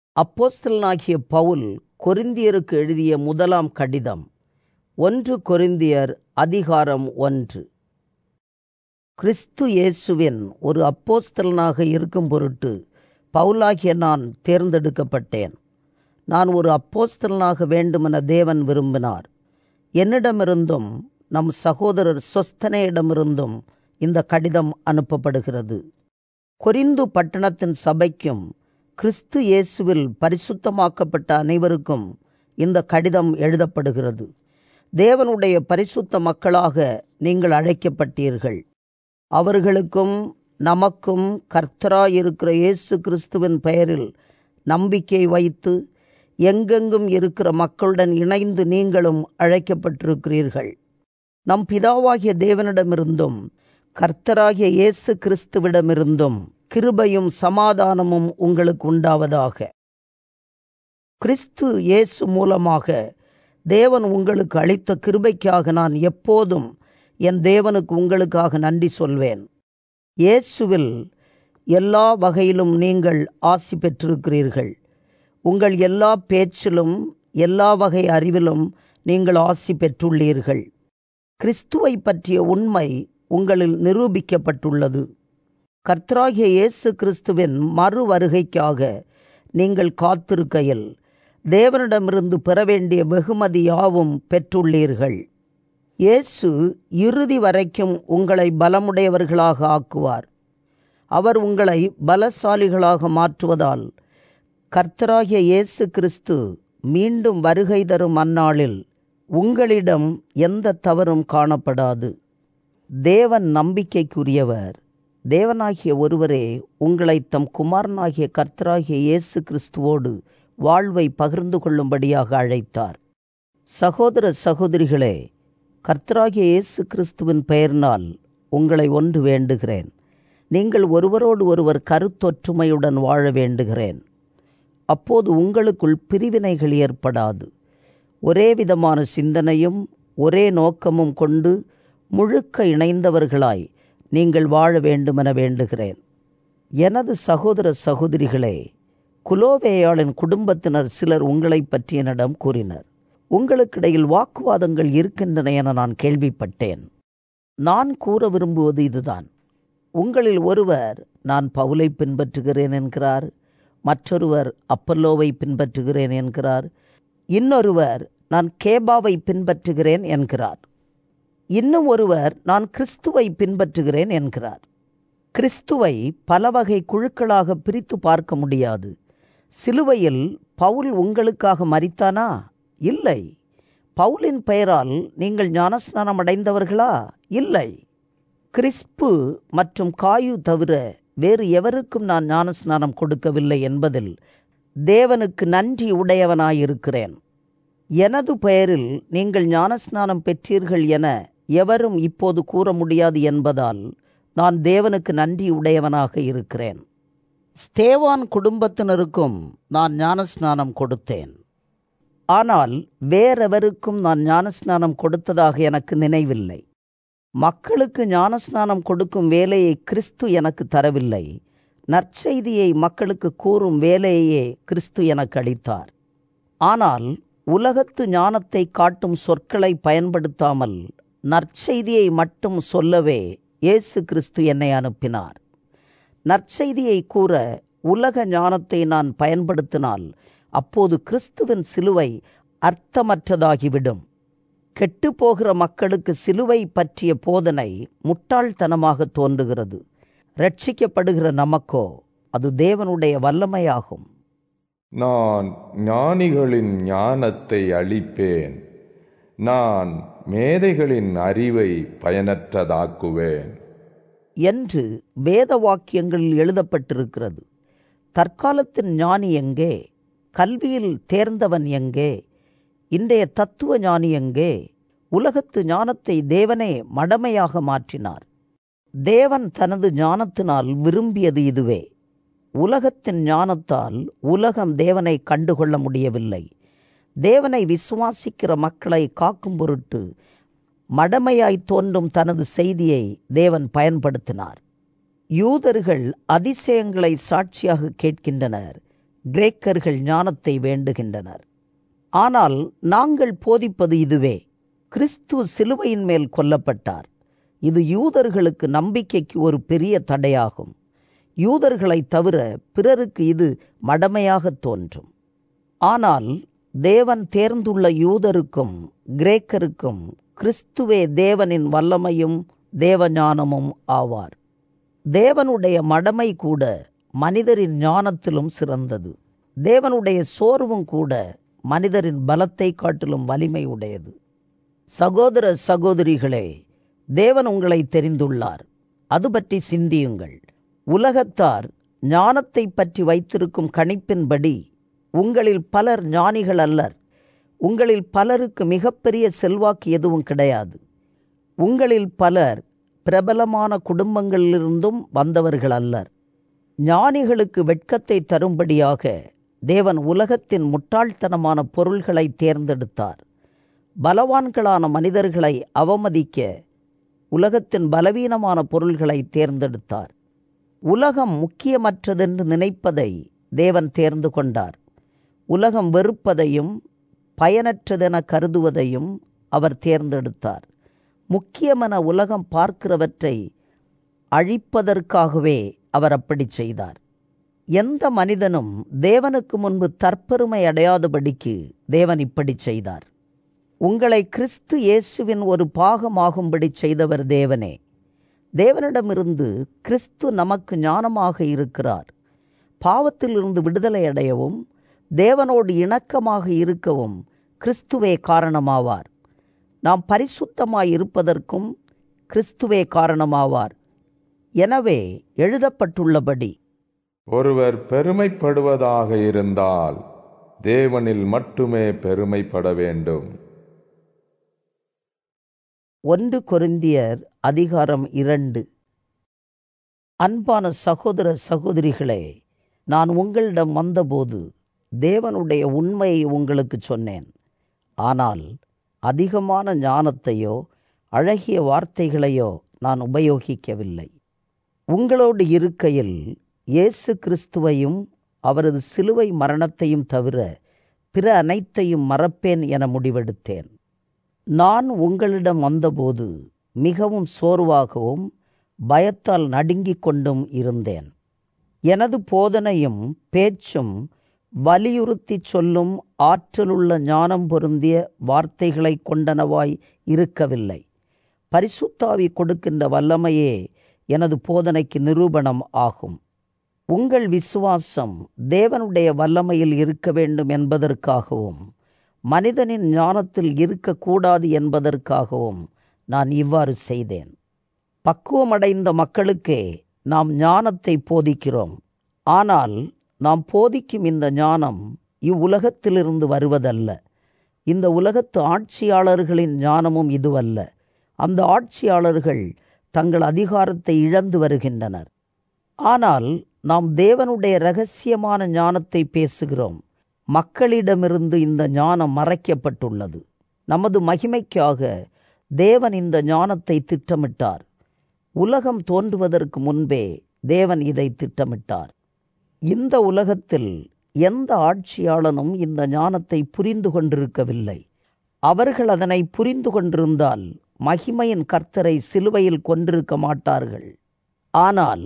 அப்போஸ்தலனாகிய பவுல் கொரிந்தியருக்கு எழுதிய முதலாம் கடிதம் ஒன்று கொரிந்தியர் அதிகாரம் ஒன்று கிறிஸ்து இயேசுவின் ஒரு அப்போஸ்தலனாக இருக்கும் பொருட்டு பவுலாகிய நான் தேர்ந்தெடுக்கப்பட்டேன் நான் ஒரு அப்போஸ்தலனாக வேண்டுமென தேவன் விரும்பினார் என்னிடமிருந்தும் நம் சகோதரர் சொஸ்தனையிடமிருந்தும் இந்த கடிதம் அனுப்பப்படுகிறது கொரிந்து பட்டணத்தின் சபைக்கும் கிறிஸ்து இயேசுவில் பரிசுத்தமாக்கப்பட்ட அனைவருக்கும் இந்த கடிதம் எழுதப்படுகிறது தேவனுடைய பரிசுத்த மக்களாக நீங்கள் அழைக்கப்பட்டீர்கள் அவர்களுக்கும் நமக்கும் கர்த்தராயிருக்கிற இயேசு கிறிஸ்துவின் பெயரில் நம்பிக்கை வைத்து எங்கெங்கும் இருக்கிற மக்களுடன் இணைந்து நீங்களும் அழைக்கப்பட்டிருக்கிறீர்கள் நம் பிதாவாகிய தேவனிடமிருந்தும் கர்த்தராகிய இயேசு கிறிஸ்துவிடமிருந்தும் கிருபையும் சமாதானமும் உங்களுக்கு உண்டாவதாக கிறிஸ்து இயேசு மூலமாக தேவன் உங்களுக்கு அளித்த கிருபைக்காக நான் எப்போதும் என் தேவனுக்கு உங்களுக்காக நன்றி சொல்வேன் இயேசுவில் எல்லா வகையிலும் நீங்கள் ஆசி பெற்றிருக்கிறீர்கள் உங்கள் எல்லா பேச்சிலும் எல்லா வகை அறிவிலும் நீங்கள் ஆசி பெற்றுள்ளீர்கள் கிறிஸ்துவை பற்றிய உண்மை உங்களில் நிரூபிக்கப்பட்டுள்ளது கர்த்தராகிய இயேசு கிறிஸ்துவின் மறு வருகைக்காக நீங்கள் காத்திருக்கையில் தேவனிடமிருந்து பெற வேண்டிய வெகுமதி யாவும் பெற்றுள்ளீர்கள் இயேசு இறுதி வரைக்கும் உங்களை பலமுடையவர்களாக ஆக்குவார் அவர் உங்களை பலசாலிகளாக மாற்றுவதால் கர்த்தராகிய இயேசு கிறிஸ்து மீண்டும் வருகை தரும் அந்நாளில் உங்களிடம் எந்த தவறும் காணப்படாது தேவன் நம்பிக்கைக்குரியவர் தேவனாகிய ஒருவரே உங்களை தம் குமாரனாகிய கர்த்தராகிய இயேசு கிறிஸ்துவோடு வாழ்வை பகிர்ந்து கொள்ளும்படியாக அழைத்தார் சகோதர சகோதரிகளே கர்த்தராகிய இயேசு கிறிஸ்துவின் பெயர்னால் உங்களை ஒன்று வேண்டுகிறேன் நீங்கள் ஒருவரோடு ஒருவர் கருத்தொற்றுமையுடன் வாழ வேண்டுகிறேன் அப்போது உங்களுக்குள் பிரிவினைகள் ஏற்படாது ஒரே விதமான சிந்தனையும் ஒரே நோக்கமும் கொண்டு முழுக்க இணைந்தவர்களாய் நீங்கள் வாழ வேண்டுமென வேண்டுகிறேன் எனது சகோதர சகோதரிகளே குலோவேயாளின் குடும்பத்தினர் சிலர் உங்களை பற்றி என்னிடம் கூறினர் உங்களுக்கிடையில் வாக்குவாதங்கள் இருக்கின்றன என நான் கேள்விப்பட்டேன் நான் கூற விரும்புவது இதுதான் உங்களில் ஒருவர் நான் பவுலை பின்பற்றுகிறேன் என்கிறார் மற்றொருவர் அப்பல்லோவை பின்பற்றுகிறேன் என்கிறார் இன்னொருவர் நான் கேபாவை பின்பற்றுகிறேன் என்கிறார் இன்னும் ஒருவர் நான் கிறிஸ்துவை பின்பற்றுகிறேன் என்கிறார் கிறிஸ்துவை பல வகை குழுக்களாக பிரித்து பார்க்க முடியாது சிலுவையில் பவுல் உங்களுக்காக மறித்தானா இல்லை பவுலின் பெயரால் நீங்கள் ஞானஸ்நானம் அடைந்தவர்களா இல்லை கிறிஸ்பு மற்றும் காயு தவிர வேறு எவருக்கும் நான் ஞானஸ்நானம் கொடுக்கவில்லை என்பதில் தேவனுக்கு நன்றி உடையவனாயிருக்கிறேன் எனது பெயரில் நீங்கள் ஞானஸ்நானம் பெற்றீர்கள் என எவரும் இப்போது கூற முடியாது என்பதால் நான் தேவனுக்கு நன்றி உடையவனாக இருக்கிறேன் ஸ்தேவான் குடும்பத்தினருக்கும் நான் ஞானஸ்நானம் கொடுத்தேன் ஆனால் வேறெவருக்கும் நான் ஞானஸ்நானம் கொடுத்ததாக எனக்கு நினைவில்லை மக்களுக்கு ஞானஸ்நானம் கொடுக்கும் வேலையை கிறிஸ்து எனக்கு தரவில்லை நற்செய்தியை மக்களுக்கு கூறும் வேலையையே கிறிஸ்து எனக்கு அளித்தார் ஆனால் உலகத்து ஞானத்தை காட்டும் சொற்களை பயன்படுத்தாமல் நற்செய்தியை மட்டும் சொல்லவே இயேசு கிறிஸ்து என்னை அனுப்பினார் நற்செய்தியை கூற உலக ஞானத்தை நான் பயன்படுத்தினால் அப்போது கிறிஸ்துவின் சிலுவை அர்த்தமற்றதாகிவிடும் கெட்டுப்போகிற மக்களுக்கு சிலுவை பற்றிய போதனை முட்டாள்தனமாக தோன்றுகிறது ரட்சிக்கப்படுகிற நமக்கோ அது தேவனுடைய வல்லமையாகும் நான் ஞானிகளின் ஞானத்தை அளிப்பேன் நான் மேதைகளின் அறிவை பயனற்றதாக்குவேன் என்று வேத வாக்கியங்களில் எழுதப்பட்டிருக்கிறது தற்காலத்தின் ஞானி எங்கே கல்வியில் தேர்ந்தவன் எங்கே இன்றைய தத்துவ ஞானி எங்கே உலகத்து ஞானத்தை தேவனே மடமையாக மாற்றினார் தேவன் தனது ஞானத்தினால் விரும்பியது இதுவே உலகத்தின் ஞானத்தால் உலகம் தேவனை கண்டுகொள்ள முடியவில்லை தேவனை விசுவாசிக்கிற மக்களை காக்கும் பொருட்டு மடமையாய் தோன்றும் தனது செய்தியை தேவன் பயன்படுத்தினார் யூதர்கள் அதிசயங்களை சாட்சியாக கேட்கின்றனர் கிரேக்கர்கள் ஞானத்தை வேண்டுகின்றனர் ஆனால் நாங்கள் போதிப்பது இதுவே கிறிஸ்து சிலுவையின் மேல் கொல்லப்பட்டார் இது யூதர்களுக்கு நம்பிக்கைக்கு ஒரு பெரிய தடையாகும் யூதர்களைத் தவிர பிறருக்கு இது மடமையாக தோன்றும் ஆனால் தேவன் தேர்ந்துள்ள யூதருக்கும் கிரேக்கருக்கும் கிறிஸ்துவே தேவனின் வல்லமையும் தேவஞானமும் ஆவார் தேவனுடைய மடமை கூட மனிதரின் ஞானத்திலும் சிறந்தது தேவனுடைய சோர்வும் கூட மனிதரின் பலத்தை காட்டிலும் வலிமை உடையது சகோதர சகோதரிகளே தேவன் உங்களை தெரிந்துள்ளார் அது பற்றி சிந்தியுங்கள் உலகத்தார் ஞானத்தை பற்றி வைத்திருக்கும் கணிப்பின்படி உங்களில் பலர் ஞானிகள் அல்லர் உங்களில் பலருக்கு மிகப்பெரிய செல்வாக்கு எதுவும் கிடையாது உங்களில் பலர் பிரபலமான குடும்பங்களிலிருந்தும் வந்தவர்கள் அல்லர் ஞானிகளுக்கு வெட்கத்தை தரும்படியாக தேவன் உலகத்தின் முட்டாள்தனமான பொருள்களை தேர்ந்தெடுத்தார் பலவான்களான மனிதர்களை அவமதிக்க உலகத்தின் பலவீனமான பொருள்களை தேர்ந்தெடுத்தார் உலகம் முக்கியமற்றதென்று நினைப்பதை தேவன் தேர்ந்து கொண்டார் உலகம் வெறுப்பதையும் பயனற்றதென கருதுவதையும் அவர் தேர்ந்தெடுத்தார் முக்கியமென உலகம் பார்க்கிறவற்றை அழிப்பதற்காகவே அவர் அப்படி செய்தார் எந்த மனிதனும் தேவனுக்கு முன்பு தற்பெருமை அடையாதபடிக்கு தேவன் இப்படி செய்தார் உங்களை கிறிஸ்து இயேசுவின் ஒரு பாகமாகும்படி செய்தவர் தேவனே தேவனிடமிருந்து கிறிஸ்து நமக்கு ஞானமாக இருக்கிறார் பாவத்திலிருந்து விடுதலை அடையவும் தேவனோடு இணக்கமாக இருக்கவும் கிறிஸ்துவே காரணமாவார் நாம் பரிசுத்தமாய் இருப்பதற்கும் கிறிஸ்துவே காரணமாவார் எனவே எழுதப்பட்டுள்ளபடி ஒருவர் பெருமைப்படுவதாக இருந்தால் தேவனில் மட்டுமே பெருமைப்பட வேண்டும் ஒன்று கொரிந்தியர் அதிகாரம் இரண்டு அன்பான சகோதர சகோதரிகளே நான் உங்களிடம் வந்தபோது தேவனுடைய உண்மையை உங்களுக்கு சொன்னேன் ஆனால் அதிகமான ஞானத்தையோ அழகிய வார்த்தைகளையோ நான் உபயோகிக்கவில்லை உங்களோடு இருக்கையில் இயேசு கிறிஸ்துவையும் அவரது சிலுவை மரணத்தையும் தவிர பிற அனைத்தையும் மறப்பேன் என முடிவெடுத்தேன் நான் உங்களிடம் வந்தபோது மிகவும் சோர்வாகவும் பயத்தால் நடுங்கிக் கொண்டும் இருந்தேன் எனது போதனையும் பேச்சும் வலியுறுத்தி சொல்லும் ஆற்றலுள்ள ஞானம் பொருந்திய வார்த்தைகளை கொண்டனவாய் இருக்கவில்லை பரிசுத்தாவி கொடுக்கின்ற வல்லமையே எனது போதனைக்கு நிரூபணம் ஆகும் உங்கள் விசுவாசம் தேவனுடைய வல்லமையில் இருக்க வேண்டும் என்பதற்காகவும் மனிதனின் ஞானத்தில் இருக்கக்கூடாது என்பதற்காகவும் நான் இவ்வாறு செய்தேன் பக்குவமடைந்த மக்களுக்கே நாம் ஞானத்தை போதிக்கிறோம் ஆனால் நாம் போதிக்கும் இந்த ஞானம் இவ்வுலகத்திலிருந்து வருவதல்ல இந்த உலகத்து ஆட்சியாளர்களின் ஞானமும் இதுவல்ல அந்த ஆட்சியாளர்கள் தங்கள் அதிகாரத்தை இழந்து வருகின்றனர் ஆனால் நாம் தேவனுடைய இரகசியமான ஞானத்தை பேசுகிறோம் மக்களிடமிருந்து இந்த ஞானம் மறைக்கப்பட்டுள்ளது நமது மகிமைக்காக தேவன் இந்த ஞானத்தை திட்டமிட்டார் உலகம் தோன்றுவதற்கு முன்பே தேவன் இதை திட்டமிட்டார் இந்த உலகத்தில் எந்த ஆட்சியாளனும் இந்த ஞானத்தை புரிந்து கொண்டிருக்கவில்லை அவர்கள் அதனை புரிந்து கொண்டிருந்தால் மகிமையின் கர்த்தரை சிலுவையில் கொண்டிருக்க மாட்டார்கள் ஆனால்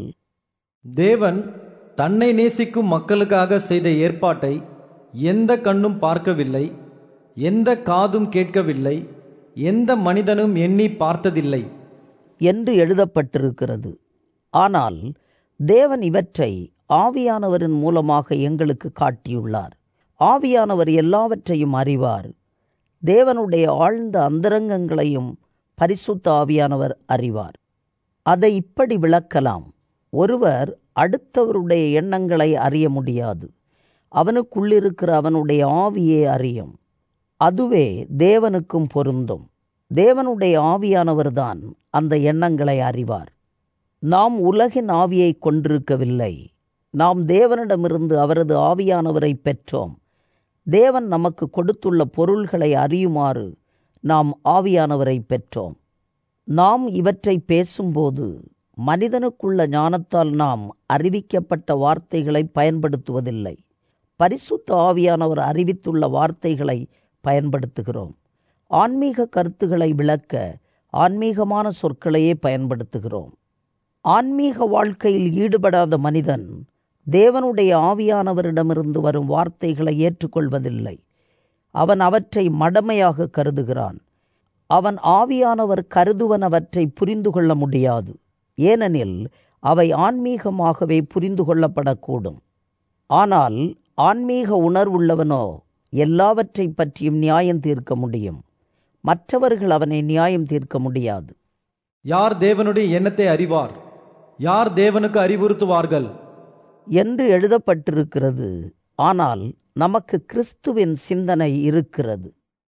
தேவன் தன்னை நேசிக்கும் மக்களுக்காக செய்த ஏற்பாட்டை எந்த கண்ணும் பார்க்கவில்லை எந்த காதும் கேட்கவில்லை எந்த மனிதனும் எண்ணி பார்த்ததில்லை என்று எழுதப்பட்டிருக்கிறது ஆனால் தேவன் இவற்றை ஆவியானவரின் மூலமாக எங்களுக்கு காட்டியுள்ளார் ஆவியானவர் எல்லாவற்றையும் அறிவார் தேவனுடைய ஆழ்ந்த அந்தரங்கங்களையும் பரிசுத்த ஆவியானவர் அறிவார் அதை இப்படி விளக்கலாம் ஒருவர் அடுத்தவருடைய எண்ணங்களை அறிய முடியாது அவனுக்குள்ளிருக்கிற அவனுடைய ஆவியே அறியும் அதுவே தேவனுக்கும் பொருந்தும் தேவனுடைய ஆவியானவர்தான் அந்த எண்ணங்களை அறிவார் நாம் உலகின் ஆவியை கொண்டிருக்கவில்லை நாம் தேவனிடமிருந்து அவரது ஆவியானவரை பெற்றோம் தேவன் நமக்கு கொடுத்துள்ள பொருள்களை அறியுமாறு நாம் ஆவியானவரை பெற்றோம் நாம் இவற்றை பேசும்போது மனிதனுக்குள்ள ஞானத்தால் நாம் அறிவிக்கப்பட்ட வார்த்தைகளை பயன்படுத்துவதில்லை பரிசுத்த ஆவியானவர் அறிவித்துள்ள வார்த்தைகளை பயன்படுத்துகிறோம் ஆன்மீக கருத்துக்களை விளக்க ஆன்மீகமான சொற்களையே பயன்படுத்துகிறோம் ஆன்மீக வாழ்க்கையில் ஈடுபடாத மனிதன் தேவனுடைய ஆவியானவரிடமிருந்து வரும் வார்த்தைகளை ஏற்றுக்கொள்வதில்லை அவன் அவற்றை மடமையாக கருதுகிறான் அவன் ஆவியானவர் கருதுவனவற்றை புரிந்து கொள்ள முடியாது ஏனெனில் அவை ஆன்மீகமாகவே புரிந்து கொள்ளப்படக்கூடும் ஆனால் ஆன்மீக உணர்வுள்ளவனோ எல்லாவற்றை பற்றியும் நியாயம் தீர்க்க முடியும் மற்றவர்கள் அவனை நியாயம் தீர்க்க முடியாது யார் தேவனுடைய எண்ணத்தை அறிவார் யார் தேவனுக்கு அறிவுறுத்துவார்கள் என்று எழுதப்பட்டிருக்கிறது ஆனால் நமக்கு கிறிஸ்துவின் சிந்தனை இருக்கிறது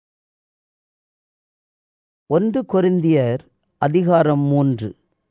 ஒன்று கொரிந்தியர் அதிகாரம் மூன்று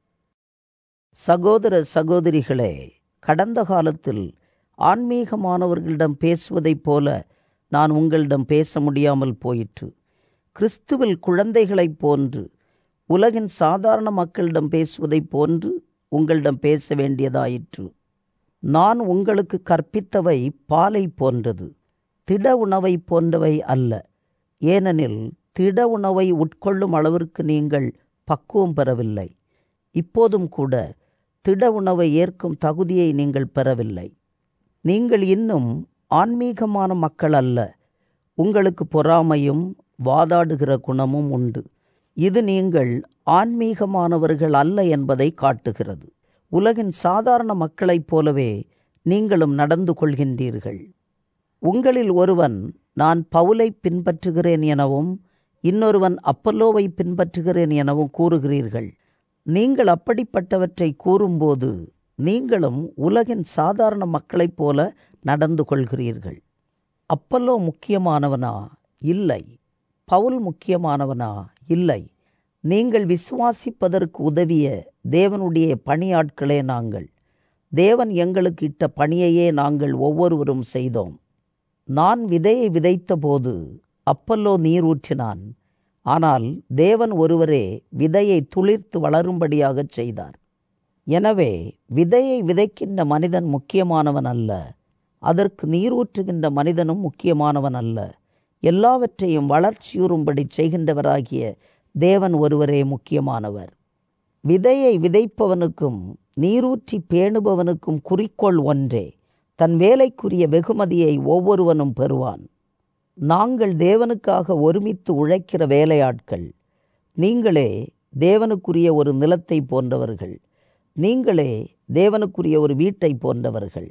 சகோதர சகோதரிகளே கடந்த காலத்தில் ஆன்மீகமானவர்களிடம் பேசுவதைப் போல நான் உங்களிடம் பேச முடியாமல் போயிற்று கிறிஸ்துவில் குழந்தைகளைப் போன்று உலகின் சாதாரண மக்களிடம் பேசுவதைப் போன்று உங்களிடம் பேச வேண்டியதாயிற்று நான் உங்களுக்கு கற்பித்தவை பாலை போன்றது திட உணவை போன்றவை அல்ல ஏனெனில் திட உணவை உட்கொள்ளும் அளவிற்கு நீங்கள் பக்குவம் பெறவில்லை இப்போதும் கூட திட உணவை ஏற்கும் தகுதியை நீங்கள் பெறவில்லை நீங்கள் இன்னும் ஆன்மீகமான மக்கள் அல்ல உங்களுக்கு பொறாமையும் வாதாடுகிற குணமும் உண்டு இது நீங்கள் ஆன்மீகமானவர்கள் அல்ல என்பதை காட்டுகிறது உலகின் சாதாரண மக்களைப் போலவே நீங்களும் நடந்து கொள்கின்றீர்கள் உங்களில் ஒருவன் நான் பவுலை பின்பற்றுகிறேன் எனவும் இன்னொருவன் அப்பல்லோவை பின்பற்றுகிறேன் எனவும் கூறுகிறீர்கள் நீங்கள் அப்படிப்பட்டவற்றை கூறும்போது நீங்களும் உலகின் சாதாரண மக்களைப் போல நடந்து கொள்கிறீர்கள் அப்பல்லோ முக்கியமானவனா இல்லை பவுல் முக்கியமானவனா இல்லை நீங்கள் விசுவாசிப்பதற்கு உதவிய தேவனுடைய பணியாட்களே நாங்கள் தேவன் எங்களுக்கு இட்ட பணியையே நாங்கள் ஒவ்வொருவரும் செய்தோம் நான் விதையை விதைத்தபோது அப்பல்லோ நீர் ஊற்றினான் ஆனால் தேவன் ஒருவரே விதையை துளிர்த்து வளரும்படியாகச் செய்தார் எனவே விதையை விதைக்கின்ற மனிதன் முக்கியமானவன் அல்ல அதற்கு நீர் ஊற்றுகின்ற மனிதனும் முக்கியமானவன் அல்ல எல்லாவற்றையும் வளர்ச்சியுறும்படி செய்கின்றவராகிய தேவன் ஒருவரே முக்கியமானவர் விதையை விதைப்பவனுக்கும் நீரூற்றி பேணுபவனுக்கும் குறிக்கோள் ஒன்றே தன் வேலைக்குரிய வெகுமதியை ஒவ்வொருவனும் பெறுவான் நாங்கள் தேவனுக்காக ஒருமித்து உழைக்கிற வேலையாட்கள் நீங்களே தேவனுக்குரிய ஒரு நிலத்தை போன்றவர்கள் நீங்களே தேவனுக்குரிய ஒரு வீட்டை போன்றவர்கள்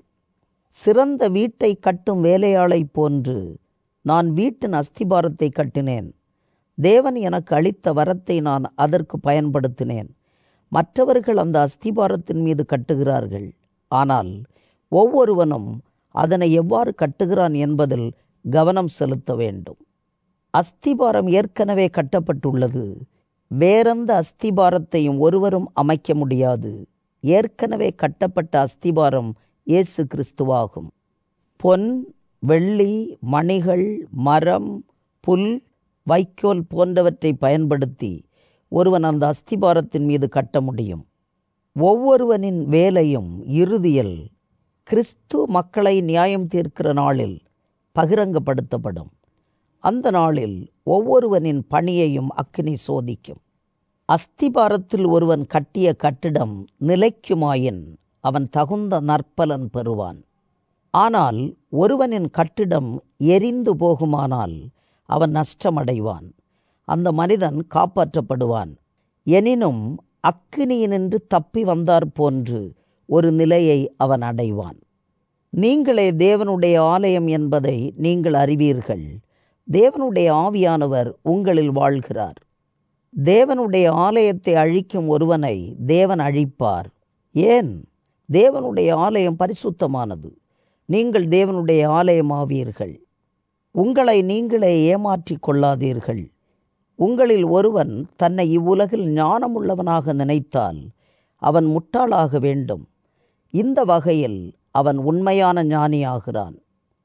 சிறந்த வீட்டை கட்டும் வேலையாளை போன்று நான் வீட்டின் அஸ்திபாரத்தை கட்டினேன் தேவன் எனக்கு அளித்த வரத்தை நான் அதற்கு பயன்படுத்தினேன் மற்றவர்கள் அந்த அஸ்திபாரத்தின் மீது கட்டுகிறார்கள் ஆனால் ஒவ்வொருவனும் அதனை எவ்வாறு கட்டுகிறான் என்பதில் கவனம் செலுத்த வேண்டும் அஸ்திபாரம் ஏற்கனவே கட்டப்பட்டுள்ளது வேறெந்த அஸ்திபாரத்தையும் ஒருவரும் அமைக்க முடியாது ஏற்கனவே கட்டப்பட்ட அஸ்திபாரம் இயேசு கிறிஸ்துவாகும் பொன் வெள்ளி மணிகள் மரம் புல் வைக்கோல் போன்றவற்றை பயன்படுத்தி ஒருவன் அந்த அஸ்திபாரத்தின் மீது கட்ட முடியும் ஒவ்வொருவனின் வேலையும் இறுதியில் கிறிஸ்து மக்களை நியாயம் தீர்க்கிற நாளில் பகிரங்கப்படுத்தப்படும் அந்த நாளில் ஒவ்வொருவனின் பணியையும் அக்கினி சோதிக்கும் அஸ்திபாரத்தில் ஒருவன் கட்டிய கட்டிடம் நிலைக்குமாயின் அவன் தகுந்த நற்பலன் பெறுவான் ஆனால் ஒருவனின் கட்டிடம் எரிந்து போகுமானால் அவன் நஷ்டமடைவான் அந்த மனிதன் காப்பாற்றப்படுவான் எனினும் அக்கினியினின்று தப்பி வந்தார் போன்று ஒரு நிலையை அவன் அடைவான் நீங்களே தேவனுடைய ஆலயம் என்பதை நீங்கள் அறிவீர்கள் தேவனுடைய ஆவியானவர் உங்களில் வாழ்கிறார் தேவனுடைய ஆலயத்தை அழிக்கும் ஒருவனை தேவன் அழிப்பார் ஏன் தேவனுடைய ஆலயம் பரிசுத்தமானது நீங்கள் தேவனுடைய ஆலயமாவீர்கள் உங்களை நீங்களே ஏமாற்றிக் கொள்ளாதீர்கள் உங்களில் ஒருவன் தன்னை இவ்வுலகில் ஞானமுள்ளவனாக நினைத்தால் அவன் முட்டாளாக வேண்டும் இந்த வகையில் அவன் உண்மையான ஞானியாகிறான்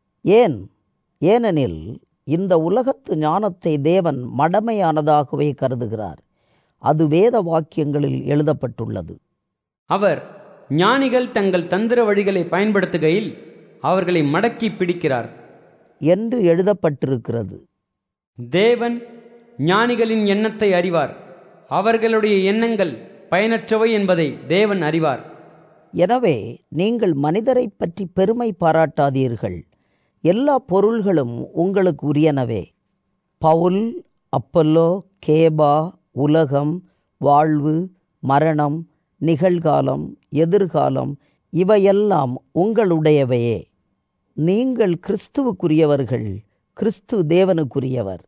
ஏன் ஏனெனில் இந்த உலகத்து ஞானத்தை தேவன் மடமையானதாகவே கருதுகிறார் அது வேத வாக்கியங்களில் எழுதப்பட்டுள்ளது அவர் ஞானிகள் தங்கள் தந்திர வழிகளை பயன்படுத்துகையில் அவர்களை மடக்கி பிடிக்கிறார் என்று எழுதப்பட்டிருக்கிறது தேவன் ஞானிகளின் எண்ணத்தை அறிவார் அவர்களுடைய எண்ணங்கள் பயனற்றவை என்பதை தேவன் அறிவார் எனவே நீங்கள் மனிதரைப் பற்றி பெருமை பாராட்டாதீர்கள் எல்லா பொருள்களும் உங்களுக்கு உரியனவே பவுல் அப்பல்லோ கேபா உலகம் வாழ்வு மரணம் நிகழ்காலம் எதிர்காலம் இவையெல்லாம் உங்களுடையவையே நீங்கள் கிறிஸ்துவுக்குரியவர்கள் கிறிஸ்து தேவனுக்குரியவர்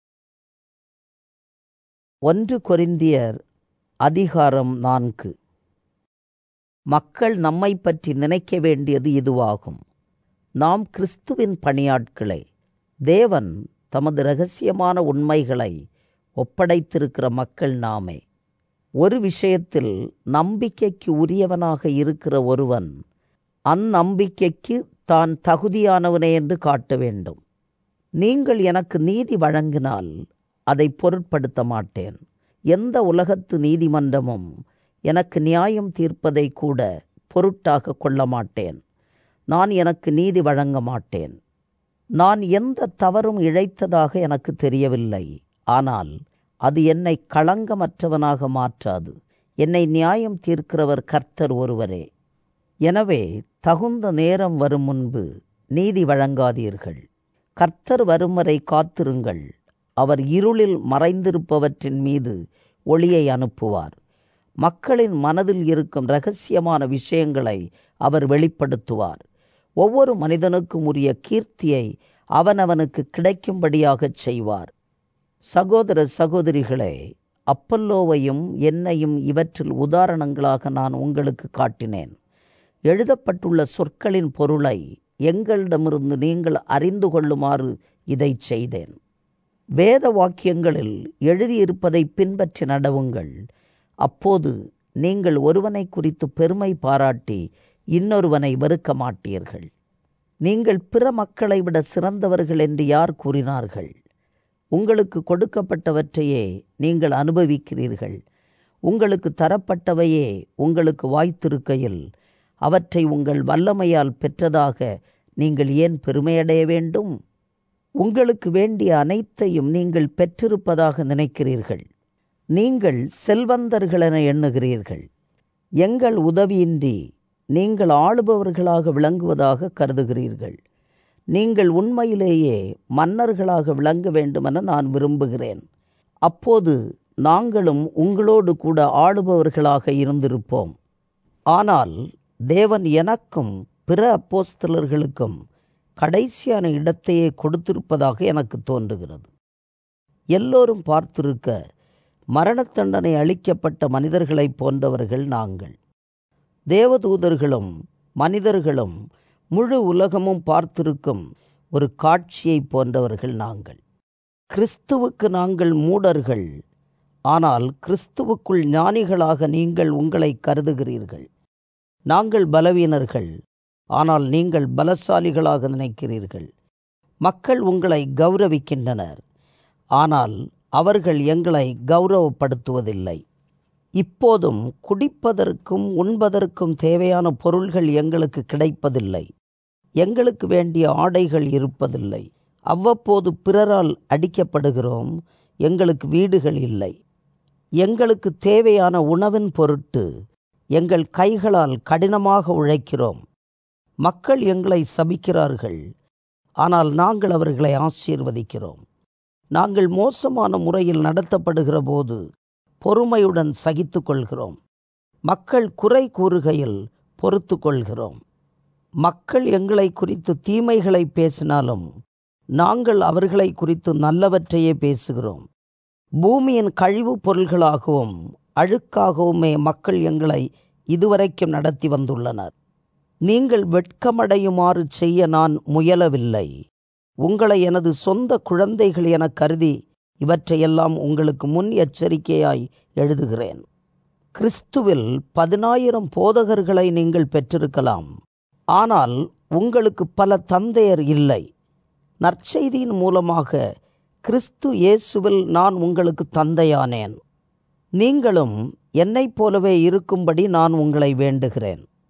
ஒன்று கொரிந்தியர் அதிகாரம் நான்கு மக்கள் நம்மை பற்றி நினைக்க வேண்டியது இதுவாகும் நாம் கிறிஸ்துவின் பணியாட்களே தேவன் தமது இரகசியமான உண்மைகளை ஒப்படைத்திருக்கிற மக்கள் நாமே ஒரு விஷயத்தில் நம்பிக்கைக்கு உரியவனாக இருக்கிற ஒருவன் அந்நம்பிக்கைக்கு தான் தகுதியானவனே என்று காட்ட வேண்டும் நீங்கள் எனக்கு நீதி வழங்கினால் அதை பொருட்படுத்த மாட்டேன் எந்த உலகத்து நீதிமன்றமும் எனக்கு நியாயம் தீர்ப்பதை கூட பொருட்டாக கொள்ள மாட்டேன் நான் எனக்கு நீதி வழங்க மாட்டேன் நான் எந்த தவறும் இழைத்ததாக எனக்கு தெரியவில்லை ஆனால் அது என்னை களங்கமற்றவனாக மாற்றாது என்னை நியாயம் தீர்க்கிறவர் கர்த்தர் ஒருவரே எனவே தகுந்த நேரம் வரும் முன்பு நீதி வழங்காதீர்கள் கர்த்தர் வரும் வரை காத்திருங்கள் அவர் இருளில் மறைந்திருப்பவற்றின் மீது ஒளியை அனுப்புவார் மக்களின் மனதில் இருக்கும் இரகசியமான விஷயங்களை அவர் வெளிப்படுத்துவார் ஒவ்வொரு மனிதனுக்கும் உரிய கீர்த்தியை அவனவனுக்கு கிடைக்கும்படியாகச் செய்வார் சகோதர சகோதரிகளே அப்பல்லோவையும் என்னையும் இவற்றில் உதாரணங்களாக நான் உங்களுக்கு காட்டினேன் எழுதப்பட்டுள்ள சொற்களின் பொருளை எங்களிடமிருந்து நீங்கள் அறிந்து கொள்ளுமாறு இதை செய்தேன் வேத வாக்கியங்களில் எழுதியிருப்பதை பின்பற்றி நடவுங்கள் அப்போது நீங்கள் ஒருவனை குறித்து பெருமை பாராட்டி இன்னொருவனை வெறுக்க மாட்டீர்கள் நீங்கள் பிற மக்களை விட சிறந்தவர்கள் என்று யார் கூறினார்கள் உங்களுக்கு கொடுக்கப்பட்டவற்றையே நீங்கள் அனுபவிக்கிறீர்கள் உங்களுக்கு தரப்பட்டவையே உங்களுக்கு வாய்த்திருக்கையில் அவற்றை உங்கள் வல்லமையால் பெற்றதாக நீங்கள் ஏன் பெருமையடைய வேண்டும் உங்களுக்கு வேண்டிய அனைத்தையும் நீங்கள் பெற்றிருப்பதாக நினைக்கிறீர்கள் நீங்கள் செல்வந்தர்களென எண்ணுகிறீர்கள் எங்கள் உதவியின்றி நீங்கள் ஆளுபவர்களாக விளங்குவதாக கருதுகிறீர்கள் நீங்கள் உண்மையிலேயே மன்னர்களாக விளங்க வேண்டுமென நான் விரும்புகிறேன் அப்போது நாங்களும் உங்களோடு கூட ஆளுபவர்களாக இருந்திருப்போம் ஆனால் தேவன் எனக்கும் பிற அப்போஸ்தலர்களுக்கும் கடைசியான இடத்தையே கொடுத்திருப்பதாக எனக்கு தோன்றுகிறது எல்லோரும் பார்த்திருக்க மரணத் தண்டனை அளிக்கப்பட்ட மனிதர்களைப் போன்றவர்கள் நாங்கள் தேவதூதர்களும் மனிதர்களும் முழு உலகமும் பார்த்திருக்கும் ஒரு காட்சியைப் போன்றவர்கள் நாங்கள் கிறிஸ்துவுக்கு நாங்கள் மூடர்கள் ஆனால் கிறிஸ்துவுக்குள் ஞானிகளாக நீங்கள் உங்களை கருதுகிறீர்கள் நாங்கள் பலவீனர்கள் ஆனால் நீங்கள் பலசாலிகளாக நினைக்கிறீர்கள் மக்கள் உங்களை கௌரவிக்கின்றனர் ஆனால் அவர்கள் எங்களை கௌரவப்படுத்துவதில்லை இப்போதும் குடிப்பதற்கும் உண்பதற்கும் தேவையான பொருள்கள் எங்களுக்கு கிடைப்பதில்லை எங்களுக்கு வேண்டிய ஆடைகள் இருப்பதில்லை அவ்வப்போது பிறரால் அடிக்கப்படுகிறோம் எங்களுக்கு வீடுகள் இல்லை எங்களுக்கு தேவையான உணவின் பொருட்டு எங்கள் கைகளால் கடினமாக உழைக்கிறோம் மக்கள் எங்களை சபிக்கிறார்கள் ஆனால் நாங்கள் அவர்களை ஆசீர்வதிக்கிறோம் நாங்கள் மோசமான முறையில் நடத்தப்படுகிற போது பொறுமையுடன் சகித்து கொள்கிறோம் மக்கள் குறை கூறுகையில் பொறுத்து கொள்கிறோம் மக்கள் எங்களை குறித்து தீமைகளை பேசினாலும் நாங்கள் அவர்களை குறித்து நல்லவற்றையே பேசுகிறோம் பூமியின் கழிவுப் பொருள்களாகவும் அழுக்காகவுமே மக்கள் எங்களை இதுவரைக்கும் நடத்தி வந்துள்ளனர் நீங்கள் வெட்கமடையுமாறு செய்ய நான் முயலவில்லை உங்களை எனது சொந்த குழந்தைகள் என கருதி இவற்றையெல்லாம் உங்களுக்கு முன் எச்சரிக்கையாய் எழுதுகிறேன் கிறிஸ்துவில் பதினாயிரம் போதகர்களை நீங்கள் பெற்றிருக்கலாம் ஆனால் உங்களுக்கு பல தந்தையர் இல்லை நற்செய்தியின் மூலமாக கிறிஸ்து இயேசுவில் நான் உங்களுக்கு தந்தையானேன் நீங்களும் என்னைப் போலவே இருக்கும்படி நான் உங்களை வேண்டுகிறேன்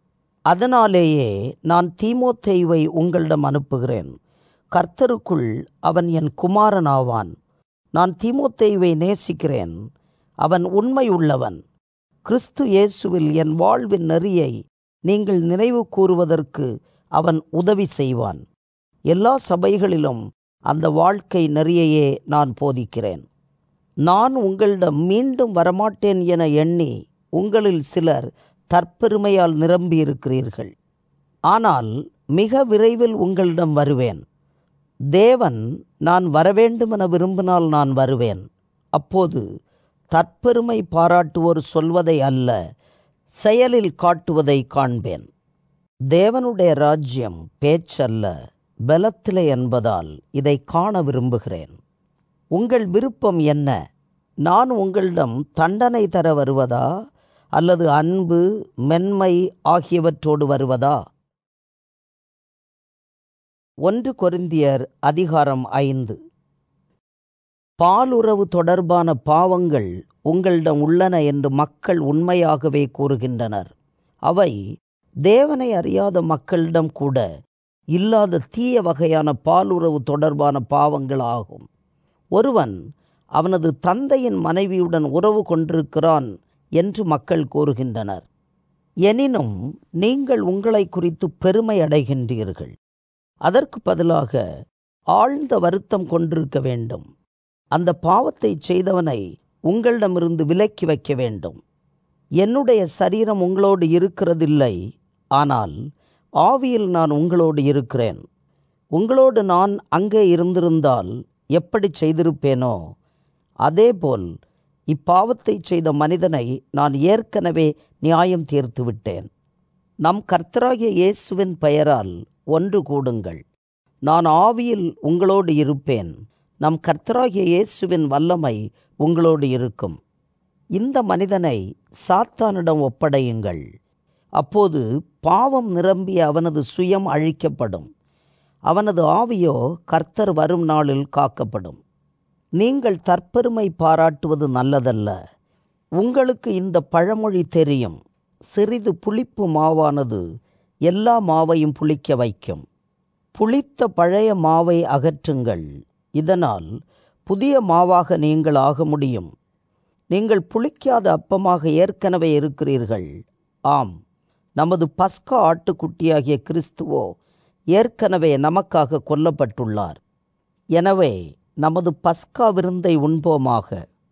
அதனாலேயே நான் தீமோத்தேயுவை உங்களிடம் அனுப்புகிறேன் கர்த்தருக்குள் அவன் என் குமாரனாவான் நான் தீமோத்தேயுவை நேசிக்கிறேன் அவன் உண்மை உள்ளவன் கிறிஸ்து இயேசுவில் என் வாழ்வின் நெறியை நீங்கள் நினைவு கூறுவதற்கு அவன் உதவி செய்வான் எல்லா சபைகளிலும் அந்த வாழ்க்கை நெறியையே நான் போதிக்கிறேன் நான் உங்களிடம் மீண்டும் வரமாட்டேன் என எண்ணி உங்களில் சிலர் தற்பெருமையால் நிரம்பியிருக்கிறீர்கள் ஆனால் மிக விரைவில் உங்களிடம் வருவேன் தேவன் நான் வரவேண்டுமென விரும்பினால் நான் வருவேன் அப்போது தற்பெருமை பாராட்டுவோர் சொல்வதை அல்ல செயலில் காட்டுவதை காண்பேன் தேவனுடைய ராஜ்யம் பேச்சல்ல பலத்திலே என்பதால் இதை காண விரும்புகிறேன் உங்கள் விருப்பம் என்ன நான் உங்களிடம் தண்டனை தர வருவதா அல்லது அன்பு மென்மை ஆகியவற்றோடு வருவதா ஒன்று கொரிந்தியர் அதிகாரம் ஐந்து பாலுறவு தொடர்பான பாவங்கள் உங்களிடம் உள்ளன என்று மக்கள் உண்மையாகவே கூறுகின்றனர் அவை தேவனை அறியாத மக்களிடம் கூட இல்லாத தீய வகையான பாலுறவு தொடர்பான பாவங்கள் ஆகும் ஒருவன் அவனது தந்தையின் மனைவியுடன் உறவு கொண்டிருக்கிறான் என்று மக்கள் கூறுகின்றனர் எனினும் நீங்கள் உங்களை குறித்து பெருமை அடைகின்றீர்கள் அதற்கு பதிலாக ஆழ்ந்த வருத்தம் கொண்டிருக்க வேண்டும் அந்த பாவத்தை செய்தவனை உங்களிடமிருந்து விலக்கி வைக்க வேண்டும் என்னுடைய சரீரம் உங்களோடு இருக்கிறதில்லை ஆனால் ஆவியில் நான் உங்களோடு இருக்கிறேன் உங்களோடு நான் அங்கே இருந்திருந்தால் எப்படி செய்திருப்பேனோ அதேபோல் இப்பாவத்தை செய்த மனிதனை நான் ஏற்கனவே நியாயம் தீர்த்து விட்டேன் நம் கர்த்தராகிய இயேசுவின் பெயரால் ஒன்று கூடுங்கள் நான் ஆவியில் உங்களோடு இருப்பேன் நம் கர்த்தராகிய இயேசுவின் வல்லமை உங்களோடு இருக்கும் இந்த மனிதனை சாத்தானிடம் ஒப்படையுங்கள் அப்போது பாவம் நிரம்பிய அவனது சுயம் அழிக்கப்படும் அவனது ஆவியோ கர்த்தர் வரும் நாளில் காக்கப்படும் நீங்கள் தற்பெருமை பாராட்டுவது நல்லதல்ல உங்களுக்கு இந்த பழமொழி தெரியும் சிறிது புளிப்பு மாவானது எல்லா மாவையும் புளிக்க வைக்கும் புளித்த பழைய மாவை அகற்றுங்கள் இதனால் புதிய மாவாக நீங்கள் ஆக முடியும் நீங்கள் புளிக்காத அப்பமாக ஏற்கனவே இருக்கிறீர்கள் ஆம் நமது பஸ்கா ஆட்டுக்குட்டியாகிய கிறிஸ்துவோ ஏற்கனவே நமக்காக கொல்லப்பட்டுள்ளார் எனவே நமது பஸ்கா விருந்தை உண்போமாக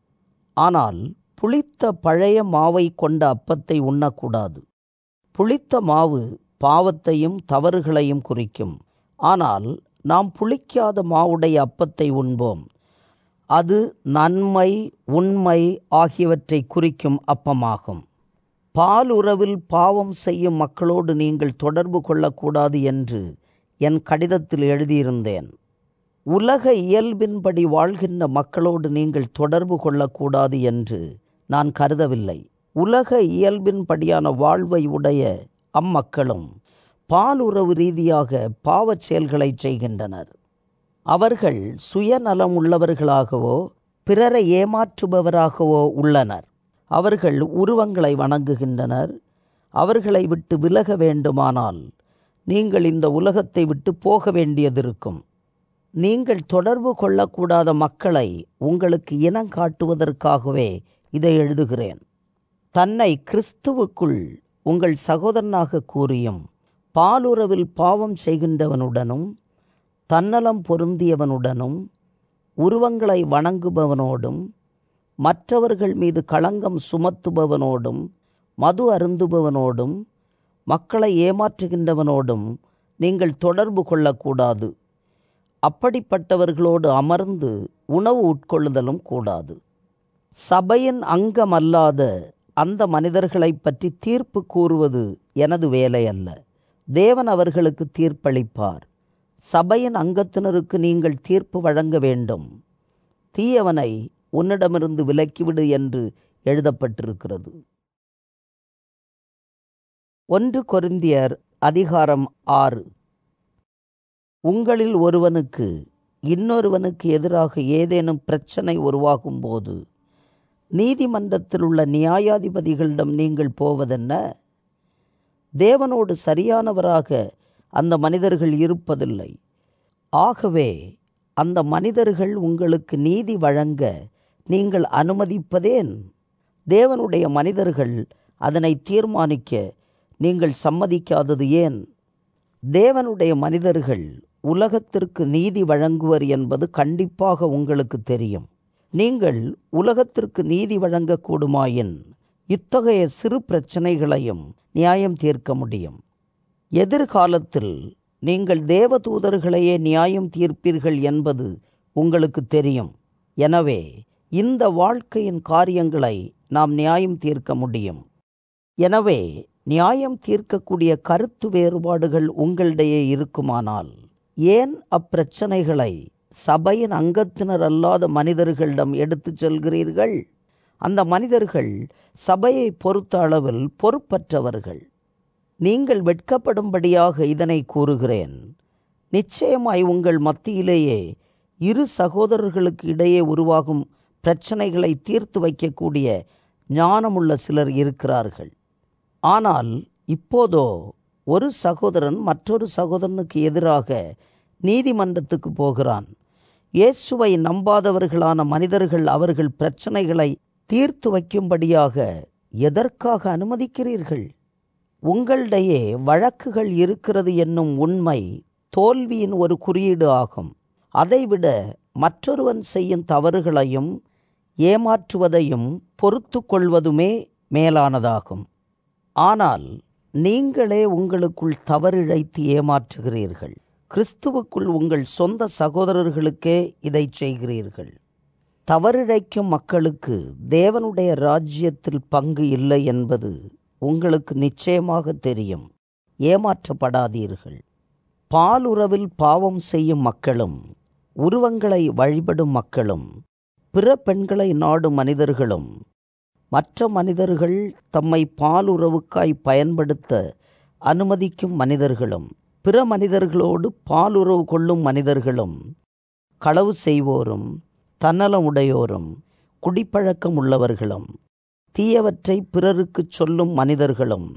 ஆனால் புளித்த பழைய மாவை கொண்ட அப்பத்தை உண்ணக்கூடாது புளித்த மாவு பாவத்தையும் தவறுகளையும் குறிக்கும் ஆனால் நாம் புளிக்காத மாவுடைய அப்பத்தை உண்போம் அது நன்மை உண்மை ஆகியவற்றை குறிக்கும் அப்பமாகும் பால் உறவில் பாவம் செய்யும் மக்களோடு நீங்கள் தொடர்பு கொள்ளக்கூடாது என்று என் கடிதத்தில் எழுதியிருந்தேன் உலக இயல்பின்படி வாழ்கின்ற மக்களோடு நீங்கள் தொடர்பு கொள்ளக்கூடாது என்று நான் கருதவில்லை உலக இயல்பின்படியான வாழ்வை உடைய அம்மக்களும் பாலுறவு ரீதியாக பாவச் செயல்களை செய்கின்றனர் அவர்கள் சுயநலம் உள்ளவர்களாகவோ பிறரை ஏமாற்றுபவராகவோ உள்ளனர் அவர்கள் உருவங்களை வணங்குகின்றனர் அவர்களை விட்டு விலக வேண்டுமானால் நீங்கள் இந்த உலகத்தை விட்டு போக வேண்டியதிருக்கும் நீங்கள் தொடர்பு கொள்ளக்கூடாத மக்களை உங்களுக்கு இனம் காட்டுவதற்காகவே இதை எழுதுகிறேன் தன்னை கிறிஸ்துவுக்குள் உங்கள் சகோதரனாக கூறியும் பாலுறவில் பாவம் செய்கின்றவனுடனும் தன்னலம் பொருந்தியவனுடனும் உருவங்களை வணங்குபவனோடும் மற்றவர்கள் மீது களங்கம் சுமத்துபவனோடும் மது அருந்துபவனோடும் மக்களை ஏமாற்றுகின்றவனோடும் நீங்கள் தொடர்பு கொள்ளக்கூடாது அப்படிப்பட்டவர்களோடு அமர்ந்து உணவு உட்கொள்ளுதலும் கூடாது சபையின் அங்கமல்லாத அந்த மனிதர்களைப் பற்றி தீர்ப்பு கூறுவது எனது வேலை அல்ல தேவன் அவர்களுக்கு தீர்ப்பளிப்பார் சபையின் அங்கத்தினருக்கு நீங்கள் தீர்ப்பு வழங்க வேண்டும் தீயவனை உன்னிடமிருந்து விலக்கிவிடு என்று எழுதப்பட்டிருக்கிறது ஒன்று கொரிந்தியர் அதிகாரம் ஆறு உங்களில் ஒருவனுக்கு இன்னொருவனுக்கு எதிராக ஏதேனும் பிரச்சனை உருவாகும் போது நீதிமன்றத்தில் உள்ள நியாயாதிபதிகளிடம் நீங்கள் போவதென்ன தேவனோடு சரியானவராக அந்த மனிதர்கள் இருப்பதில்லை ஆகவே அந்த மனிதர்கள் உங்களுக்கு நீதி வழங்க நீங்கள் அனுமதிப்பதேன் தேவனுடைய மனிதர்கள் அதனை தீர்மானிக்க நீங்கள் சம்மதிக்காதது ஏன் தேவனுடைய மனிதர்கள் உலகத்திற்கு நீதி வழங்குவர் என்பது கண்டிப்பாக உங்களுக்கு தெரியும் நீங்கள் உலகத்திற்கு நீதி வழங்கக்கூடுமாயின் இத்தகைய சிறு பிரச்சனைகளையும் நியாயம் தீர்க்க முடியும் எதிர்காலத்தில் நீங்கள் தேவதூதர்களையே நியாயம் தீர்ப்பீர்கள் என்பது உங்களுக்கு தெரியும் எனவே இந்த வாழ்க்கையின் காரியங்களை நாம் நியாயம் தீர்க்க முடியும் எனவே நியாயம் தீர்க்கக்கூடிய கருத்து வேறுபாடுகள் உங்களிடையே இருக்குமானால் ஏன் அப்பிரச்சனைகளை சபையின் அங்கத்தினர் அல்லாத மனிதர்களிடம் எடுத்துச் செல்கிறீர்கள் அந்த மனிதர்கள் சபையை பொறுத்த அளவில் பொறுப்பற்றவர்கள் நீங்கள் வெட்கப்படும்படியாக இதனை கூறுகிறேன் நிச்சயமாய் உங்கள் மத்தியிலேயே இரு சகோதரர்களுக்கு இடையே உருவாகும் பிரச்சனைகளை தீர்த்து வைக்கக்கூடிய ஞானமுள்ள சிலர் இருக்கிறார்கள் ஆனால் இப்போதோ ஒரு சகோதரன் மற்றொரு சகோதரனுக்கு எதிராக நீதிமன்றத்துக்கு போகிறான் இயேசுவை நம்பாதவர்களான மனிதர்கள் அவர்கள் பிரச்சனைகளை தீர்த்து வைக்கும்படியாக எதற்காக அனுமதிக்கிறீர்கள் உங்களிடையே வழக்குகள் இருக்கிறது என்னும் உண்மை தோல்வியின் ஒரு குறியீடு ஆகும் அதைவிட மற்றொருவன் செய்யும் தவறுகளையும் ஏமாற்றுவதையும் பொறுத்து கொள்வதுமே மேலானதாகும் ஆனால் நீங்களே உங்களுக்குள் தவறிழைத்து ஏமாற்றுகிறீர்கள் கிறிஸ்துவுக்குள் உங்கள் சொந்த சகோதரர்களுக்கே இதை செய்கிறீர்கள் தவறிழைக்கும் மக்களுக்கு தேவனுடைய ராஜ்யத்தில் பங்கு இல்லை என்பது உங்களுக்கு நிச்சயமாக தெரியும் ஏமாற்றப்படாதீர்கள் பாலுறவில் பாவம் செய்யும் மக்களும் உருவங்களை வழிபடும் மக்களும் பிற பெண்களை நாடும் மனிதர்களும் மற்ற மனிதர்கள் தம்மை பாலுறவுக்காய் பயன்படுத்த அனுமதிக்கும் மனிதர்களும் பிற மனிதர்களோடு பாலுறவு கொள்ளும் மனிதர்களும் களவு செய்வோரும் தன்னலமுடையோரும் குடிப்பழக்கம் உள்ளவர்களும் தீயவற்றை பிறருக்குச் சொல்லும் மனிதர்களும்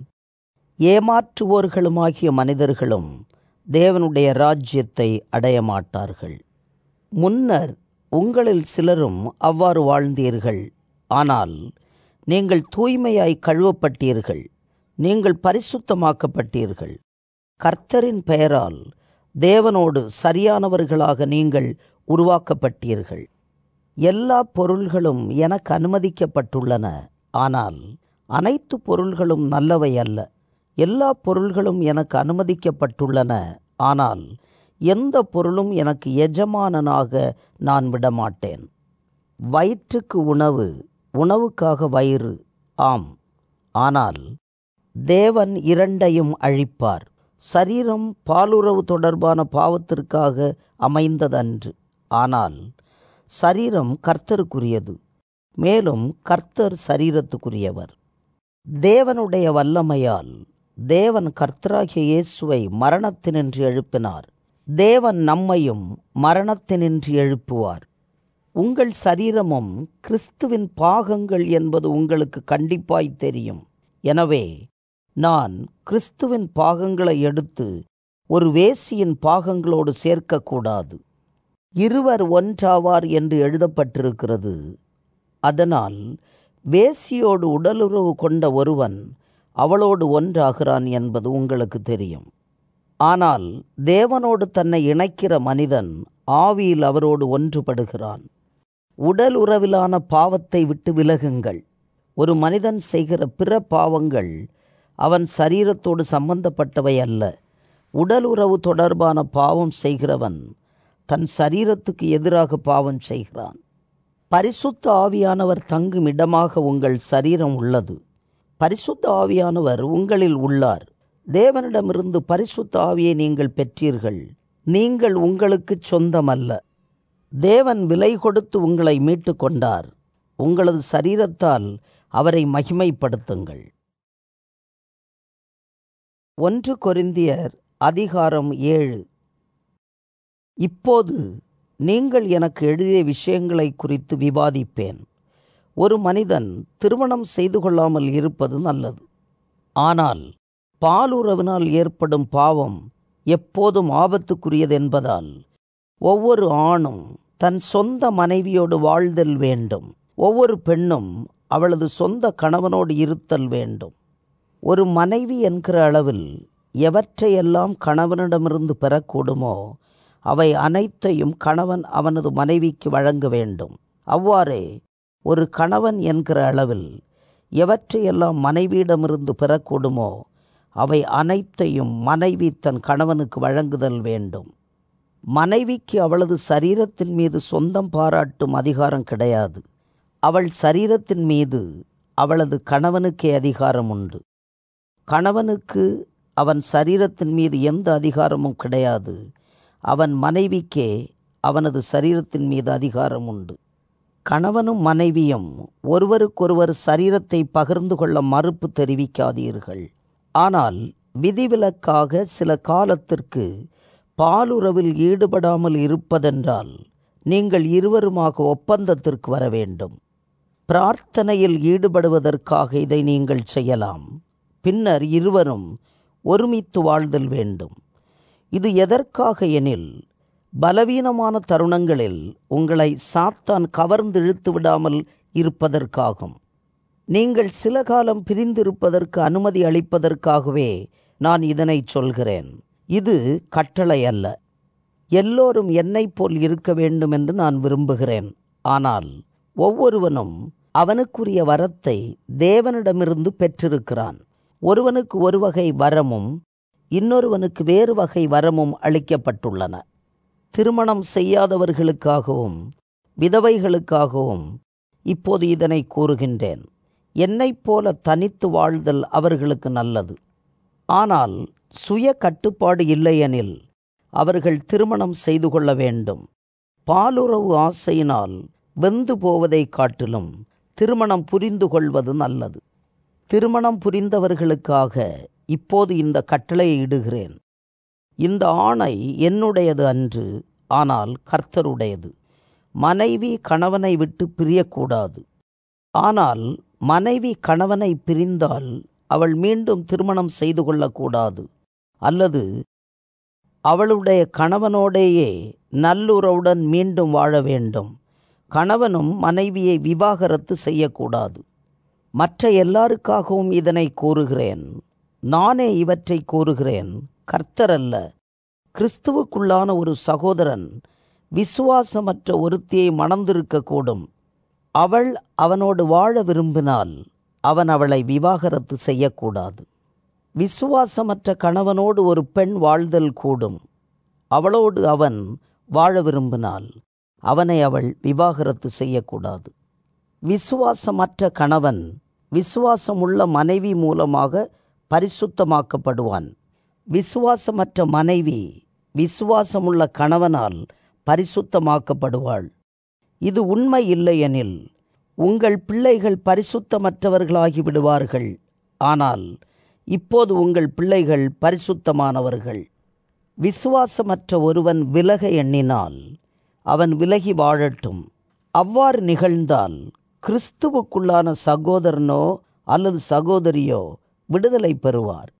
ஏமாற்றுவோர்களுமாகிய மனிதர்களும் தேவனுடைய ராஜ்யத்தை அடைய மாட்டார்கள் முன்னர் உங்களில் சிலரும் அவ்வாறு வாழ்ந்தீர்கள் ஆனால் நீங்கள் தூய்மையாய் கழுவப்பட்டீர்கள் நீங்கள் பரிசுத்தமாக்கப்பட்டீர்கள் கர்த்தரின் பெயரால் தேவனோடு சரியானவர்களாக நீங்கள் உருவாக்கப்பட்டீர்கள் எல்லா பொருள்களும் எனக்கு அனுமதிக்கப்பட்டுள்ளன ஆனால் அனைத்து பொருள்களும் நல்லவை அல்ல எல்லா பொருள்களும் எனக்கு அனுமதிக்கப்பட்டுள்ளன ஆனால் எந்த பொருளும் எனக்கு எஜமானனாக நான் விடமாட்டேன் வயிற்றுக்கு உணவு உணவுக்காக வயிறு ஆம் ஆனால் தேவன் இரண்டையும் அழிப்பார் சரீரம் பாலுறவு தொடர்பான பாவத்திற்காக அமைந்ததன்று ஆனால் சரீரம் கர்த்தருக்குரியது மேலும் கர்த்தர் சரீரத்துக்குரியவர் தேவனுடைய வல்லமையால் தேவன் கர்த்தராகிய இயேசுவை மரணத்தினின்று எழுப்பினார் தேவன் நம்மையும் மரணத்தினின்று எழுப்புவார் உங்கள் சரீரமும் கிறிஸ்துவின் பாகங்கள் என்பது உங்களுக்கு கண்டிப்பாய் தெரியும் எனவே நான் கிறிஸ்துவின் பாகங்களை எடுத்து ஒரு வேசியின் பாகங்களோடு சேர்க்கக்கூடாது இருவர் ஒன்றாவார் என்று எழுதப்பட்டிருக்கிறது அதனால் வேசியோடு உடலுறவு கொண்ட ஒருவன் அவளோடு ஒன்றாகிறான் என்பது உங்களுக்கு தெரியும் ஆனால் தேவனோடு தன்னை இணைக்கிற மனிதன் ஆவியில் அவரோடு ஒன்றுபடுகிறான் உடல் உறவிலான பாவத்தை விட்டு விலகுங்கள் ஒரு மனிதன் செய்கிற பிற பாவங்கள் அவன் சரீரத்தோடு சம்பந்தப்பட்டவை அல்ல உடல் உறவு தொடர்பான பாவம் செய்கிறவன் தன் சரீரத்துக்கு எதிராக பாவம் செய்கிறான் பரிசுத்த ஆவியானவர் தங்கும் இடமாக உங்கள் சரீரம் உள்ளது பரிசுத்த ஆவியானவர் உங்களில் உள்ளார் தேவனிடமிருந்து பரிசுத்த ஆவியை நீங்கள் பெற்றீர்கள் நீங்கள் உங்களுக்கு சொந்தமல்ல தேவன் விலை கொடுத்து உங்களை மீட்டு கொண்டார் உங்களது சரீரத்தால் அவரை மகிமைப்படுத்துங்கள் ஒன்று கொரிந்தியர் அதிகாரம் ஏழு இப்போது நீங்கள் எனக்கு எழுதிய விஷயங்களை குறித்து விவாதிப்பேன் ஒரு மனிதன் திருமணம் செய்து கொள்ளாமல் இருப்பது நல்லது ஆனால் பாலுறவினால் ஏற்படும் பாவம் எப்போதும் ஆபத்துக்குரியது என்பதால் ஒவ்வொரு ஆணும் தன் சொந்த மனைவியோடு வாழ்தல் வேண்டும் ஒவ்வொரு பெண்ணும் அவளது சொந்த கணவனோடு இருத்தல் வேண்டும் ஒரு மனைவி என்கிற அளவில் எவற்றையெல்லாம் கணவனிடமிருந்து பெறக்கூடுமோ அவை அனைத்தையும் கணவன் அவனது மனைவிக்கு வழங்க வேண்டும் அவ்வாறே ஒரு கணவன் என்கிற அளவில் எவற்றையெல்லாம் மனைவியிடமிருந்து பெறக்கூடுமோ அவை அனைத்தையும் மனைவி தன் கணவனுக்கு வழங்குதல் வேண்டும் மனைவிக்கு அவளது சரீரத்தின் மீது சொந்தம் பாராட்டும் அதிகாரம் கிடையாது அவள் சரீரத்தின் மீது அவளது கணவனுக்கே அதிகாரம் உண்டு கணவனுக்கு அவன் சரீரத்தின் மீது எந்த அதிகாரமும் கிடையாது அவன் மனைவிக்கே அவனது சரீரத்தின் மீது அதிகாரம் உண்டு கணவனும் மனைவியும் ஒருவருக்கொருவர் சரீரத்தை பகிர்ந்து கொள்ள மறுப்பு தெரிவிக்காதீர்கள் ஆனால் விதிவிலக்காக சில காலத்திற்கு பாலுறவில் ஈடுபடாமல் இருப்பதென்றால் நீங்கள் இருவருமாக ஒப்பந்தத்திற்கு வர வேண்டும் பிரார்த்தனையில் ஈடுபடுவதற்காக இதை நீங்கள் செய்யலாம் பின்னர் இருவரும் ஒருமித்து வாழ்தல் வேண்டும் இது எதற்காக எனில் பலவீனமான தருணங்களில் உங்களை சாத்தான் கவர்ந்து இழுத்து விடாமல் இருப்பதற்காகும் நீங்கள் சில காலம் பிரிந்திருப்பதற்கு அனுமதி அளிப்பதற்காகவே நான் இதனை சொல்கிறேன் இது கட்டளை அல்ல எல்லோரும் என்னைப் போல் இருக்க வேண்டும் என்று நான் விரும்புகிறேன் ஆனால் ஒவ்வொருவனும் அவனுக்குரிய வரத்தை தேவனிடமிருந்து பெற்றிருக்கிறான் ஒருவனுக்கு ஒரு வகை வரமும் இன்னொருவனுக்கு வேறு வகை வரமும் அளிக்கப்பட்டுள்ளன திருமணம் செய்யாதவர்களுக்காகவும் விதவைகளுக்காகவும் இப்போது இதனை கூறுகின்றேன் என்னைப் போல தனித்து வாழ்தல் அவர்களுக்கு நல்லது ஆனால் சுய கட்டுப்பாடு இல்லையெனில் அவர்கள் திருமணம் செய்து கொள்ள வேண்டும் பாலுறவு ஆசையினால் வெந்து போவதை காட்டிலும் திருமணம் புரிந்து கொள்வது நல்லது திருமணம் புரிந்தவர்களுக்காக இப்போது இந்த கட்டளையை இடுகிறேன் இந்த ஆணை என்னுடையது அன்று ஆனால் கர்த்தருடையது மனைவி கணவனை விட்டு பிரியக்கூடாது ஆனால் மனைவி கணவனை பிரிந்தால் அவள் மீண்டும் திருமணம் செய்து கொள்ளக்கூடாது அல்லது அவளுடைய கணவனோடேயே நல்லுறவுடன் மீண்டும் வாழ வேண்டும் கணவனும் மனைவியை விவாகரத்து செய்யக்கூடாது மற்ற எல்லாருக்காகவும் இதனை கூறுகிறேன் நானே இவற்றை கூறுகிறேன் கர்த்தர் அல்ல கிறிஸ்துவுக்குள்ளான ஒரு சகோதரன் விசுவாசமற்ற ஒருத்தியை மணந்திருக்கக்கூடும் அவள் அவனோடு வாழ விரும்பினால் அவன் அவளை விவாகரத்து செய்யக்கூடாது விசுவாசமற்ற கணவனோடு ஒரு பெண் வாழ்தல் கூடும் அவளோடு அவன் வாழ விரும்பினால் அவனை அவள் விவாகரத்து செய்யக்கூடாது விசுவாசமற்ற கணவன் விசுவாசமுள்ள மனைவி மூலமாக பரிசுத்தமாக்கப்படுவான் விசுவாசமற்ற மனைவி விசுவாசமுள்ள கணவனால் பரிசுத்தமாக்கப்படுவாள் இது உண்மை இல்லையெனில் உங்கள் பிள்ளைகள் பரிசுத்தமற்றவர்களாகி விடுவார்கள் ஆனால் இப்போது உங்கள் பிள்ளைகள் பரிசுத்தமானவர்கள் விசுவாசமற்ற ஒருவன் விலக எண்ணினால் அவன் விலகி வாழட்டும் அவ்வாறு நிகழ்ந்தால் கிறிஸ்துவுக்குள்ளான சகோதரனோ அல்லது சகோதரியோ விடுதலை பெறுவார்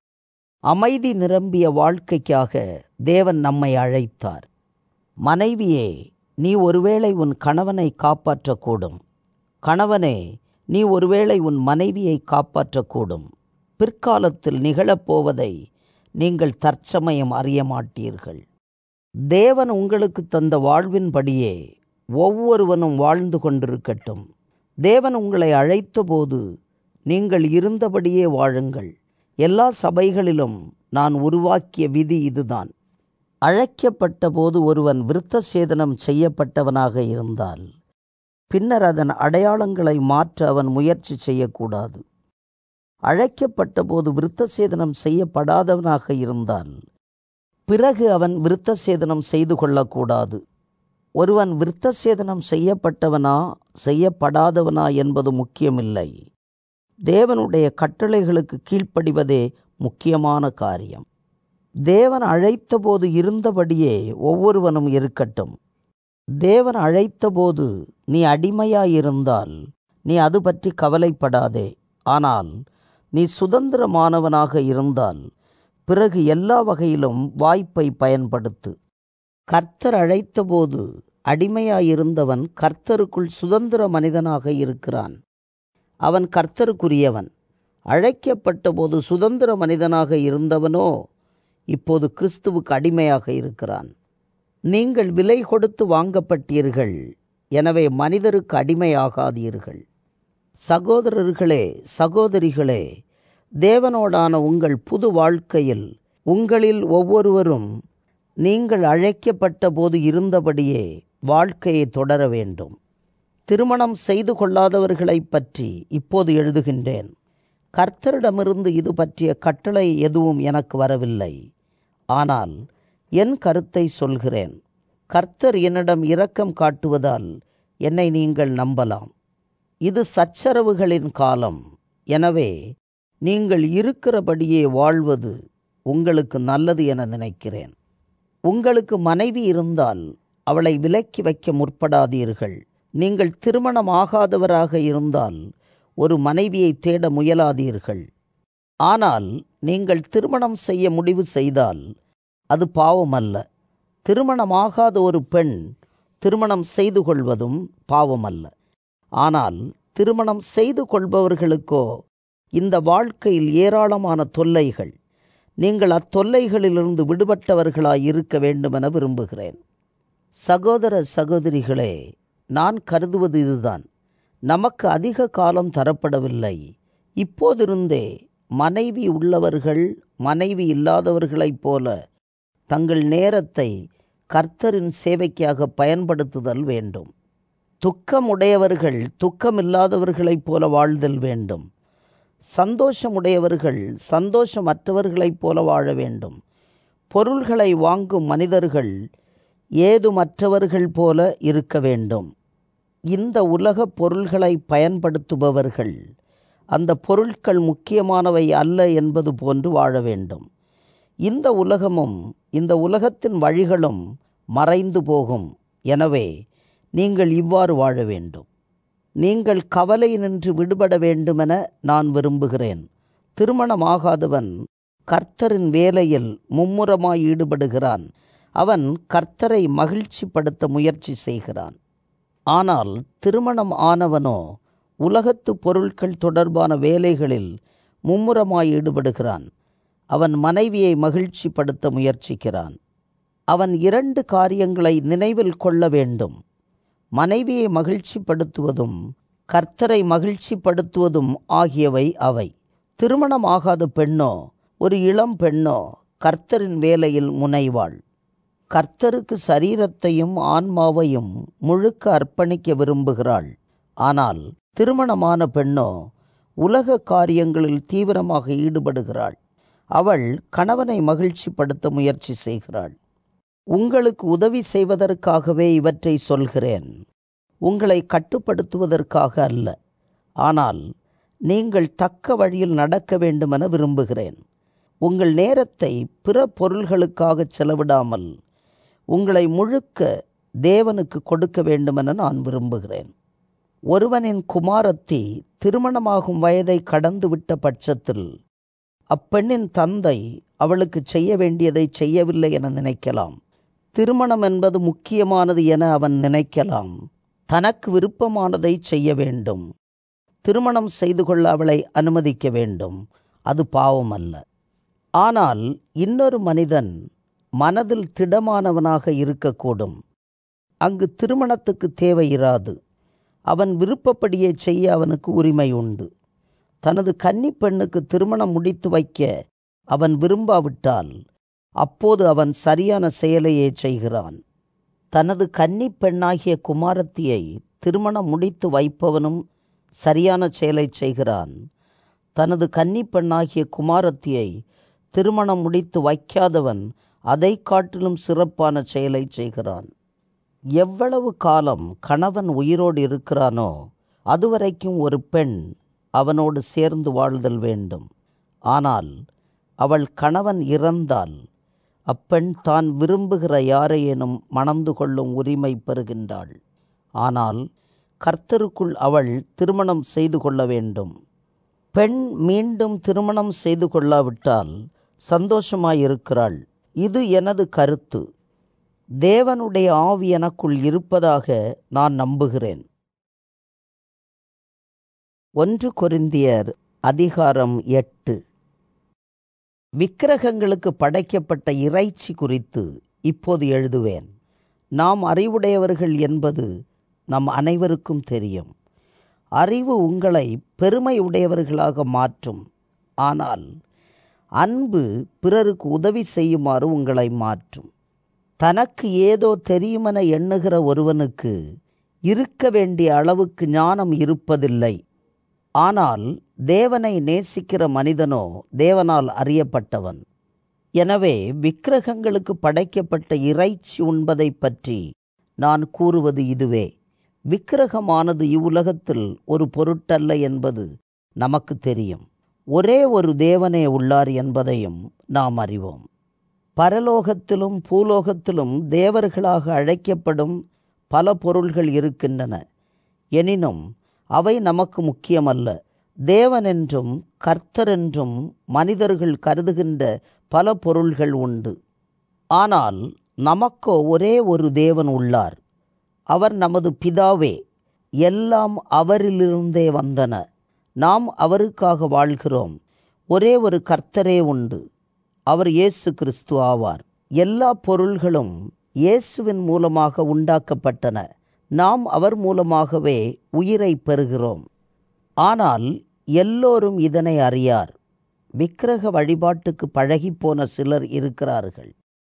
அமைதி நிரம்பிய வாழ்க்கைக்காக தேவன் நம்மை அழைத்தார் மனைவியே நீ ஒருவேளை உன் கணவனை காப்பாற்றக்கூடும் கணவனே நீ ஒருவேளை உன் மனைவியை காப்பாற்றக்கூடும் பிற்காலத்தில் நிகழப்போவதை நீங்கள் தற்சமயம் அறிய மாட்டீர்கள் தேவன் உங்களுக்கு தந்த வாழ்வின்படியே ஒவ்வொருவனும் வாழ்ந்து கொண்டிருக்கட்டும் தேவன் உங்களை அழைத்தபோது நீங்கள் இருந்தபடியே வாழுங்கள் எல்லா சபைகளிலும் நான் உருவாக்கிய விதி இதுதான் அழைக்கப்பட்ட போது ஒருவன் விருத்த சேதனம் செய்யப்பட்டவனாக இருந்தால் பின்னர் அதன் அடையாளங்களை மாற்ற அவன் முயற்சி செய்யக்கூடாது அழைக்கப்பட்ட போது விருத்த சேதனம் செய்யப்படாதவனாக இருந்தால் பிறகு அவன் விருத்த சேதனம் செய்து கொள்ளக்கூடாது ஒருவன் விருத்த சேதனம் செய்யப்பட்டவனா செய்யப்படாதவனா என்பது முக்கியமில்லை தேவனுடைய கட்டளைகளுக்கு கீழ்ப்படிவதே முக்கியமான காரியம் தேவன் அழைத்தபோது இருந்தபடியே ஒவ்வொருவனும் இருக்கட்டும் தேவன் அழைத்தபோது நீ அடிமையாயிருந்தால் நீ அது பற்றி கவலைப்படாதே ஆனால் நீ சுதந்திரமானவனாக இருந்தால் பிறகு எல்லா வகையிலும் வாய்ப்பை பயன்படுத்து கர்த்தர் அழைத்தபோது அடிமையாயிருந்தவன் கர்த்தருக்குள் சுதந்திர மனிதனாக இருக்கிறான் அவன் கர்த்தருக்குரியவன் அழைக்கப்பட்ட போது சுதந்திர மனிதனாக இருந்தவனோ இப்போது கிறிஸ்துவுக்கு அடிமையாக இருக்கிறான் நீங்கள் விலை கொடுத்து வாங்கப்பட்டீர்கள் எனவே மனிதருக்கு அடிமையாகாதீர்கள் சகோதரர்களே சகோதரிகளே தேவனோடான உங்கள் புது வாழ்க்கையில் உங்களில் ஒவ்வொருவரும் நீங்கள் அழைக்கப்பட்ட போது இருந்தபடியே வாழ்க்கையை தொடர வேண்டும் திருமணம் செய்து கொள்ளாதவர்களைப் பற்றி இப்போது எழுதுகின்றேன் கர்த்தரிடமிருந்து இது பற்றிய கட்டளை எதுவும் எனக்கு வரவில்லை ஆனால் என் கருத்தை சொல்கிறேன் கர்த்தர் என்னிடம் இரக்கம் காட்டுவதால் என்னை நீங்கள் நம்பலாம் இது சச்சரவுகளின் காலம் எனவே நீங்கள் இருக்கிறபடியே வாழ்வது உங்களுக்கு நல்லது என நினைக்கிறேன் உங்களுக்கு மனைவி இருந்தால் அவளை விலக்கி வைக்க முற்படாதீர்கள் நீங்கள் திருமணமாகாதவராக இருந்தால் ஒரு மனைவியை தேட முயலாதீர்கள் ஆனால் நீங்கள் திருமணம் செய்ய முடிவு செய்தால் அது பாவமல்ல திருமணமாகாத ஒரு பெண் திருமணம் செய்து கொள்வதும் பாவமல்ல ஆனால் திருமணம் செய்து கொள்பவர்களுக்கோ இந்த வாழ்க்கையில் ஏராளமான தொல்லைகள் நீங்கள் அத்தொல்லைகளிலிருந்து விடுபட்டவர்களாய் இருக்க வேண்டுமென விரும்புகிறேன் சகோதர சகோதரிகளே நான் கருதுவது இதுதான் நமக்கு அதிக காலம் தரப்படவில்லை இப்போதிருந்தே மனைவி உள்ளவர்கள் மனைவி இல்லாதவர்களைப் போல தங்கள் நேரத்தை கர்த்தரின் சேவைக்காக பயன்படுத்துதல் வேண்டும் துக்கமுடையவர்கள் துக்கமில்லாதவர்களைப் போல வாழ்தல் வேண்டும் சந்தோஷமுடையவர்கள் சந்தோஷமற்றவர்களைப் போல வாழ வேண்டும் பொருள்களை வாங்கும் மனிதர்கள் ஏதுமற்றவர்கள் போல இருக்க வேண்டும் இந்த உலக பொருள்களை பயன்படுத்துபவர்கள் அந்த பொருட்கள் முக்கியமானவை அல்ல என்பது போன்று வாழ வேண்டும் இந்த உலகமும் இந்த உலகத்தின் வழிகளும் மறைந்து போகும் எனவே நீங்கள் இவ்வாறு வாழ வேண்டும் நீங்கள் கவலை நின்று விடுபட வேண்டுமென நான் விரும்புகிறேன் திருமணமாகாதவன் கர்த்தரின் வேலையில் மும்முரமாய் ஈடுபடுகிறான் அவன் கர்த்தரை மகிழ்ச்சிப்படுத்த முயற்சி செய்கிறான் ஆனால் திருமணம் ஆனவனோ உலகத்து பொருட்கள் தொடர்பான வேலைகளில் மும்முரமாய் ஈடுபடுகிறான் அவன் மனைவியை மகிழ்ச்சிப்படுத்த முயற்சிக்கிறான் அவன் இரண்டு காரியங்களை நினைவில் கொள்ள வேண்டும் மனைவியை மகிழ்ச்சிப்படுத்துவதும் கர்த்தரை மகிழ்ச்சிப்படுத்துவதும் ஆகியவை அவை திருமணமாகாத பெண்ணோ ஒரு இளம் பெண்ணோ கர்த்தரின் வேலையில் முனைவாள் கர்த்தருக்கு சரீரத்தையும் ஆன்மாவையும் முழுக்க அர்ப்பணிக்க விரும்புகிறாள் ஆனால் திருமணமான பெண்ணோ உலக காரியங்களில் தீவிரமாக ஈடுபடுகிறாள் அவள் கணவனை மகிழ்ச்சிப்படுத்த முயற்சி செய்கிறாள் உங்களுக்கு உதவி செய்வதற்காகவே இவற்றை சொல்கிறேன் உங்களை கட்டுப்படுத்துவதற்காக அல்ல ஆனால் நீங்கள் தக்க வழியில் நடக்க வேண்டுமென விரும்புகிறேன் உங்கள் நேரத்தை பிற பொருள்களுக்காக செலவிடாமல் உங்களை முழுக்க தேவனுக்கு கொடுக்க வேண்டுமென நான் விரும்புகிறேன் ஒருவனின் குமாரத்தி திருமணமாகும் வயதை கடந்துவிட்ட பட்சத்தில் அப்பெண்ணின் தந்தை அவளுக்கு செய்ய வேண்டியதை செய்யவில்லை என நினைக்கலாம் திருமணம் என்பது முக்கியமானது என அவன் நினைக்கலாம் தனக்கு விருப்பமானதை செய்ய வேண்டும் திருமணம் செய்து கொள்ள அவளை அனுமதிக்க வேண்டும் அது பாவம் அல்ல ஆனால் இன்னொரு மனிதன் மனதில் திடமானவனாக இருக்கக்கூடும் அங்கு திருமணத்துக்கு தேவை இராது அவன் விருப்பப்படியே செய்ய அவனுக்கு உரிமை உண்டு தனது கன்னி பெண்ணுக்கு திருமணம் முடித்து வைக்க அவன் விரும்பாவிட்டால் அப்போது அவன் சரியான செயலையே செய்கிறான் தனது கன்னி பெண்ணாகிய குமாரத்தியை திருமணம் முடித்து வைப்பவனும் சரியான செயலை செய்கிறான் தனது கன்னி பெண்ணாகிய குமாரத்தியை திருமணம் முடித்து வைக்காதவன் அதை காட்டிலும் சிறப்பான செயலை செய்கிறான் எவ்வளவு காலம் கணவன் உயிரோடு இருக்கிறானோ அதுவரைக்கும் ஒரு பெண் அவனோடு சேர்ந்து வாழ்தல் வேண்டும் ஆனால் அவள் கணவன் இறந்தால் அப்பெண் தான் விரும்புகிற யாரையேனும் மணந்து கொள்ளும் உரிமை பெறுகின்றாள் ஆனால் கர்த்தருக்குள் அவள் திருமணம் செய்து கொள்ள வேண்டும் பெண் மீண்டும் திருமணம் செய்து கொள்ளாவிட்டால் சந்தோஷமாயிருக்கிறாள் இது எனது கருத்து தேவனுடைய ஆவி எனக்குள் இருப்பதாக நான் நம்புகிறேன் ஒன்று கொரிந்தியர் அதிகாரம் எட்டு விக்கிரகங்களுக்கு படைக்கப்பட்ட இறைச்சி குறித்து இப்போது எழுதுவேன் நாம் அறிவுடையவர்கள் என்பது நம் அனைவருக்கும் தெரியும் அறிவு உங்களை பெருமை உடையவர்களாக மாற்றும் ஆனால் அன்பு பிறருக்கு உதவி செய்யுமாறு உங்களை மாற்றும் தனக்கு ஏதோ தெரியுமென எண்ணுகிற ஒருவனுக்கு இருக்க வேண்டிய அளவுக்கு ஞானம் இருப்பதில்லை ஆனால் தேவனை நேசிக்கிற மனிதனோ தேவனால் அறியப்பட்டவன் எனவே விக்கிரகங்களுக்கு படைக்கப்பட்ட இறைச்சி உண்பதை பற்றி நான் கூறுவது இதுவே விக்கிரகமானது இவ்வுலகத்தில் ஒரு பொருட்டல்ல என்பது நமக்கு தெரியும் ஒரே ஒரு தேவனே உள்ளார் என்பதையும் நாம் அறிவோம் பரலோகத்திலும் பூலோகத்திலும் தேவர்களாக அழைக்கப்படும் பல பொருள்கள் இருக்கின்றன எனினும் அவை நமக்கு முக்கியமல்ல தேவன் என்றும் கர்த்தர் என்றும் மனிதர்கள் கருதுகின்ற பல பொருள்கள் உண்டு ஆனால் நமக்கோ ஒரே ஒரு தேவன் உள்ளார் அவர் நமது பிதாவே எல்லாம் அவரிலிருந்தே வந்தன நாம் அவருக்காக வாழ்கிறோம் ஒரே ஒரு கர்த்தரே உண்டு அவர் இயேசு கிறிஸ்து ஆவார் எல்லா பொருள்களும் இயேசுவின் மூலமாக உண்டாக்கப்பட்டன நாம் அவர் மூலமாகவே உயிரை பெறுகிறோம் ஆனால் எல்லோரும் இதனை அறியார் விக்கிரக வழிபாட்டுக்கு பழகிப்போன சிலர் இருக்கிறார்கள்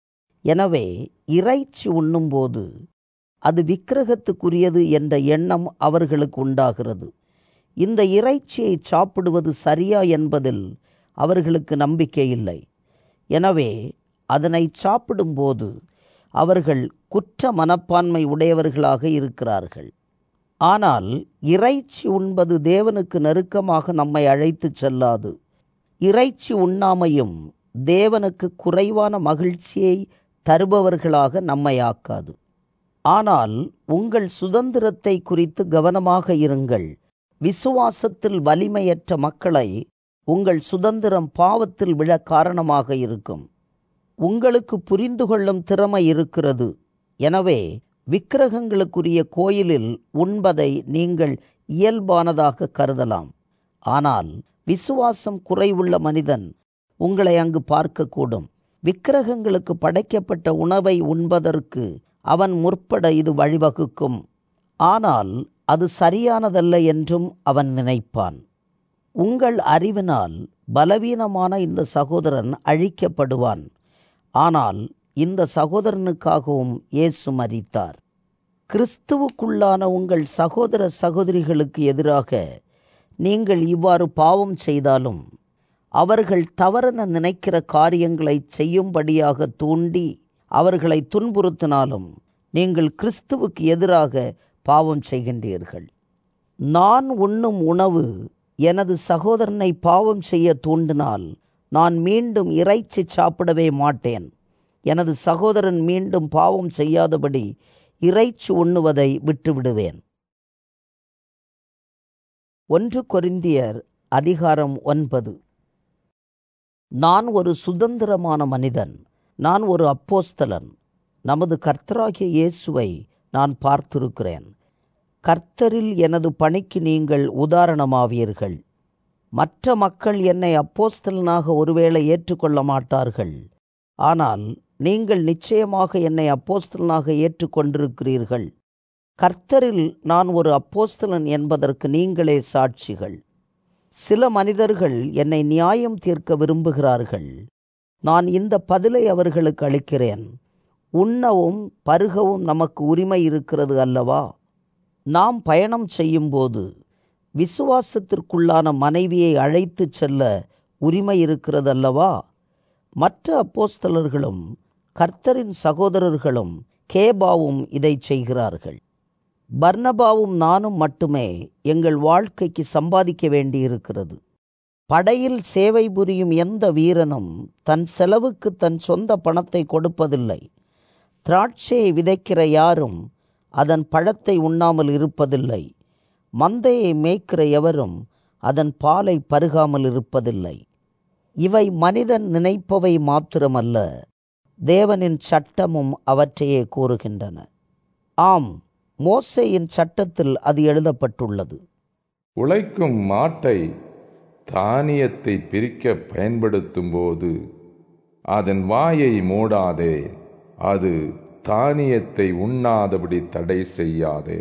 எனவே இறைச்சி உண்ணும்போது அது விக்கிரகத்துக்குரியது என்ற எண்ணம் அவர்களுக்கு உண்டாகிறது இந்த இறைச்சியை சாப்பிடுவது சரியா என்பதில் அவர்களுக்கு நம்பிக்கை இல்லை எனவே அதனை சாப்பிடும்போது அவர்கள் குற்ற மனப்பான்மை உடையவர்களாக இருக்கிறார்கள் ஆனால் இறைச்சி உண்பது தேவனுக்கு நெருக்கமாக நம்மை அழைத்துச் செல்லாது இறைச்சி உண்ணாமையும் தேவனுக்கு குறைவான மகிழ்ச்சியை தருபவர்களாக நம்மை ஆக்காது ஆனால் உங்கள் சுதந்திரத்தை குறித்து கவனமாக இருங்கள் விசுவாசத்தில் வலிமையற்ற மக்களை உங்கள் சுதந்திரம் பாவத்தில் விழ காரணமாக இருக்கும் உங்களுக்கு புரிந்து கொள்ளும் திறமை இருக்கிறது எனவே விக்கிரகங்களுக்குரிய கோயிலில் உண்பதை நீங்கள் இயல்பானதாக கருதலாம் ஆனால் விசுவாசம் குறைவுள்ள மனிதன் உங்களை அங்கு பார்க்கக்கூடும் விக்கிரகங்களுக்கு படைக்கப்பட்ட உணவை உண்பதற்கு அவன் முற்பட இது வழிவகுக்கும் ஆனால் அது சரியானதல்ல என்றும் அவன் நினைப்பான் உங்கள் அறிவினால் பலவீனமான இந்த சகோதரன் அழிக்கப்படுவான் ஆனால் இந்த சகோதரனுக்காகவும் இயேசு மரித்தார் கிறிஸ்துவுக்குள்ளான உங்கள் சகோதர சகோதரிகளுக்கு எதிராக நீங்கள் இவ்வாறு பாவம் செய்தாலும் அவர்கள் தவறென நினைக்கிற காரியங்களை செய்யும்படியாக தூண்டி அவர்களை துன்புறுத்தினாலும் நீங்கள் கிறிஸ்துவுக்கு எதிராக பாவம் செய்கின்றீர்கள் நான் உண்ணும் உணவு எனது சகோதரனை பாவம் செய்ய தூண்டினால் நான் மீண்டும் இறைச்சி சாப்பிடவே மாட்டேன் எனது சகோதரன் மீண்டும் பாவம் செய்யாதபடி இறைச்சி உண்ணுவதை விட்டுவிடுவேன் ஒன்று கொரிந்தியர் அதிகாரம் ஒன்பது நான் ஒரு சுதந்திரமான மனிதன் நான் ஒரு அப்போஸ்தலன் நமது கர்த்தராகிய இயேசுவை நான் பார்த்திருக்கிறேன் கர்த்தரில் எனது பணிக்கு நீங்கள் உதாரணமாவீர்கள் மற்ற மக்கள் என்னை அப்போஸ்தலனாக ஒருவேளை ஏற்றுக்கொள்ள மாட்டார்கள் ஆனால் நீங்கள் நிச்சயமாக என்னை அப்போஸ்தலனாக ஏற்றுக்கொண்டிருக்கிறீர்கள் கர்த்தரில் நான் ஒரு அப்போஸ்தலன் என்பதற்கு நீங்களே சாட்சிகள் சில மனிதர்கள் என்னை நியாயம் தீர்க்க விரும்புகிறார்கள் நான் இந்த பதிலை அவர்களுக்கு அளிக்கிறேன் உண்ணவும் பருகவும் நமக்கு உரிமை இருக்கிறது அல்லவா நாம் பயணம் செய்யும்போது விசுவாசத்திற்குள்ளான மனைவியை அழைத்துச் செல்ல உரிமை இருக்கிறது அல்லவா மற்ற அப்போஸ்தலர்களும் கர்த்தரின் சகோதரர்களும் கேபாவும் இதை செய்கிறார்கள் பர்னபாவும் நானும் மட்டுமே எங்கள் வாழ்க்கைக்கு சம்பாதிக்க வேண்டியிருக்கிறது படையில் சேவை புரியும் எந்த வீரனும் தன் செலவுக்கு தன் சொந்த பணத்தை கொடுப்பதில்லை திராட்சையை விதைக்கிற யாரும் அதன் பழத்தை உண்ணாமல் இருப்பதில்லை மந்தையை மேய்க்கிற எவரும் அதன் பாலை பருகாமல் இருப்பதில்லை இவை மனிதன் நினைப்பவை மாத்திரமல்ல தேவனின் சட்டமும் அவற்றையே கூறுகின்றன ஆம் மோசேயின் சட்டத்தில் அது எழுதப்பட்டுள்ளது உழைக்கும் மாட்டை தானியத்தை பிரிக்க பயன்படுத்தும் போது அதன் வாயை மூடாதே அது தானியத்தை உண்ணாதபடி தடை செய்யாதே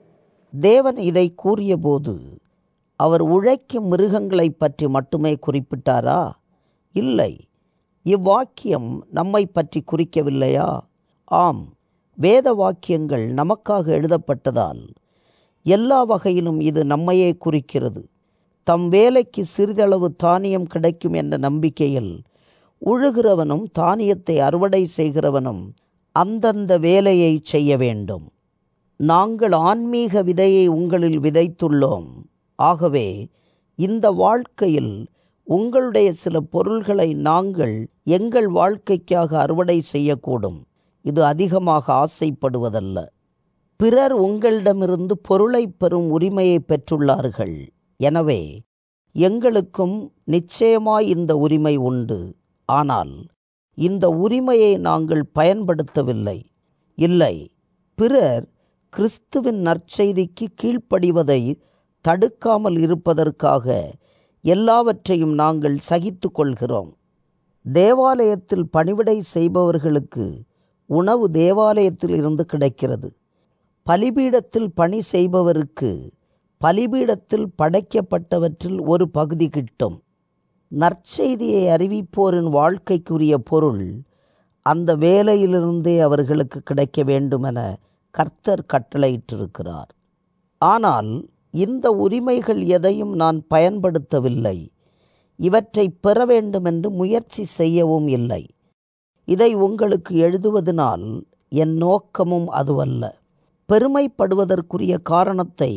தேவன் இதை கூறியபோது அவர் உழைக்கும் மிருகங்களைப் பற்றி மட்டுமே குறிப்பிட்டாரா இல்லை இவ்வாக்கியம் நம்மை பற்றி குறிக்கவில்லையா ஆம் வேத வாக்கியங்கள் நமக்காக எழுதப்பட்டதால் எல்லா வகையிலும் இது நம்மையே குறிக்கிறது தம் வேலைக்கு சிறிதளவு தானியம் கிடைக்கும் என்ற நம்பிக்கையில் உழுகிறவனும் தானியத்தை அறுவடை செய்கிறவனும் அந்தந்த வேலையை செய்ய வேண்டும் நாங்கள் ஆன்மீக விதையை உங்களில் விதைத்துள்ளோம் ஆகவே இந்த வாழ்க்கையில் உங்களுடைய சில பொருள்களை நாங்கள் எங்கள் வாழ்க்கைக்காக அறுவடை செய்யக்கூடும் இது அதிகமாக ஆசைப்படுவதல்ல பிறர் உங்களிடமிருந்து பொருளை பெறும் உரிமையை பெற்றுள்ளார்கள் எனவே எங்களுக்கும் நிச்சயமாய் இந்த உரிமை உண்டு ஆனால் இந்த உரிமையை நாங்கள் பயன்படுத்தவில்லை இல்லை பிறர் கிறிஸ்துவின் நற்செய்திக்கு கீழ்ப்படிவதை தடுக்காமல் இருப்பதற்காக எல்லாவற்றையும் நாங்கள் சகித்து கொள்கிறோம் தேவாலயத்தில் பணிவிடை செய்பவர்களுக்கு உணவு தேவாலயத்தில் இருந்து கிடைக்கிறது பலிபீடத்தில் பணி செய்பவருக்கு பலிபீடத்தில் படைக்கப்பட்டவற்றில் ஒரு பகுதி கிட்டும் நற்செய்தியை அறிவிப்போரின் வாழ்க்கைக்குரிய பொருள் அந்த வேலையிலிருந்தே அவர்களுக்கு கிடைக்க வேண்டுமென கர்த்தர் கட்டளையிட்டிருக்கிறார் ஆனால் இந்த உரிமைகள் எதையும் நான் பயன்படுத்தவில்லை இவற்றை பெற வேண்டுமென்று முயற்சி செய்யவும் இல்லை இதை உங்களுக்கு எழுதுவதனால் என் நோக்கமும் அதுவல்ல பெருமைப்படுவதற்குரிய காரணத்தை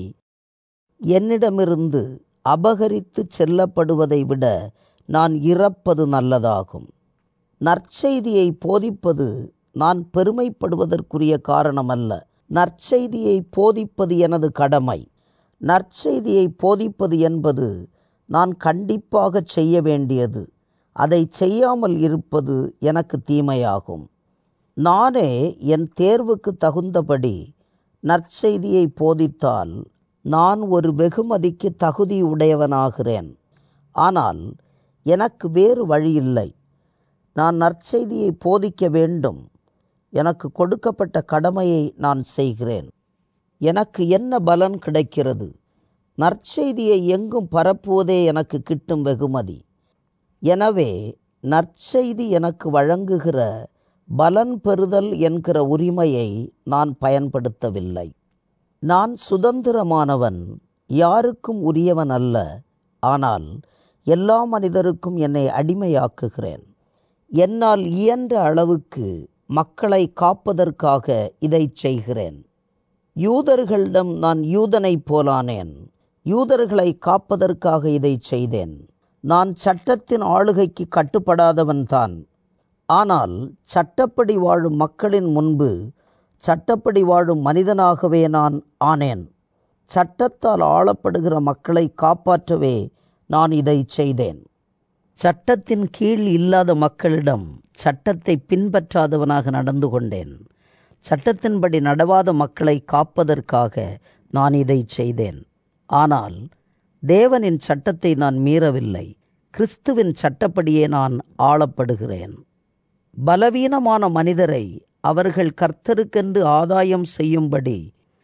என்னிடமிருந்து அபகரித்து செல்லப்படுவதை விட நான் இறப்பது நல்லதாகும் நற்செய்தியை போதிப்பது நான் பெருமைப்படுவதற்குரிய காரணமல்ல நற்செய்தியை போதிப்பது எனது கடமை நற்செய்தியை போதிப்பது என்பது நான் கண்டிப்பாக செய்ய வேண்டியது அதை செய்யாமல் இருப்பது எனக்கு தீமையாகும் நானே என் தேர்வுக்கு தகுந்தபடி நற்செய்தியை போதித்தால் நான் ஒரு வெகுமதிக்கு தகுதி உடையவனாகிறேன் ஆனால் எனக்கு வேறு வழியில்லை நான் நற்செய்தியை போதிக்க வேண்டும் எனக்கு கொடுக்கப்பட்ட கடமையை நான் செய்கிறேன் எனக்கு என்ன பலன் கிடைக்கிறது நற்செய்தியை எங்கும் பரப்புவதே எனக்கு கிட்டும் வெகுமதி எனவே நற்செய்தி எனக்கு வழங்குகிற பலன் பெறுதல் என்கிற உரிமையை நான் பயன்படுத்தவில்லை நான் சுதந்திரமானவன் யாருக்கும் உரியவன் அல்ல ஆனால் எல்லா மனிதருக்கும் என்னை அடிமையாக்குகிறேன் என்னால் இயன்ற அளவுக்கு மக்களை காப்பதற்காக இதை செய்கிறேன் யூதர்களிடம் நான் யூதனைப் போலானேன் யூதர்களை காப்பதற்காக இதை செய்தேன் நான் சட்டத்தின் ஆளுகைக்கு கட்டுப்படாதவன்தான் ஆனால் சட்டப்படி வாழும் மக்களின் முன்பு சட்டப்படி வாழும் மனிதனாகவே நான் ஆனேன் சட்டத்தால் ஆளப்படுகிற மக்களை காப்பாற்றவே நான் இதை செய்தேன் சட்டத்தின் கீழ் இல்லாத மக்களிடம் சட்டத்தை பின்பற்றாதவனாக நடந்து கொண்டேன் சட்டத்தின்படி நடவாத மக்களை காப்பதற்காக நான் இதை செய்தேன் ஆனால் தேவனின் சட்டத்தை நான் மீறவில்லை கிறிஸ்துவின் சட்டப்படியே நான் ஆளப்படுகிறேன் பலவீனமான மனிதரை அவர்கள் கர்த்தருக்கென்று ஆதாயம் செய்யும்படி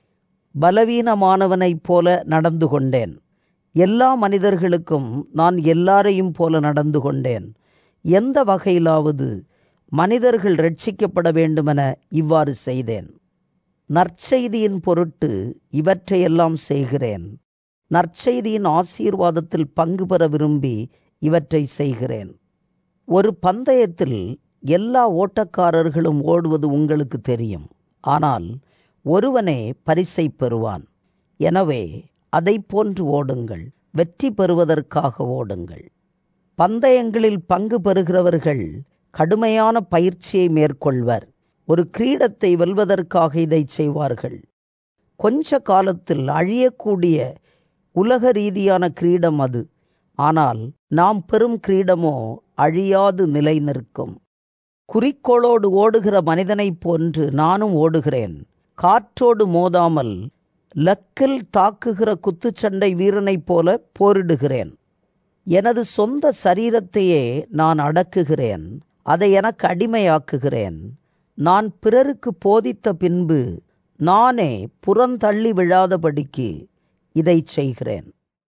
பலவீனமானவனைப் போல நடந்து கொண்டேன் எல்லா மனிதர்களுக்கும் நான் எல்லாரையும் போல நடந்து கொண்டேன் எந்த வகையிலாவது மனிதர்கள் ரட்சிக்கப்பட வேண்டுமென இவ்வாறு செய்தேன் நற்செய்தியின் பொருட்டு இவற்றையெல்லாம் செய்கிறேன் நற்செய்தியின் ஆசீர்வாதத்தில் பங்கு பெற விரும்பி இவற்றை செய்கிறேன் ஒரு பந்தயத்தில் எல்லா ஓட்டக்காரர்களும் ஓடுவது உங்களுக்கு தெரியும் ஆனால் ஒருவனே பரிசை பெறுவான் எனவே அதை போன்று ஓடுங்கள் வெற்றி பெறுவதற்காக ஓடுங்கள் பந்தயங்களில் பங்கு பெறுகிறவர்கள் கடுமையான பயிற்சியை மேற்கொள்வர் ஒரு கிரீடத்தை வெல்வதற்காக இதை செய்வார்கள் கொஞ்ச காலத்தில் அழியக்கூடிய உலக ரீதியான கிரீடம் அது ஆனால் நாம் பெறும் கிரீடமோ அழியாது நிலை நிற்கும் குறிக்கோளோடு ஓடுகிற மனிதனைப் போன்று நானும் ஓடுகிறேன் காற்றோடு மோதாமல் லக்கில் தாக்குகிற குத்துச்சண்டை வீரனைப் போல போரிடுகிறேன் எனது சொந்த சரீரத்தையே நான் அடக்குகிறேன் அதை எனக்கு அடிமையாக்குகிறேன் நான் பிறருக்கு போதித்த பின்பு நானே புறந்தள்ளி விழாதபடிக்கு இதை செய்கிறேன்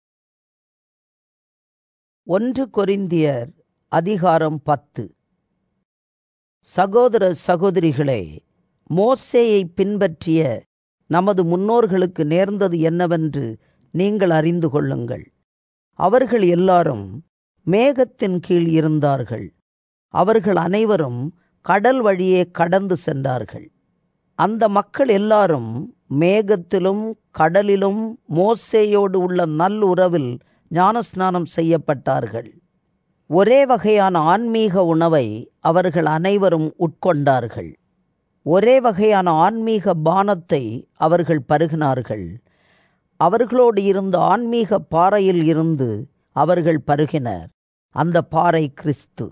ஒன்று கொரிந்தியர் அதிகாரம் பத்து சகோதர சகோதரிகளே மோசேயை பின்பற்றிய நமது முன்னோர்களுக்கு நேர்ந்தது என்னவென்று நீங்கள் அறிந்து கொள்ளுங்கள் அவர்கள் எல்லாரும் மேகத்தின் கீழ் இருந்தார்கள் அவர்கள் அனைவரும் கடல் வழியே கடந்து சென்றார்கள் அந்த மக்கள் எல்லாரும் மேகத்திலும் கடலிலும் மோசேயோடு உள்ள நல்லுறவில் ஞானஸ்நானம் செய்யப்பட்டார்கள் ஒரே வகையான ஆன்மீக உணவை அவர்கள் அனைவரும் உட்கொண்டார்கள் ஒரே வகையான ஆன்மீக பானத்தை அவர்கள் பருகினார்கள் அவர்களோடு இருந்த ஆன்மீக பாறையில் இருந்து அவர்கள் பருகினர் அந்த பாறை கிறிஸ்து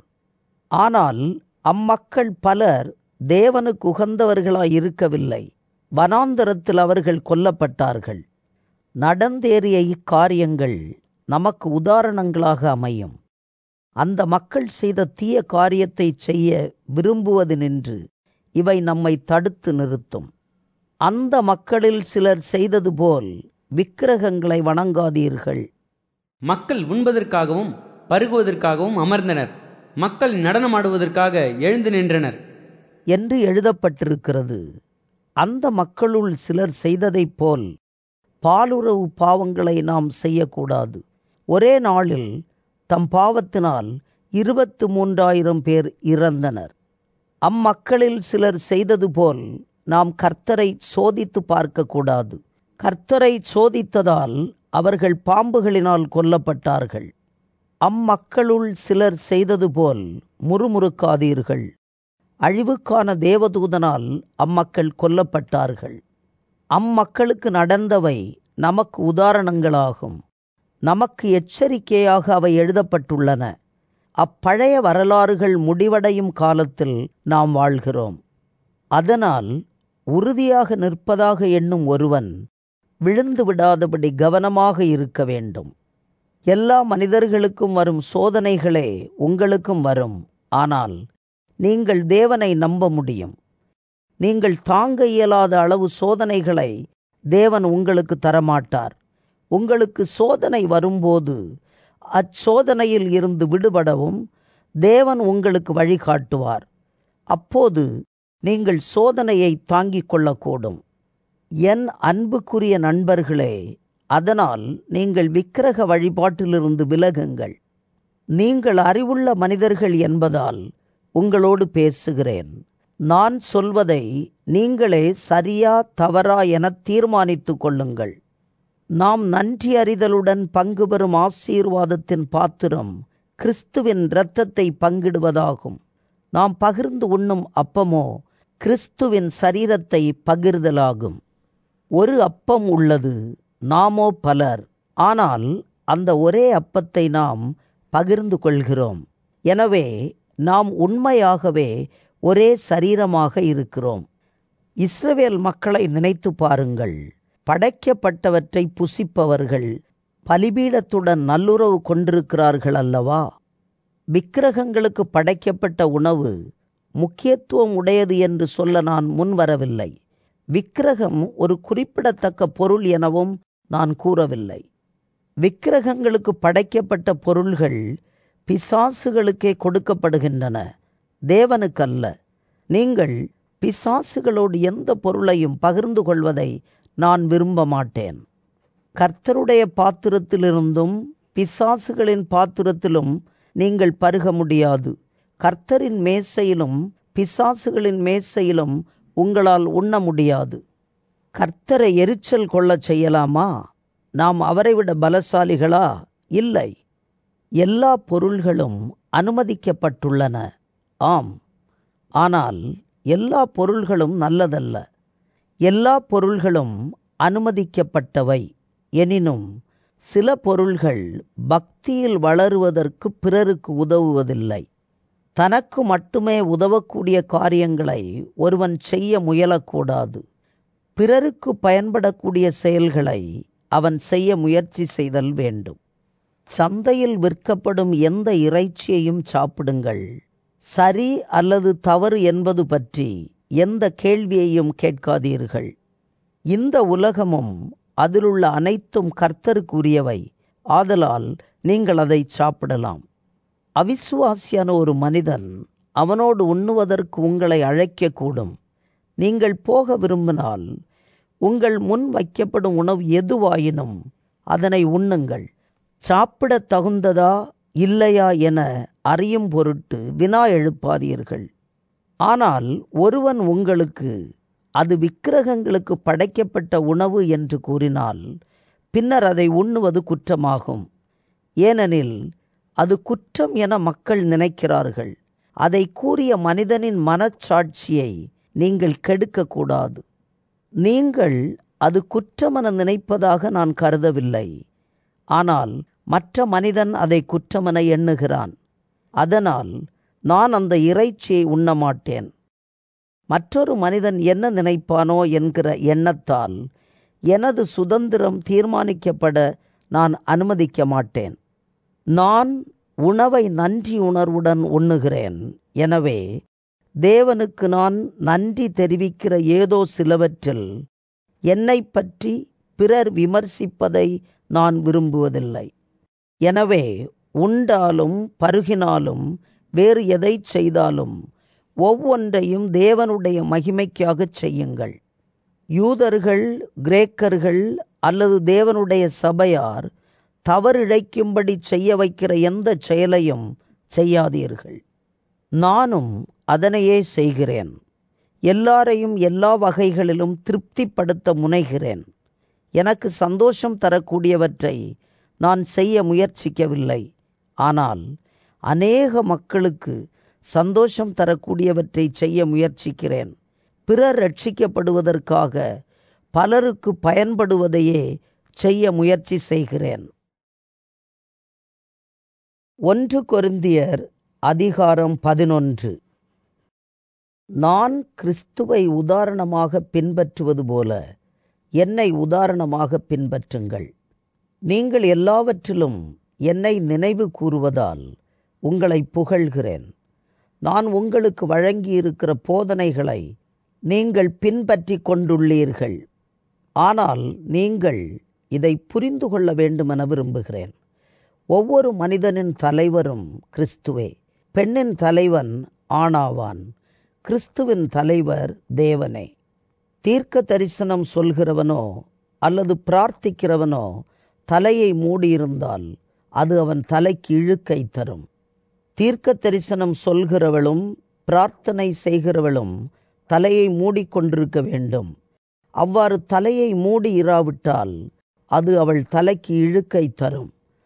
ஆனால் அம்மக்கள் பலர் தேவனுக்கு உகந்தவர்களாய் இருக்கவில்லை வனாந்தரத்தில் அவர்கள் கொல்லப்பட்டார்கள் நடந்தேறிய இக்காரியங்கள் நமக்கு உதாரணங்களாக அமையும் அந்த மக்கள் செய்த தீய காரியத்தை செய்ய விரும்புவது நின்று இவை நம்மை தடுத்து நிறுத்தும் அந்த மக்களில் சிலர் செய்தது போல் விக்கிரகங்களை வணங்காதீர்கள் மக்கள் உண்பதற்காகவும் பருகுவதற்காகவும் அமர்ந்தனர் மக்கள் நடனமாடுவதற்காக எழுந்து நின்றனர் என்று எழுதப்பட்டிருக்கிறது அந்த மக்களுள் சிலர் செய்ததைப் போல் பாலுறவு பாவங்களை நாம் செய்யக்கூடாது ஒரே நாளில் தம் பாவத்தினால் இருபத்து மூன்றாயிரம் பேர் இறந்தனர் அம்மக்களில் சிலர் செய்தது போல் நாம் கர்த்தரை சோதித்து பார்க்கக்கூடாது கர்த்தரை சோதித்ததால் அவர்கள் பாம்புகளினால் கொல்லப்பட்டார்கள் அம்மக்களுள் சிலர் செய்தது போல் முறுமுறுக்காதீர்கள் அழிவுக்கான தேவதூதனால் அம்மக்கள் கொல்லப்பட்டார்கள் அம்மக்களுக்கு நடந்தவை நமக்கு உதாரணங்களாகும் நமக்கு எச்சரிக்கையாக அவை எழுதப்பட்டுள்ளன அப்பழைய வரலாறுகள் முடிவடையும் காலத்தில் நாம் வாழ்கிறோம் அதனால் உறுதியாக நிற்பதாக எண்ணும் ஒருவன் விழுந்து விடாதபடி கவனமாக இருக்க வேண்டும் எல்லா மனிதர்களுக்கும் வரும் சோதனைகளே உங்களுக்கும் வரும் ஆனால் நீங்கள் தேவனை நம்ப முடியும் நீங்கள் தாங்க இயலாத அளவு சோதனைகளை தேவன் உங்களுக்கு தரமாட்டார் உங்களுக்கு சோதனை வரும்போது அச்சோதனையில் இருந்து விடுபடவும் தேவன் உங்களுக்கு வழிகாட்டுவார் அப்போது நீங்கள் சோதனையை தாங்கிக் கொள்ளக்கூடும் என் அன்புக்குரிய நண்பர்களே அதனால் நீங்கள் விக்கிரக வழிபாட்டிலிருந்து விலகுங்கள் நீங்கள் அறிவுள்ள மனிதர்கள் என்பதால் உங்களோடு பேசுகிறேன் நான் சொல்வதை நீங்களே சரியா தவறா என தீர்மானித்துக் கொள்ளுங்கள் நாம் நன்றி அறிதலுடன் பங்கு பெறும் ஆசீர்வாதத்தின் பாத்திரம் கிறிஸ்துவின் இரத்தத்தை பங்கிடுவதாகும் நாம் பகிர்ந்து உண்ணும் அப்பமோ கிறிஸ்துவின் சரீரத்தை பகிர்தலாகும் ஒரு அப்பம் உள்ளது நாமோ பலர் ஆனால் அந்த ஒரே அப்பத்தை நாம் பகிர்ந்து கொள்கிறோம் எனவே நாம் உண்மையாகவே ஒரே சரீரமாக இருக்கிறோம் இஸ்ரவேல் மக்களை நினைத்து பாருங்கள் படைக்கப்பட்டவற்றை புசிப்பவர்கள் பலிபீடத்துடன் நல்லுறவு கொண்டிருக்கிறார்கள் அல்லவா விக்கிரகங்களுக்கு படைக்கப்பட்ட உணவு முக்கியத்துவம் உடையது என்று சொல்ல நான் முன்வரவில்லை விக்கிரகம் ஒரு குறிப்பிடத்தக்க பொருள் எனவும் நான் கூறவில்லை விக்கிரகங்களுக்கு படைக்கப்பட்ட பொருள்கள் பிசாசுகளுக்கே கொடுக்கப்படுகின்றன தேவனுக்கல்ல நீங்கள் பிசாசுகளோடு எந்த பொருளையும் பகிர்ந்து கொள்வதை நான் விரும்ப மாட்டேன் கர்த்தருடைய பாத்திரத்திலிருந்தும் பிசாசுகளின் பாத்திரத்திலும் நீங்கள் பருக முடியாது கர்த்தரின் மேசையிலும் பிசாசுகளின் மேசையிலும் உங்களால் உண்ண முடியாது கர்த்தரை எரிச்சல் கொள்ளச் செய்யலாமா நாம் அவரை விட பலசாலிகளா இல்லை எல்லா பொருள்களும் அனுமதிக்கப்பட்டுள்ளன ஆம் ஆனால் எல்லா பொருள்களும் நல்லதல்ல எல்லா பொருள்களும் அனுமதிக்கப்பட்டவை எனினும் சில பொருள்கள் பக்தியில் வளருவதற்கு பிறருக்கு உதவுவதில்லை தனக்கு மட்டுமே உதவக்கூடிய காரியங்களை ஒருவன் செய்ய முயலக்கூடாது பிறருக்கு பயன்படக்கூடிய செயல்களை அவன் செய்ய முயற்சி செய்தல் வேண்டும் சந்தையில் விற்கப்படும் எந்த இறைச்சியையும் சாப்பிடுங்கள் சரி அல்லது தவறு என்பது பற்றி எந்த கேள்வியையும் கேட்காதீர்கள் இந்த உலகமும் அதிலுள்ள அனைத்தும் கர்த்தருக்குரியவை ஆதலால் நீங்கள் அதை சாப்பிடலாம் அவிசுவாசியான ஒரு மனிதன் அவனோடு உண்ணுவதற்கு உங்களை அழைக்கக்கூடும் நீங்கள் போக விரும்பினால் உங்கள் முன் வைக்கப்படும் உணவு எதுவாயினும் அதனை உண்ணுங்கள் சாப்பிடத் தகுந்ததா இல்லையா என அறியும் பொருட்டு வினா எழுப்பாதீர்கள் ஆனால் ஒருவன் உங்களுக்கு அது விக்கிரகங்களுக்கு படைக்கப்பட்ட உணவு என்று கூறினால் பின்னர் அதை உண்ணுவது குற்றமாகும் ஏனெனில் அது குற்றம் என மக்கள் நினைக்கிறார்கள் அதை கூறிய மனிதனின் மனச்சாட்சியை நீங்கள் கெடுக்கக்கூடாது நீங்கள் அது குற்றமென நினைப்பதாக நான் கருதவில்லை ஆனால் மற்ற மனிதன் அதை குற்றமென எண்ணுகிறான் அதனால் நான் அந்த இறைச்சியை உண்ணமாட்டேன் மற்றொரு மனிதன் என்ன நினைப்பானோ என்கிற எண்ணத்தால் எனது சுதந்திரம் தீர்மானிக்கப்பட நான் அனுமதிக்க மாட்டேன் நான் உணவை நன்றி உணர்வுடன் உண்ணுகிறேன் எனவே தேவனுக்கு நான் நன்றி தெரிவிக்கிற ஏதோ சிலவற்றில் என்னை பற்றி பிறர் விமர்சிப்பதை நான் விரும்புவதில்லை எனவே உண்டாலும் பருகினாலும் வேறு எதை செய்தாலும் ஒவ்வொன்றையும் தேவனுடைய மகிமைக்காகச் செய்யுங்கள் யூதர்கள் கிரேக்கர்கள் அல்லது தேவனுடைய சபையார் தவறிழைக்கும்படி செய்ய வைக்கிற எந்த செயலையும் செய்யாதீர்கள் நானும் அதனையே செய்கிறேன் எல்லாரையும் எல்லா வகைகளிலும் திருப்திப்படுத்த முனைகிறேன் எனக்கு சந்தோஷம் தரக்கூடியவற்றை நான் செய்ய முயற்சிக்கவில்லை ஆனால் அநேக மக்களுக்கு சந்தோஷம் தரக்கூடியவற்றை செய்ய முயற்சிக்கிறேன் பிறர் ரட்சிக்கப்படுவதற்காக பலருக்கு பயன்படுவதையே செய்ய முயற்சி செய்கிறேன் ஒன்று கொரிந்தியர் அதிகாரம் பதினொன்று நான் கிறிஸ்துவை உதாரணமாக பின்பற்றுவது போல என்னை உதாரணமாக பின்பற்றுங்கள் நீங்கள் எல்லாவற்றிலும் என்னை நினைவு கூறுவதால் உங்களை புகழ்கிறேன் நான் உங்களுக்கு வழங்கியிருக்கிற போதனைகளை நீங்கள் பின்பற்றி கொண்டுள்ளீர்கள் ஆனால் நீங்கள் இதை புரிந்து கொள்ள வேண்டுமென விரும்புகிறேன் ஒவ்வொரு மனிதனின் தலைவரும் கிறிஸ்துவே பெண்ணின் தலைவன் ஆணாவான் கிறிஸ்துவின் தலைவர் தேவனே தீர்க்க தரிசனம் சொல்கிறவனோ அல்லது பிரார்த்திக்கிறவனோ தலையை மூடியிருந்தால் அது அவன் தலைக்கு இழுக்கை தரும் தீர்க்க தரிசனம் சொல்கிறவளும் பிரார்த்தனை செய்கிறவளும் தலையை மூடிக்கொண்டிருக்க வேண்டும் அவ்வாறு தலையை மூடி இராவிட்டால் அது அவள் தலைக்கு இழுக்கை தரும்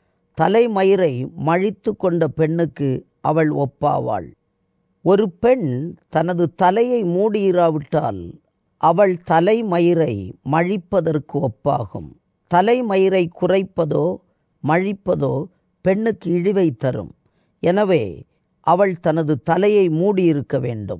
தலைமயிரை மழித்து கொண்ட பெண்ணுக்கு அவள் ஒப்பாவாள் ஒரு பெண் தனது தலையை மூடியிராவிட்டால் அவள் தலைமயிரை மழிப்பதற்கு ஒப்பாகும் தலைமயிரை குறைப்பதோ மழிப்பதோ பெண்ணுக்கு இழிவை தரும் எனவே அவள் தனது தலையை மூடியிருக்க வேண்டும்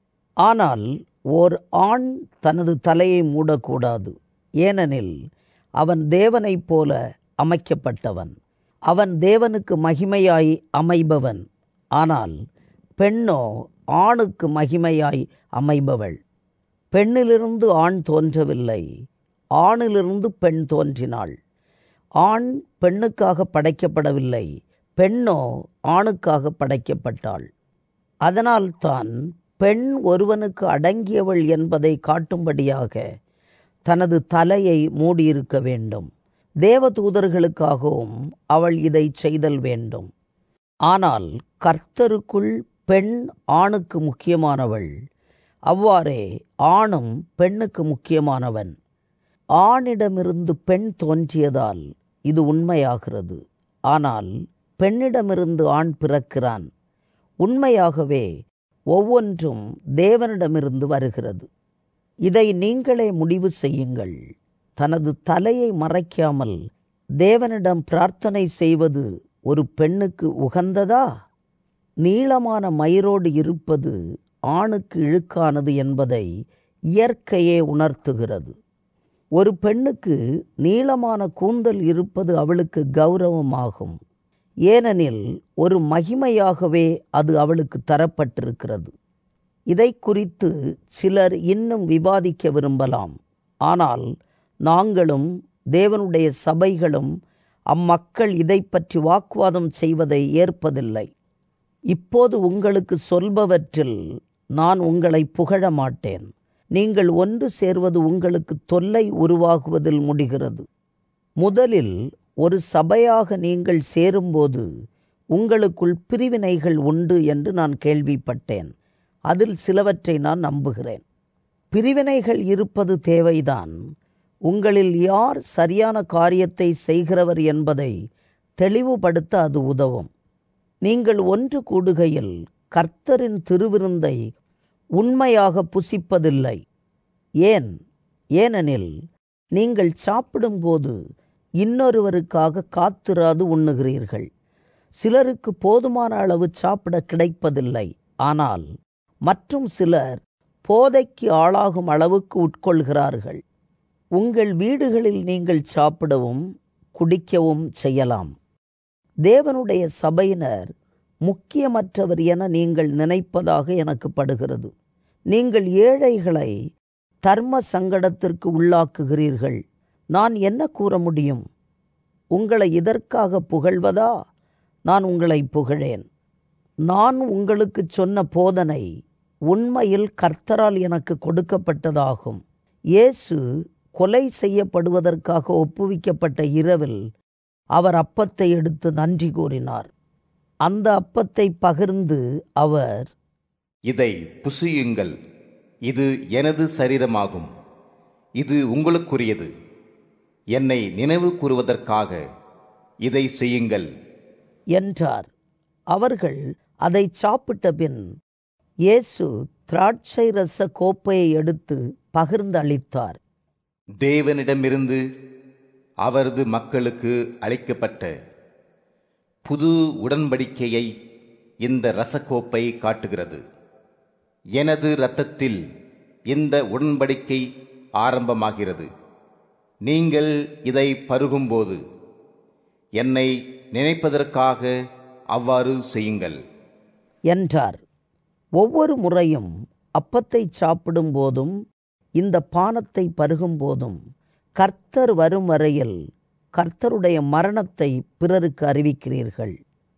ஆனால் ஓர் ஆண் தனது தலையை மூடக்கூடாது ஏனெனில் அவன் தேவனைப் போல அமைக்கப்பட்டவன் அவன் தேவனுக்கு மகிமையாய் அமைபவன் ஆனால் பெண்ணோ ஆணுக்கு மகிமையாய் அமைபவள் பெண்ணிலிருந்து ஆண் தோன்றவில்லை ஆணிலிருந்து பெண் தோன்றினாள் ஆண் பெண்ணுக்காக படைக்கப்படவில்லை பெண்ணோ ஆணுக்காக படைக்கப்பட்டாள் அதனால்தான் பெண் ஒருவனுக்கு அடங்கியவள் என்பதை காட்டும்படியாக தனது தலையை மூடியிருக்க வேண்டும் தேவதூதர்களுக்காகவும் அவள் இதை செய்தல் வேண்டும் ஆனால் கர்த்தருக்குள் பெண் ஆணுக்கு முக்கியமானவள் அவ்வாறே ஆணும் பெண்ணுக்கு முக்கியமானவன் ஆணிடமிருந்து பெண் தோன்றியதால் இது உண்மையாகிறது ஆனால் பெண்ணிடமிருந்து ஆண் பிறக்கிறான் உண்மையாகவே ஒவ்வொன்றும் தேவனிடமிருந்து வருகிறது இதை நீங்களே முடிவு செய்யுங்கள் தனது தலையை மறைக்காமல் தேவனிடம் பிரார்த்தனை செய்வது ஒரு பெண்ணுக்கு உகந்ததா நீளமான மயிரோடு இருப்பது ஆணுக்கு இழுக்கானது என்பதை இயற்கையே உணர்த்துகிறது ஒரு பெண்ணுக்கு நீளமான கூந்தல் இருப்பது அவளுக்கு கௌரவமாகும் ஏனெனில் ஒரு மகிமையாகவே அது அவளுக்கு தரப்பட்டிருக்கிறது இதை குறித்து சிலர் இன்னும் விவாதிக்க விரும்பலாம் ஆனால் நாங்களும் தேவனுடைய சபைகளும் அம்மக்கள் இதை பற்றி வாக்குவாதம் செய்வதை ஏற்பதில்லை இப்போது உங்களுக்கு சொல்பவற்றில் நான் உங்களை புகழ மாட்டேன் நீங்கள் ஒன்று சேர்வது உங்களுக்கு தொல்லை உருவாகுவதில் முடிகிறது முதலில் ஒரு சபையாக நீங்கள் சேரும்போது உங்களுக்குள் பிரிவினைகள் உண்டு என்று நான் கேள்விப்பட்டேன் அதில் சிலவற்றை நான் நம்புகிறேன் பிரிவினைகள் இருப்பது தேவைதான் உங்களில் யார் சரியான காரியத்தை செய்கிறவர் என்பதை தெளிவுபடுத்த அது உதவும் நீங்கள் ஒன்று கூடுகையில் கர்த்தரின் திருவிருந்தை உண்மையாக புசிப்பதில்லை ஏன் ஏனெனில் நீங்கள் சாப்பிடும்போது இன்னொருவருக்காக காத்திராது உண்ணுகிறீர்கள் சிலருக்கு போதுமான அளவு சாப்பிட கிடைப்பதில்லை ஆனால் மற்றும் சிலர் போதைக்கு ஆளாகும் அளவுக்கு உட்கொள்கிறார்கள் உங்கள் வீடுகளில் நீங்கள் சாப்பிடவும் குடிக்கவும் செய்யலாம் தேவனுடைய சபையினர் முக்கியமற்றவர் என நீங்கள் நினைப்பதாக எனக்கு படுகிறது நீங்கள் ஏழைகளை தர்ம சங்கடத்திற்கு உள்ளாக்குகிறீர்கள் நான் என்ன கூற முடியும் உங்களை இதற்காக புகழ்வதா நான் உங்களை புகழேன் நான் உங்களுக்கு சொன்ன போதனை உண்மையில் கர்த்தரால் எனக்கு கொடுக்கப்பட்டதாகும் இயேசு கொலை செய்யப்படுவதற்காக ஒப்புவிக்கப்பட்ட இரவில் அவர் அப்பத்தை எடுத்து நன்றி கூறினார் அந்த அப்பத்தை பகிர்ந்து அவர் இதை புசியுங்கள் இது எனது சரீரமாகும் இது உங்களுக்குரியது என்னை நினைவு கூறுவதற்காக இதை செய்யுங்கள் என்றார் அவர்கள் அதை சாப்பிட்ட பின் இயேசு திராட்சை ரச கோப்பையை எடுத்து பகிர்ந்து அளித்தார் தேவனிடமிருந்து அவரது மக்களுக்கு அளிக்கப்பட்ட புது உடன்படிக்கையை இந்த ரசக்கோப்பை காட்டுகிறது எனது இரத்தத்தில் இந்த உடன்படிக்கை ஆரம்பமாகிறது நீங்கள் இதை பருகும்போது என்னை நினைப்பதற்காக அவ்வாறு செய்யுங்கள் என்றார் ஒவ்வொரு முறையும் அப்பத்தை சாப்பிடும் போதும் இந்த பானத்தை பருகும் போதும் கர்த்தர் வரும் வரையில் கர்த்தருடைய மரணத்தை பிறருக்கு அறிவிக்கிறீர்கள்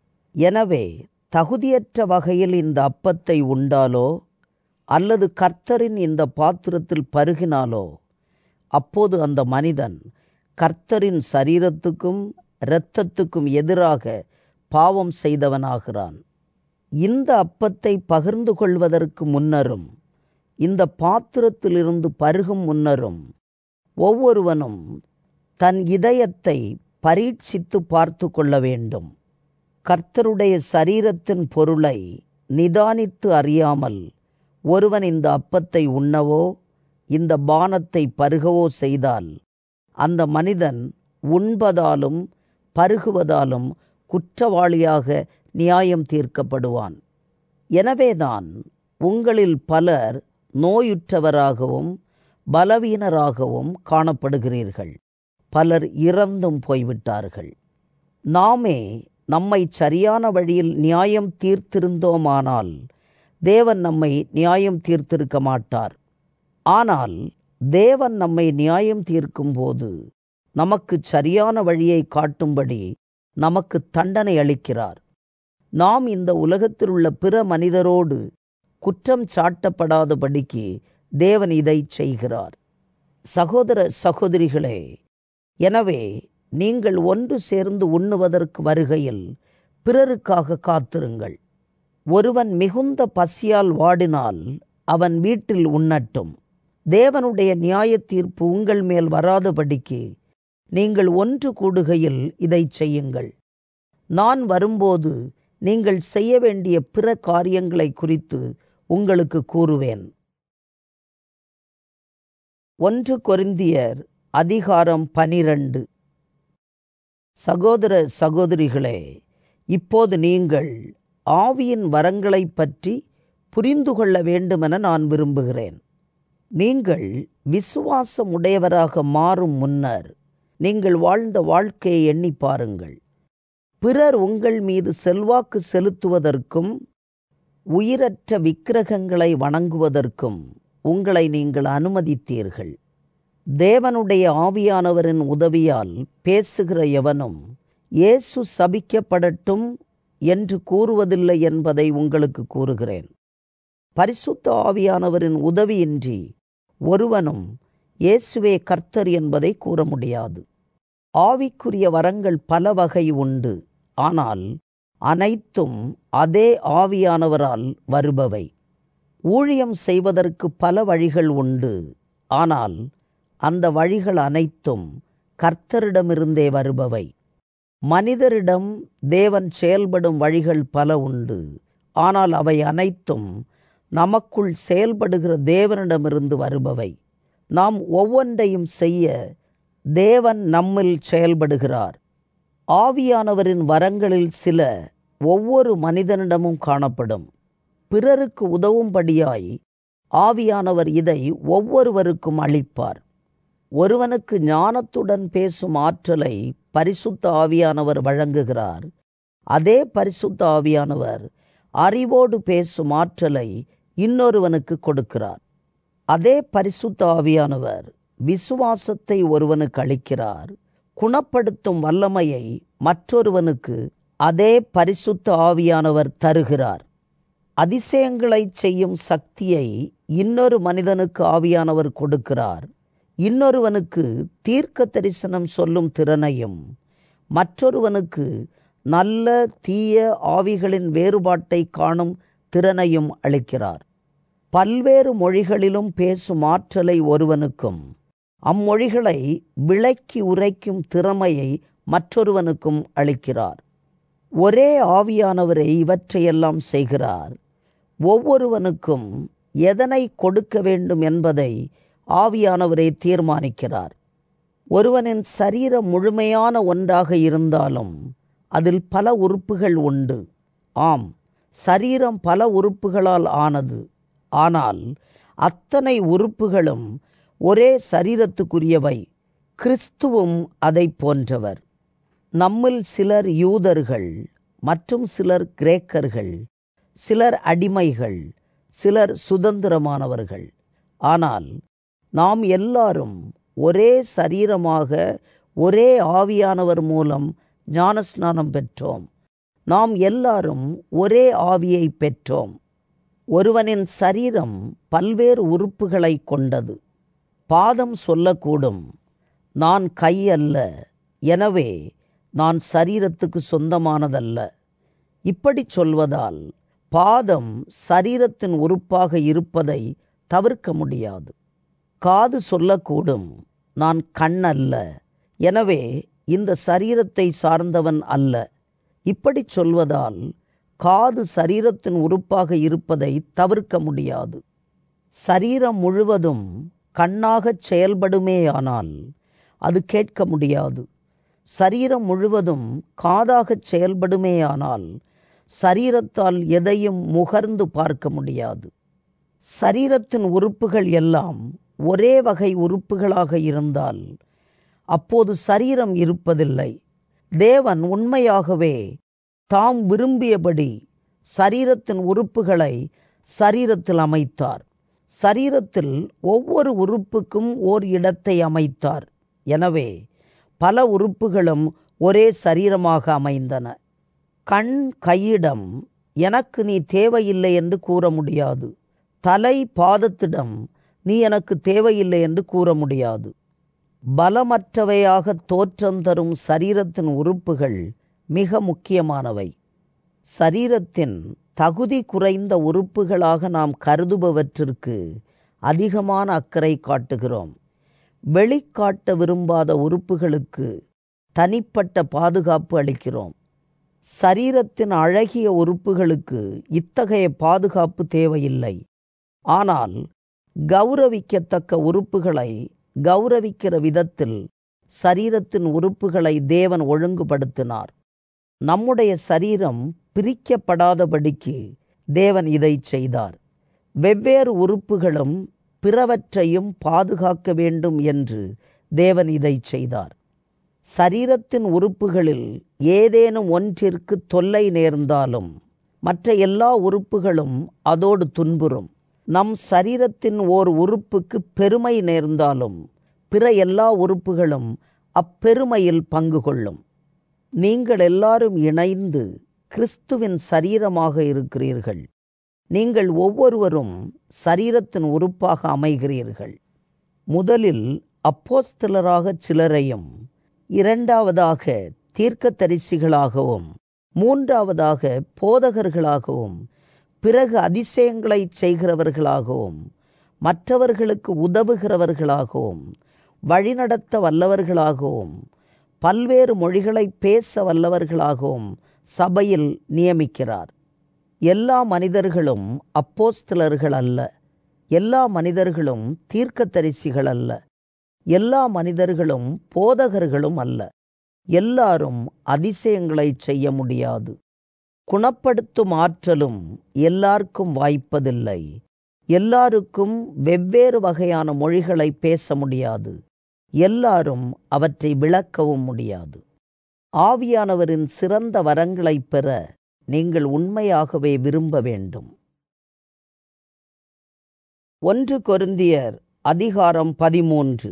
எனவே தகுதியற்ற வகையில் இந்த அப்பத்தை உண்டாலோ அல்லது கர்த்தரின் இந்த பாத்திரத்தில் பருகினாலோ அப்போது அந்த மனிதன் கர்த்தரின் சரீரத்துக்கும் இரத்தத்துக்கும் எதிராக பாவம் செய்தவனாகிறான் இந்த அப்பத்தை பகிர்ந்து கொள்வதற்கு முன்னரும் இந்த பாத்திரத்திலிருந்து பருகும் முன்னரும் ஒவ்வொருவனும் தன் இதயத்தை பரீட்சித்து பார்த்து கொள்ள வேண்டும் கர்த்தருடைய சரீரத்தின் பொருளை நிதானித்து அறியாமல் ஒருவன் இந்த அப்பத்தை உண்ணவோ இந்த பானத்தை பருகவோ செய்தால் அந்த மனிதன் உண்பதாலும் பருகுவதாலும் குற்றவாளியாக நியாயம் தீர்க்கப்படுவான் எனவேதான் உங்களில் பலர் நோயுற்றவராகவும் பலவீனராகவும் காணப்படுகிறீர்கள் பலர் இறந்தும் போய்விட்டார்கள் நாமே நம்மை சரியான வழியில் நியாயம் தீர்த்திருந்தோமானால் தேவன் நம்மை நியாயம் தீர்த்திருக்க மாட்டார் ஆனால் தேவன் நம்மை நியாயம் தீர்க்கும்போது நமக்கு சரியான வழியை காட்டும்படி நமக்கு தண்டனை அளிக்கிறார் நாம் இந்த உலகத்தில் உள்ள பிற மனிதரோடு குற்றம் சாட்டப்படாதபடிக்கு தேவன் இதை செய்கிறார் சகோதர சகோதரிகளே எனவே நீங்கள் ஒன்று சேர்ந்து உண்ணுவதற்கு வருகையில் பிறருக்காக காத்திருங்கள் ஒருவன் மிகுந்த பசியால் வாடினால் அவன் வீட்டில் உண்ணட்டும் தேவனுடைய நியாய தீர்ப்பு உங்கள் மேல் வராதபடிக்கு நீங்கள் ஒன்று கூடுகையில் இதை செய்யுங்கள் நான் வரும்போது நீங்கள் செய்ய வேண்டிய பிற காரியங்களை குறித்து உங்களுக்கு கூறுவேன் ஒன்று கொரிந்தியர் அதிகாரம் பனிரண்டு சகோதர சகோதரிகளே இப்போது நீங்கள் ஆவியின் வரங்களைப் பற்றி புரிந்து கொள்ள வேண்டுமென நான் விரும்புகிறேன் நீங்கள் விசுவாசம் உடையவராக மாறும் முன்னர் நீங்கள் வாழ்ந்த வாழ்க்கையை எண்ணி பாருங்கள் பிறர் உங்கள் மீது செல்வாக்கு செலுத்துவதற்கும் உயிரற்ற விக்கிரகங்களை வணங்குவதற்கும் உங்களை நீங்கள் அனுமதித்தீர்கள் தேவனுடைய ஆவியானவரின் உதவியால் பேசுகிற எவனும் இயேசு சபிக்கப்படட்டும் என்று கூறுவதில்லை என்பதை உங்களுக்கு கூறுகிறேன் பரிசுத்த ஆவியானவரின் உதவியின்றி ஒருவனும் இயேசுவே கர்த்தர் என்பதை கூற முடியாது ஆவிக்குரிய வரங்கள் பல வகை உண்டு ஆனால் அனைத்தும் அதே ஆவியானவரால் வருபவை ஊழியம் செய்வதற்கு பல வழிகள் உண்டு ஆனால் அந்த வழிகள் அனைத்தும் கர்த்தரிடமிருந்தே வருபவை மனிதரிடம் தேவன் செயல்படும் வழிகள் பல உண்டு ஆனால் அவை அனைத்தும் நமக்குள் செயல்படுகிற தேவனிடமிருந்து வருபவை நாம் ஒவ்வொன்றையும் செய்ய தேவன் நம்மில் செயல்படுகிறார் ஆவியானவரின் வரங்களில் சில ஒவ்வொரு மனிதனிடமும் காணப்படும் பிறருக்கு உதவும்படியாய் ஆவியானவர் இதை ஒவ்வொருவருக்கும் அளிப்பார் ஒருவனுக்கு ஞானத்துடன் பேசும் ஆற்றலை பரிசுத்த ஆவியானவர் வழங்குகிறார் அதே பரிசுத்த ஆவியானவர் அறிவோடு பேசும் ஆற்றலை இன்னொருவனுக்கு கொடுக்கிறார் அதே பரிசுத்த ஆவியானவர் விசுவாசத்தை ஒருவனுக்கு அளிக்கிறார் குணப்படுத்தும் வல்லமையை மற்றொருவனுக்கு அதே பரிசுத்த ஆவியானவர் தருகிறார் அதிசயங்களை செய்யும் சக்தியை இன்னொரு மனிதனுக்கு ஆவியானவர் கொடுக்கிறார் இன்னொருவனுக்கு தீர்க்க தரிசனம் சொல்லும் திறனையும் மற்றொருவனுக்கு நல்ல தீய ஆவிகளின் வேறுபாட்டை காணும் திறனையும் அளிக்கிறார் பல்வேறு மொழிகளிலும் பேசும் ஆற்றலை ஒருவனுக்கும் அம்மொழிகளை விளக்கி உரைக்கும் திறமையை மற்றொருவனுக்கும் அளிக்கிறார் ஒரே ஆவியானவரை இவற்றையெல்லாம் செய்கிறார் ஒவ்வொருவனுக்கும் எதனை கொடுக்க வேண்டும் என்பதை ஆவியானவரே தீர்மானிக்கிறார் ஒருவனின் சரீரம் முழுமையான ஒன்றாக இருந்தாலும் அதில் பல உறுப்புகள் உண்டு ஆம் சரீரம் பல உறுப்புகளால் ஆனது ஆனால் அத்தனை உறுப்புகளும் ஒரே சரீரத்துக்குரியவை கிறிஸ்துவும் அதை போன்றவர் நம்மில் சிலர் யூதர்கள் மற்றும் சிலர் கிரேக்கர்கள் சிலர் அடிமைகள் சிலர் சுதந்திரமானவர்கள் ஆனால் நாம் எல்லாரும் ஒரே சரீரமாக ஒரே ஆவியானவர் மூலம் ஞானஸ்நானம் பெற்றோம் நாம் எல்லாரும் ஒரே ஆவியை பெற்றோம் ஒருவனின் சரீரம் பல்வேறு உறுப்புகளை கொண்டது பாதம் சொல்லக்கூடும் நான் கை அல்ல எனவே நான் சரீரத்துக்கு சொந்தமானதல்ல இப்படி சொல்வதால் பாதம் சரீரத்தின் உறுப்பாக இருப்பதை தவிர்க்க முடியாது காது சொல்லக்கூடும் நான் கண் அல்ல எனவே இந்த சரீரத்தை சார்ந்தவன் அல்ல இப்படி சொல்வதால் காது சரீரத்தின் உறுப்பாக இருப்பதை தவிர்க்க முடியாது சரீரம் முழுவதும் கண்ணாகச் செயல்படுமேயானால் அது கேட்க முடியாது சரீரம் முழுவதும் காதாகச் செயல்படுமேயானால் சரீரத்தால் எதையும் முகர்ந்து பார்க்க முடியாது சரீரத்தின் உறுப்புகள் எல்லாம் ஒரே வகை உறுப்புகளாக இருந்தால் அப்போது சரீரம் இருப்பதில்லை தேவன் உண்மையாகவே தாம் விரும்பியபடி சரீரத்தின் உறுப்புகளை சரீரத்தில் அமைத்தார் சரீரத்தில் ஒவ்வொரு உறுப்புக்கும் ஓர் இடத்தை அமைத்தார் எனவே பல உறுப்புகளும் ஒரே சரீரமாக அமைந்தன கண் கையிடம் எனக்கு நீ தேவையில்லை என்று கூற முடியாது தலை பாதத்திடம் நீ எனக்கு தேவையில்லை என்று கூற முடியாது பலமற்றவையாக தோற்றம் தரும் சரீரத்தின் உறுப்புகள் மிக முக்கியமானவை சரீரத்தின் தகுதி குறைந்த உறுப்புகளாக நாம் கருதுபவற்றிற்கு அதிகமான அக்கறை காட்டுகிறோம் வெளிக்காட்ட விரும்பாத உறுப்புகளுக்கு தனிப்பட்ட பாதுகாப்பு அளிக்கிறோம் சரீரத்தின் அழகிய உறுப்புகளுக்கு இத்தகைய பாதுகாப்பு தேவையில்லை ஆனால் கௌரவிக்கத்தக்க உறுப்புகளை கௌரவிக்கிற விதத்தில் சரீரத்தின் உறுப்புகளை தேவன் ஒழுங்குபடுத்தினார் நம்முடைய சரீரம் பிரிக்கப்படாதபடிக்கு தேவன் இதை செய்தார் வெவ்வேறு உறுப்புகளும் பிறவற்றையும் பாதுகாக்க வேண்டும் என்று தேவன் இதை செய்தார் சரீரத்தின் உறுப்புகளில் ஏதேனும் ஒன்றிற்கு தொல்லை நேர்ந்தாலும் மற்ற எல்லா உறுப்புகளும் அதோடு துன்புறும் நம் சரீரத்தின் ஓர் உறுப்புக்கு பெருமை நேர்ந்தாலும் பிற எல்லா உறுப்புகளும் அப்பெருமையில் பங்கு கொள்ளும் நீங்கள் எல்லாரும் இணைந்து கிறிஸ்துவின் சரீரமாக இருக்கிறீர்கள் நீங்கள் ஒவ்வொருவரும் சரீரத்தின் உறுப்பாக அமைகிறீர்கள் முதலில் அப்போஸ்தலராக சிலரையும் இரண்டாவதாக தீர்க்கதரிசிகளாகவும் மூன்றாவதாக போதகர்களாகவும் பிறகு அதிசயங்களை செய்கிறவர்களாகவும் மற்றவர்களுக்கு உதவுகிறவர்களாகவும் வழிநடத்த வல்லவர்களாகவும் பல்வேறு மொழிகளை பேச வல்லவர்களாகவும் சபையில் நியமிக்கிறார் எல்லா மனிதர்களும் அப்போஸ்தலர்கள் அல்ல எல்லா மனிதர்களும் தீர்க்கதரிசிகள் அல்ல எல்லா மனிதர்களும் போதகர்களும் அல்ல எல்லாரும் அதிசயங்களை செய்ய முடியாது குணப்படுத்தும் ஆற்றலும் எல்லாருக்கும் வாய்ப்பதில்லை எல்லாருக்கும் வெவ்வேறு வகையான மொழிகளை பேச முடியாது எல்லாரும் அவற்றை விளக்கவும் முடியாது ஆவியானவரின் சிறந்த வரங்களைப் பெற நீங்கள் உண்மையாகவே விரும்ப வேண்டும் ஒன்று கொருந்தியர் அதிகாரம் பதிமூன்று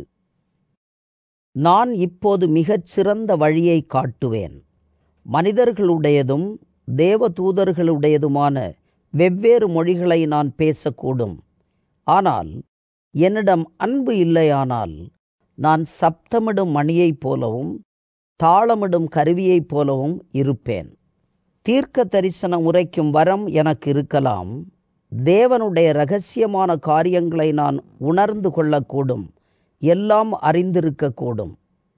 நான் இப்போது மிகச் சிறந்த வழியை காட்டுவேன் மனிதர்களுடையதும் தேவதூதர்களுடையதுமான வெவ்வேறு மொழிகளை நான் பேசக்கூடும் ஆனால் என்னிடம் அன்பு இல்லையானால் நான் சப்தமிடும் மணியைப் போலவும் தாளமிடும் கருவியைப் போலவும் இருப்பேன் தீர்க்க தரிசனம் உரைக்கும் வரம் எனக்கு இருக்கலாம் தேவனுடைய ரகசியமான காரியங்களை நான் உணர்ந்து கொள்ளக்கூடும் எல்லாம் அறிந்திருக்கக்கூடும்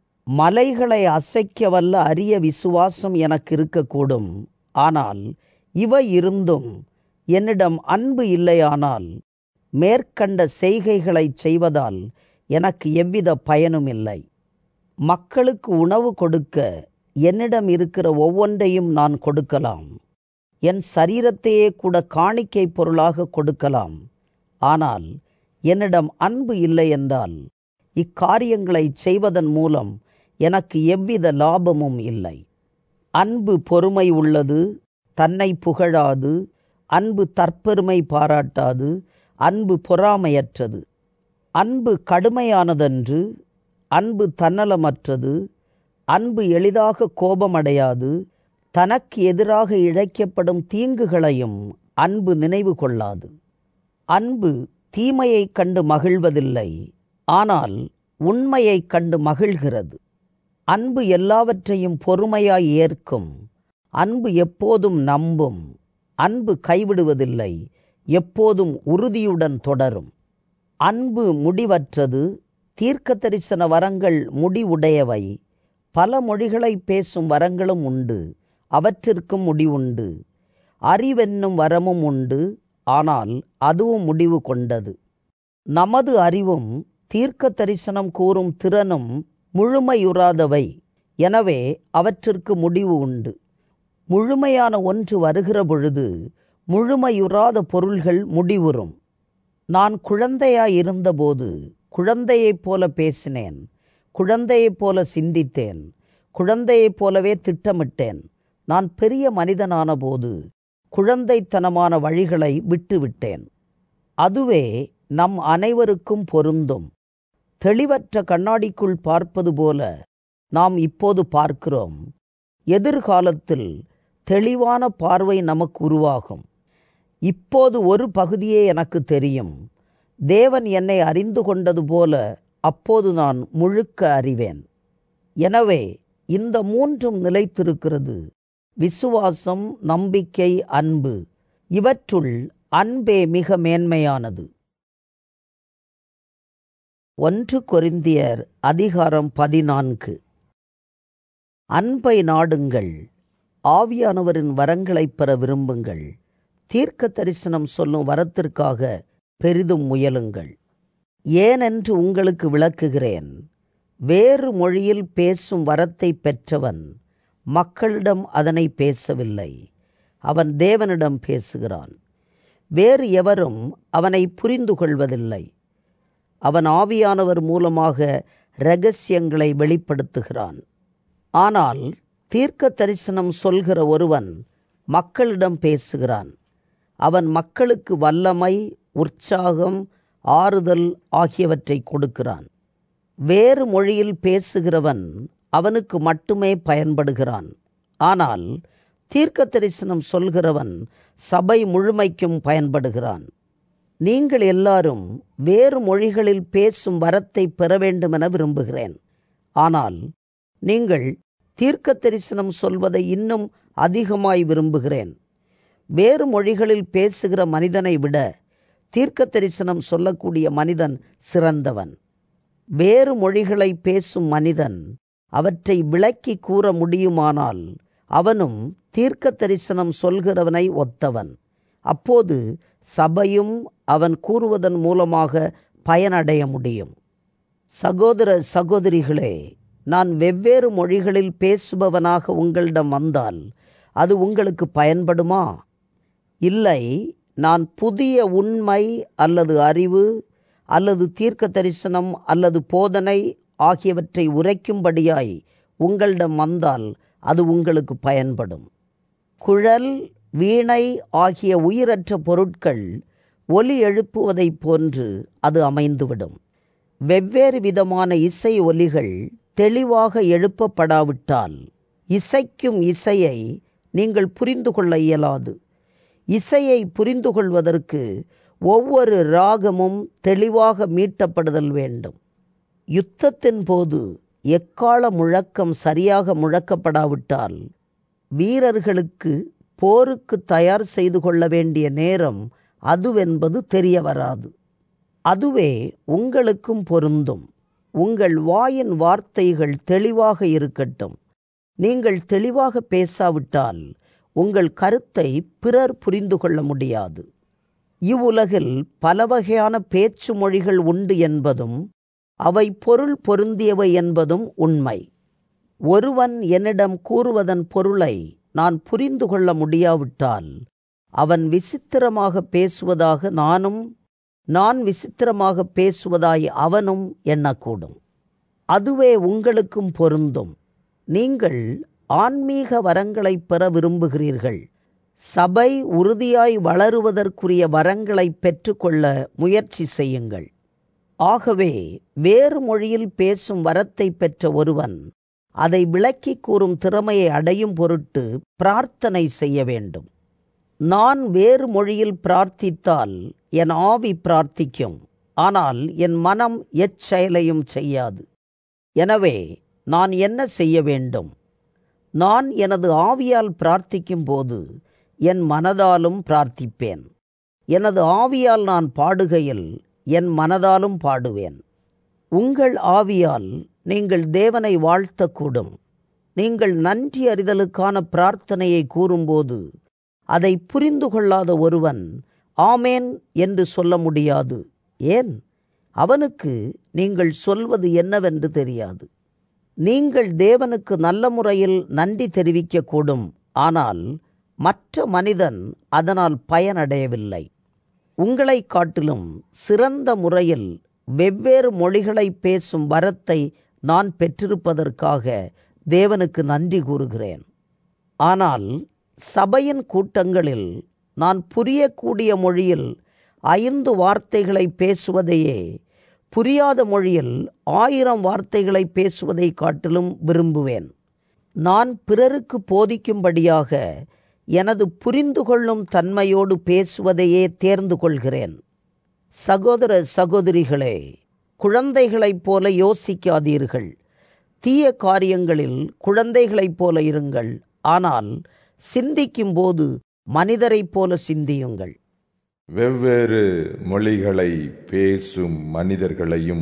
மலைகளை அசைக்க வல்ல அரிய விசுவாசம் எனக்கு இருக்கக்கூடும் ஆனால் இவை இருந்தும் என்னிடம் அன்பு இல்லையானால் மேற்கண்ட செய்கைகளை செய்வதால் எனக்கு எவ்வித பயனும் இல்லை மக்களுக்கு உணவு கொடுக்க என்னிடம் இருக்கிற ஒவ்வொன்றையும் நான் கொடுக்கலாம் என் சரீரத்தையே கூட காணிக்கை பொருளாக கொடுக்கலாம் ஆனால் என்னிடம் அன்பு இல்லை என்றால் இக்காரியங்களை செய்வதன் மூலம் எனக்கு எவ்வித லாபமும் இல்லை அன்பு பொறுமை உள்ளது தன்னை புகழாது அன்பு தற்பெருமை பாராட்டாது அன்பு பொறாமையற்றது அன்பு கடுமையானதன்று அன்பு தன்னலமற்றது அன்பு எளிதாக கோபமடையாது தனக்கு எதிராக இழைக்கப்படும் தீங்குகளையும் அன்பு நினைவு கொள்ளாது அன்பு தீமையைக் கண்டு மகிழ்வதில்லை ஆனால் உண்மையைக் கண்டு மகிழ்கிறது அன்பு எல்லாவற்றையும் பொறுமையாய் ஏற்கும் அன்பு எப்போதும் நம்பும் அன்பு கைவிடுவதில்லை எப்போதும் உறுதியுடன் தொடரும் அன்பு முடிவற்றது தீர்க்க தரிசன வரங்கள் முடிவுடையவை பல மொழிகளை பேசும் வரங்களும் உண்டு அவற்றிற்கும் முடிவுண்டு அறிவென்னும் வரமும் உண்டு ஆனால் அதுவும் முடிவு கொண்டது நமது அறிவும் தீர்க்க தரிசனம் கூறும் திறனும் முழுமையுறாதவை எனவே அவற்றிற்கு முடிவு உண்டு முழுமையான ஒன்று வருகிற பொழுது முழுமையுறாத பொருள்கள் முடிவுறும் நான் குழந்தையாய் இருந்தபோது குழந்தையைப் போல பேசினேன் குழந்தையைப் போல சிந்தித்தேன் குழந்தையைப் போலவே திட்டமிட்டேன் நான் பெரிய மனிதனான போது குழந்தைத்தனமான வழிகளை விட்டுவிட்டேன் அதுவே நம் அனைவருக்கும் பொருந்தும் தெளிவற்ற கண்ணாடிக்குள் பார்ப்பது போல நாம் இப்போது பார்க்கிறோம் எதிர்காலத்தில் தெளிவான பார்வை நமக்கு உருவாகும் இப்போது ஒரு பகுதியே எனக்கு தெரியும் தேவன் என்னை அறிந்து கொண்டது போல அப்போது நான் முழுக்க அறிவேன் எனவே இந்த மூன்றும் நிலைத்திருக்கிறது விசுவாசம் நம்பிக்கை அன்பு இவற்றுள் அன்பே மிக மேன்மையானது ஒன்று கொரிந்தியர் அதிகாரம் பதினான்கு அன்பை நாடுங்கள் ஆவியானவரின் வரங்களைப் பெற விரும்புங்கள் தீர்க்க தரிசனம் சொல்லும் வரத்திற்காக பெரிதும் முயலுங்கள் ஏனென்று உங்களுக்கு விளக்குகிறேன் வேறு மொழியில் பேசும் வரத்தை பெற்றவன் மக்களிடம் அதனை பேசவில்லை அவன் தேவனிடம் பேசுகிறான் வேறு எவரும் அவனை புரிந்து கொள்வதில்லை அவன் ஆவியானவர் மூலமாக இரகசியங்களை வெளிப்படுத்துகிறான் ஆனால் தீர்க்க தரிசனம் சொல்கிற ஒருவன் மக்களிடம் பேசுகிறான் அவன் மக்களுக்கு வல்லமை உற்சாகம் ஆறுதல் ஆகியவற்றை கொடுக்கிறான் வேறு மொழியில் பேசுகிறவன் அவனுக்கு மட்டுமே பயன்படுகிறான் ஆனால் தீர்க்க தரிசனம் சொல்கிறவன் சபை முழுமைக்கும் பயன்படுகிறான் நீங்கள் எல்லாரும் வேறு மொழிகளில் பேசும் வரத்தை பெற வேண்டுமென விரும்புகிறேன் ஆனால் நீங்கள் தீர்க்க தரிசனம் சொல்வதை இன்னும் அதிகமாய் விரும்புகிறேன் வேறு மொழிகளில் பேசுகிற மனிதனை விட தீர்க்க தரிசனம் சொல்லக்கூடிய மனிதன் சிறந்தவன் வேறு மொழிகளை பேசும் மனிதன் அவற்றை விளக்கி கூற முடியுமானால் அவனும் தீர்க்க தரிசனம் சொல்கிறவனை ஒத்தவன் அப்போது சபையும் அவன் கூறுவதன் மூலமாக பயனடைய முடியும் சகோதர சகோதரிகளே நான் வெவ்வேறு மொழிகளில் பேசுபவனாக உங்களிடம் வந்தால் அது உங்களுக்கு பயன்படுமா இல்லை நான் புதிய உண்மை அல்லது அறிவு அல்லது தீர்க்க தரிசனம் அல்லது போதனை ஆகியவற்றை உரைக்கும்படியாய் உங்களிடம் வந்தால் அது உங்களுக்கு பயன்படும் குழல் வீணை ஆகிய உயிரற்ற பொருட்கள் ஒலி எழுப்புவதைப் போன்று அது அமைந்துவிடும் வெவ்வேறு விதமான இசை ஒலிகள் தெளிவாக எழுப்பப்படாவிட்டால் இசைக்கும் இசையை நீங்கள் புரிந்து கொள்ள இயலாது இசையை புரிந்து கொள்வதற்கு ஒவ்வொரு ராகமும் தெளிவாக மீட்டப்படுதல் வேண்டும் யுத்தத்தின் போது எக்கால முழக்கம் சரியாக முழக்கப்படாவிட்டால் வீரர்களுக்கு போருக்கு தயார் செய்து கொள்ள வேண்டிய நேரம் அதுவென்பது தெரிய வராது அதுவே உங்களுக்கும் பொருந்தும் உங்கள் வாயின் வார்த்தைகள் தெளிவாக இருக்கட்டும் நீங்கள் தெளிவாக பேசாவிட்டால் உங்கள் கருத்தை பிறர் புரிந்து கொள்ள முடியாது இவ்வுலகில் பல வகையான பேச்சு மொழிகள் உண்டு என்பதும் அவை பொருள் பொருந்தியவை என்பதும் உண்மை ஒருவன் என்னிடம் கூறுவதன் பொருளை நான் புரிந்து கொள்ள முடியாவிட்டால் அவன் விசித்திரமாக பேசுவதாக நானும் நான் விசித்திரமாக பேசுவதாய் அவனும் எண்ணக்கூடும் அதுவே உங்களுக்கும் பொருந்தும் நீங்கள் ஆன்மீக வரங்களை பெற விரும்புகிறீர்கள் சபை உறுதியாய் வளருவதற்குரிய வரங்களை பெற்றுக்கொள்ள முயற்சி செய்யுங்கள் ஆகவே வேறு மொழியில் பேசும் வரத்தை பெற்ற ஒருவன் அதை விளக்கி கூறும் திறமையை அடையும் பொருட்டு பிரார்த்தனை செய்ய வேண்டும் நான் வேறு மொழியில் பிரார்த்தித்தால் என் ஆவி பிரார்த்திக்கும் ஆனால் என் மனம் எச்செயலையும் செய்யாது எனவே நான் என்ன செய்ய வேண்டும் நான் எனது ஆவியால் பிரார்த்திக்கும் போது என் மனதாலும் பிரார்த்திப்பேன் எனது ஆவியால் நான் பாடுகையில் என் மனதாலும் பாடுவேன் உங்கள் ஆவியால் நீங்கள் தேவனை வாழ்த்தக்கூடும் நீங்கள் நன்றி அறிதலுக்கான பிரார்த்தனையை கூறும்போது அதை புரிந்து கொள்ளாத ஒருவன் ஆமேன் என்று சொல்ல முடியாது ஏன் அவனுக்கு நீங்கள் சொல்வது என்னவென்று தெரியாது நீங்கள் தேவனுக்கு நல்ல முறையில் நன்றி தெரிவிக்கக்கூடும் ஆனால் மற்ற மனிதன் அதனால் பயனடையவில்லை உங்களை காட்டிலும் சிறந்த முறையில் வெவ்வேறு மொழிகளை பேசும் வரத்தை நான் பெற்றிருப்பதற்காக தேவனுக்கு நன்றி கூறுகிறேன் ஆனால் சபையின் கூட்டங்களில் நான் புரியக்கூடிய மொழியில் ஐந்து வார்த்தைகளை பேசுவதையே புரியாத மொழியில் ஆயிரம் வார்த்தைகளை பேசுவதை காட்டிலும் விரும்புவேன் நான் பிறருக்கு போதிக்கும்படியாக எனது புரிந்து கொள்ளும் தன்மையோடு பேசுவதையே தேர்ந்து கொள்கிறேன் சகோதர சகோதரிகளே குழந்தைகளைப் போல யோசிக்காதீர்கள் தீய காரியங்களில் குழந்தைகளைப் போல இருங்கள் ஆனால் சிந்திக்கும்போது மனிதரைப் போல சிந்தியுங்கள் வெவ்வேறு மொழிகளை பேசும் மனிதர்களையும்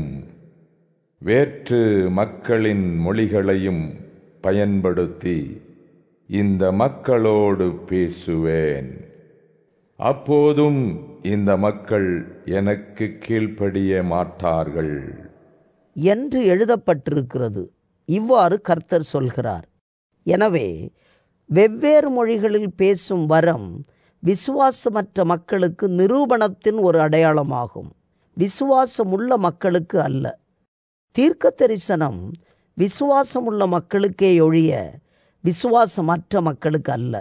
வேற்று மக்களின் மொழிகளையும் பயன்படுத்தி இந்த மக்களோடு பேசுவேன் அப்போதும் இந்த மக்கள் எனக்கு கீழ்ப்படிய மாட்டார்கள் என்று எழுதப்பட்டிருக்கிறது இவ்வாறு கர்த்தர் சொல்கிறார் எனவே வெவ்வேறு மொழிகளில் பேசும் வரம் விசுவாசமற்ற மக்களுக்கு நிரூபணத்தின் ஒரு அடையாளமாகும் விசுவாசமுள்ள மக்களுக்கு அல்ல தீர்க்க தரிசனம் விசுவாசமுள்ள மக்களுக்கே ஒழிய விசுவாசமற்ற மக்களுக்கு அல்ல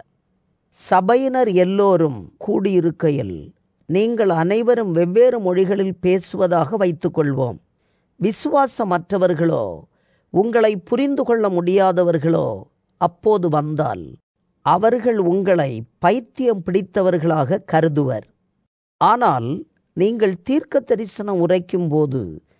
சபையினர் எல்லோரும் கூடியிருக்கையில் நீங்கள் அனைவரும் வெவ்வேறு மொழிகளில் பேசுவதாக வைத்துக்கொள்வோம் விசுவாசமற்றவர்களோ உங்களை புரிந்து கொள்ள முடியாதவர்களோ அப்போது வந்தால் அவர்கள் உங்களை பைத்தியம் பிடித்தவர்களாக கருதுவர் ஆனால் நீங்கள் தீர்க்க தரிசனம் உரைக்கும் போது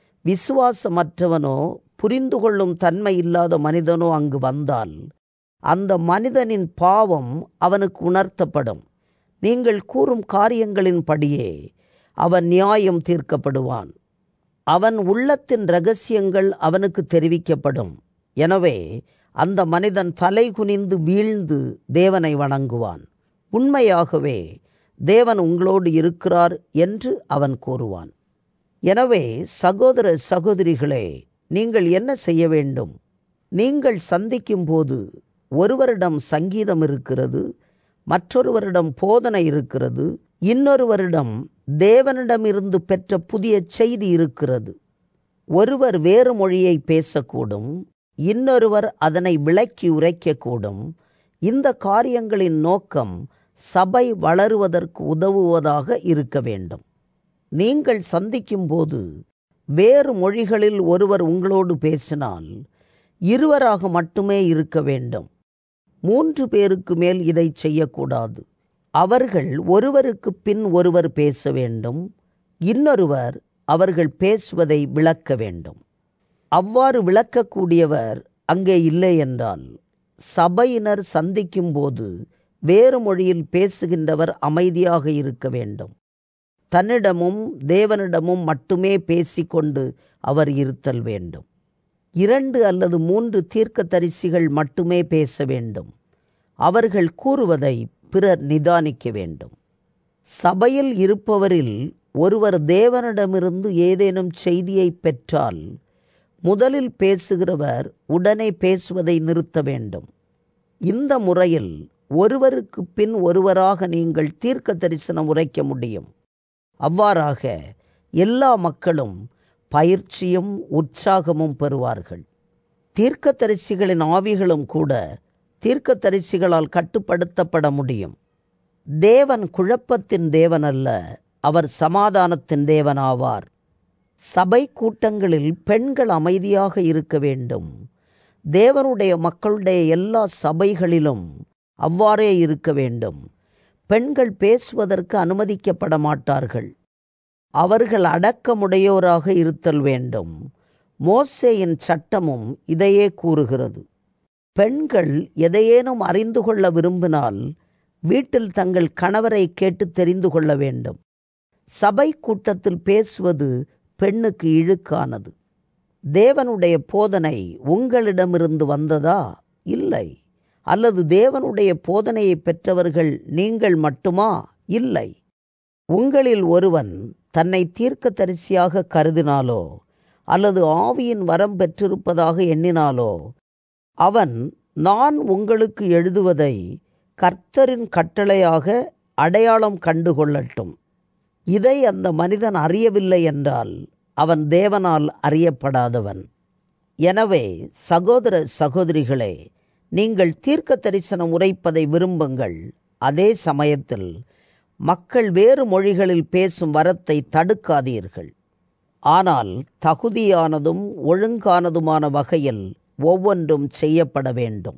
விசுவாசமற்றவனோ புரிந்து கொள்ளும் தன்மை இல்லாத மனிதனோ அங்கு வந்தால் அந்த மனிதனின் பாவம் அவனுக்கு உணர்த்தப்படும் நீங்கள் கூறும் காரியங்களின்படியே அவன் நியாயம் தீர்க்கப்படுவான் அவன் உள்ளத்தின் ரகசியங்கள் அவனுக்கு தெரிவிக்கப்படும் எனவே அந்த மனிதன் தலை குனிந்து வீழ்ந்து தேவனை வணங்குவான் உண்மையாகவே தேவன் உங்களோடு இருக்கிறார் என்று அவன் கூறுவான் எனவே சகோதர சகோதரிகளே நீங்கள் என்ன செய்ய வேண்டும் நீங்கள் சந்திக்கும் போது ஒருவரிடம் சங்கீதம் இருக்கிறது மற்றொருவரிடம் போதனை இருக்கிறது இன்னொருவரிடம் தேவனிடமிருந்து பெற்ற புதிய செய்தி இருக்கிறது ஒருவர் வேறு மொழியை பேசக்கூடும் இன்னொருவர் அதனை விளக்கி உரைக்கக்கூடும் இந்த காரியங்களின் நோக்கம் சபை வளருவதற்கு உதவுவதாக இருக்க வேண்டும் நீங்கள் சந்திக்கும் போது வேறு மொழிகளில் ஒருவர் உங்களோடு பேசினால் இருவராக மட்டுமே இருக்க வேண்டும் மூன்று பேருக்கு மேல் இதை செய்யக்கூடாது அவர்கள் ஒருவருக்கு பின் ஒருவர் பேச வேண்டும் இன்னொருவர் அவர்கள் பேசுவதை விளக்க வேண்டும் அவ்வாறு விளக்கக்கூடியவர் அங்கே இல்லை என்றால் சபையினர் சந்திக்கும் போது வேறு மொழியில் பேசுகின்றவர் அமைதியாக இருக்க வேண்டும் தன்னிடமும் தேவனிடமும் மட்டுமே பேசிக்கொண்டு அவர் இருத்தல் வேண்டும் இரண்டு அல்லது மூன்று தீர்க்கதரிசிகள் மட்டுமே பேச வேண்டும் அவர்கள் கூறுவதை பிறர் நிதானிக்க வேண்டும் சபையில் இருப்பவரில் ஒருவர் தேவனிடமிருந்து ஏதேனும் செய்தியை பெற்றால் முதலில் பேசுகிறவர் உடனே பேசுவதை நிறுத்த வேண்டும் இந்த முறையில் ஒருவருக்கு பின் ஒருவராக நீங்கள் தீர்க்க தரிசனம் உரைக்க முடியும் அவ்வாறாக எல்லா மக்களும் பயிற்சியும் உற்சாகமும் பெறுவார்கள் தீர்க்கதரிசிகளின் ஆவிகளும் கூட தீர்க்கதரிசிகளால் கட்டுப்படுத்தப்பட முடியும் தேவன் குழப்பத்தின் தேவன் அல்ல அவர் சமாதானத்தின் தேவனாவார் சபை கூட்டங்களில் பெண்கள் அமைதியாக இருக்க வேண்டும் தேவனுடைய மக்களுடைய எல்லா சபைகளிலும் அவ்வாறே இருக்க வேண்டும் பெண்கள் பேசுவதற்கு அனுமதிக்கப்பட மாட்டார்கள் அவர்கள் அடக்கமுடையோராக இருத்தல் வேண்டும் மோசேயின் சட்டமும் இதையே கூறுகிறது பெண்கள் எதையேனும் அறிந்து கொள்ள விரும்பினால் வீட்டில் தங்கள் கணவரை கேட்டு தெரிந்து கொள்ள வேண்டும் சபை கூட்டத்தில் பேசுவது பெண்ணுக்கு இழுக்கானது தேவனுடைய போதனை உங்களிடமிருந்து வந்ததா இல்லை அல்லது தேவனுடைய போதனையை பெற்றவர்கள் நீங்கள் மட்டுமா இல்லை உங்களில் ஒருவன் தன்னை தீர்க்கதரிசியாக கருதினாலோ அல்லது ஆவியின் வரம் பெற்றிருப்பதாக எண்ணினாலோ அவன் நான் உங்களுக்கு எழுதுவதை கர்த்தரின் கட்டளையாக அடையாளம் கண்டுகொள்ளட்டும் இதை அந்த மனிதன் அறியவில்லை என்றால் அவன் தேவனால் அறியப்படாதவன் எனவே சகோதர சகோதரிகளே நீங்கள் தீர்க்க தரிசனம் உரைப்பதை விரும்புங்கள் அதே சமயத்தில் மக்கள் வேறு மொழிகளில் பேசும் வரத்தை தடுக்காதீர்கள் ஆனால் தகுதியானதும் ஒழுங்கானதுமான வகையில் ஒவ்வொன்றும் செய்யப்பட வேண்டும்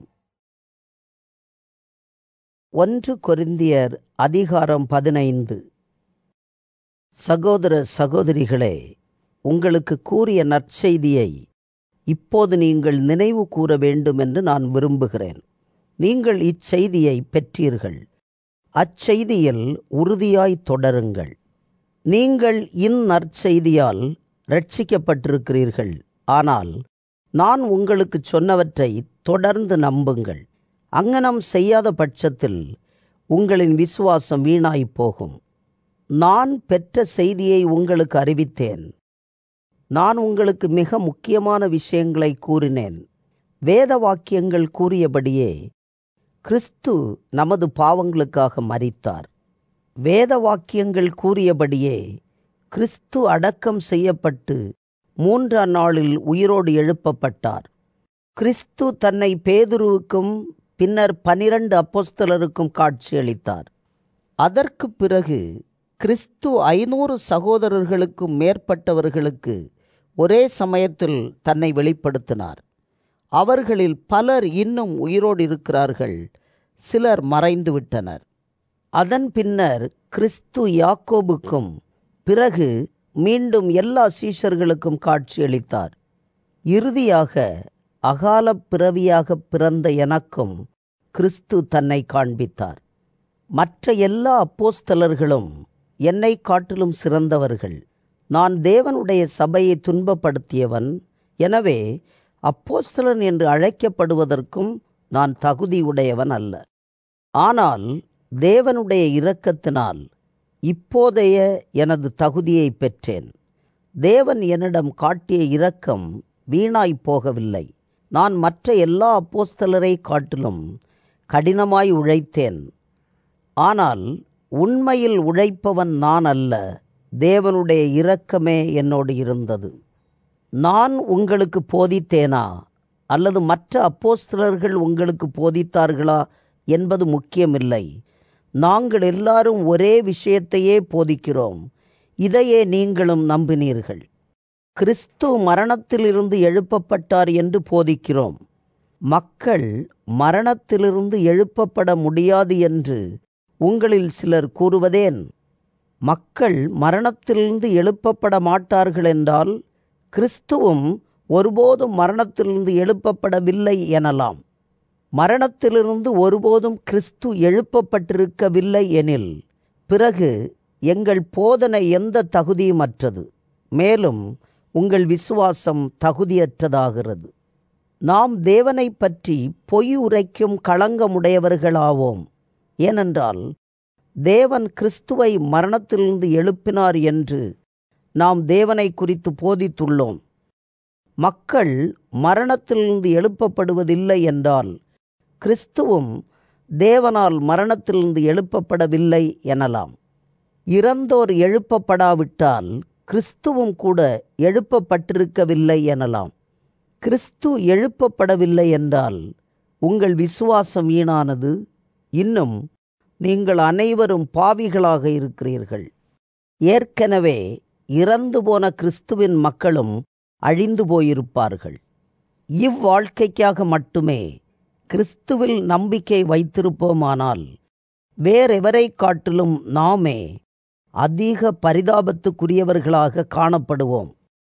ஒன்று கொரிந்தியர் அதிகாரம் பதினைந்து சகோதர சகோதரிகளே உங்களுக்கு கூறிய நற்செய்தியை இப்போது நீங்கள் நினைவு கூற வேண்டும் என்று நான் விரும்புகிறேன் நீங்கள் இச்செய்தியை பெற்றீர்கள் அச்செய்தியில் உறுதியாய் தொடருங்கள் நீங்கள் இந்நற்செய்தியால் ரட்சிக்கப்பட்டிருக்கிறீர்கள் ஆனால் நான் உங்களுக்கு சொன்னவற்றை தொடர்ந்து நம்புங்கள் அங்கனம் செய்யாத பட்சத்தில் உங்களின் விசுவாசம் வீணாய்ப் போகும் நான் பெற்ற செய்தியை உங்களுக்கு அறிவித்தேன் நான் உங்களுக்கு மிக முக்கியமான விஷயங்களை கூறினேன் வேத வாக்கியங்கள் கூறியபடியே கிறிஸ்து நமது பாவங்களுக்காக மரித்தார் வேத வாக்கியங்கள் கூறியபடியே கிறிஸ்து அடக்கம் செய்யப்பட்டு மூன்றாம் நாளில் உயிரோடு எழுப்பப்பட்டார் கிறிஸ்து தன்னை பேதுருவுக்கும் பின்னர் பனிரண்டு அப்போஸ்தலருக்கும் காட்சியளித்தார் அதற்கு பிறகு கிறிஸ்து ஐநூறு சகோதரர்களுக்கும் மேற்பட்டவர்களுக்கு ஒரே சமயத்தில் தன்னை வெளிப்படுத்தினார் அவர்களில் பலர் இன்னும் உயிரோடு இருக்கிறார்கள் சிலர் மறைந்து விட்டனர் அதன் பின்னர் கிறிஸ்து யாக்கோபுக்கும் பிறகு மீண்டும் எல்லா சீஷர்களுக்கும் காட்சியளித்தார் இறுதியாக அகால பிறவியாக பிறந்த எனக்கும் கிறிஸ்து தன்னை காண்பித்தார் மற்ற எல்லா அப்போஸ்தலர்களும் என்னை காட்டிலும் சிறந்தவர்கள் நான் தேவனுடைய சபையை துன்பப்படுத்தியவன் எனவே அப்போஸ்தலன் என்று அழைக்கப்படுவதற்கும் நான் தகுதியுடையவன் அல்ல ஆனால் தேவனுடைய இரக்கத்தினால் இப்போதைய எனது தகுதியை பெற்றேன் தேவன் என்னிடம் காட்டிய இரக்கம் வீணாய் போகவில்லை நான் மற்ற எல்லா அப்போஸ்தலரை காட்டிலும் கடினமாய் உழைத்தேன் ஆனால் உண்மையில் உழைப்பவன் நான் அல்ல தேவனுடைய இரக்கமே என்னோடு இருந்தது நான் உங்களுக்கு போதித்தேனா அல்லது மற்ற அப்போஸ்தலர்கள் உங்களுக்கு போதித்தார்களா என்பது முக்கியமில்லை நாங்கள் எல்லாரும் ஒரே விஷயத்தையே போதிக்கிறோம் இதையே நீங்களும் நம்பினீர்கள் கிறிஸ்து மரணத்திலிருந்து எழுப்பப்பட்டார் என்று போதிக்கிறோம் மக்கள் மரணத்திலிருந்து எழுப்பப்பட முடியாது என்று உங்களில் சிலர் கூறுவதேன் மக்கள் மரணத்திலிருந்து எழுப்பப்பட மாட்டார்கள் என்றால் கிறிஸ்துவும் ஒருபோதும் மரணத்திலிருந்து எழுப்பப்படவில்லை எனலாம் மரணத்திலிருந்து ஒருபோதும் கிறிஸ்து எழுப்பப்பட்டிருக்கவில்லை எனில் பிறகு எங்கள் போதனை எந்த தகுதியுமற்றது மேலும் உங்கள் விசுவாசம் தகுதியற்றதாகிறது நாம் தேவனை பற்றி பொய் உரைக்கும் களங்கமுடையவர்களாவோம் ஏனென்றால் தேவன் கிறிஸ்துவை மரணத்திலிருந்து எழுப்பினார் என்று நாம் தேவனை குறித்து போதித்துள்ளோம் மக்கள் மரணத்திலிருந்து எழுப்பப்படுவதில்லை என்றால் கிறிஸ்துவும் தேவனால் மரணத்திலிருந்து எழுப்பப்படவில்லை எனலாம் இறந்தோர் எழுப்பப்படாவிட்டால் கிறிஸ்துவும் கூட எழுப்பப்பட்டிருக்கவில்லை எனலாம் கிறிஸ்து எழுப்பப்படவில்லை என்றால் உங்கள் விசுவாசம் வீணானது இன்னும் நீங்கள் அனைவரும் பாவிகளாக இருக்கிறீர்கள் ஏற்கனவே இறந்து போன கிறிஸ்துவின் மக்களும் அழிந்து போயிருப்பார்கள் இவ்வாழ்க்கைக்காக மட்டுமே கிறிஸ்துவில் நம்பிக்கை வைத்திருப்போமானால் வேறெவரை காட்டிலும் நாமே அதிக பரிதாபத்துக்குரியவர்களாக காணப்படுவோம்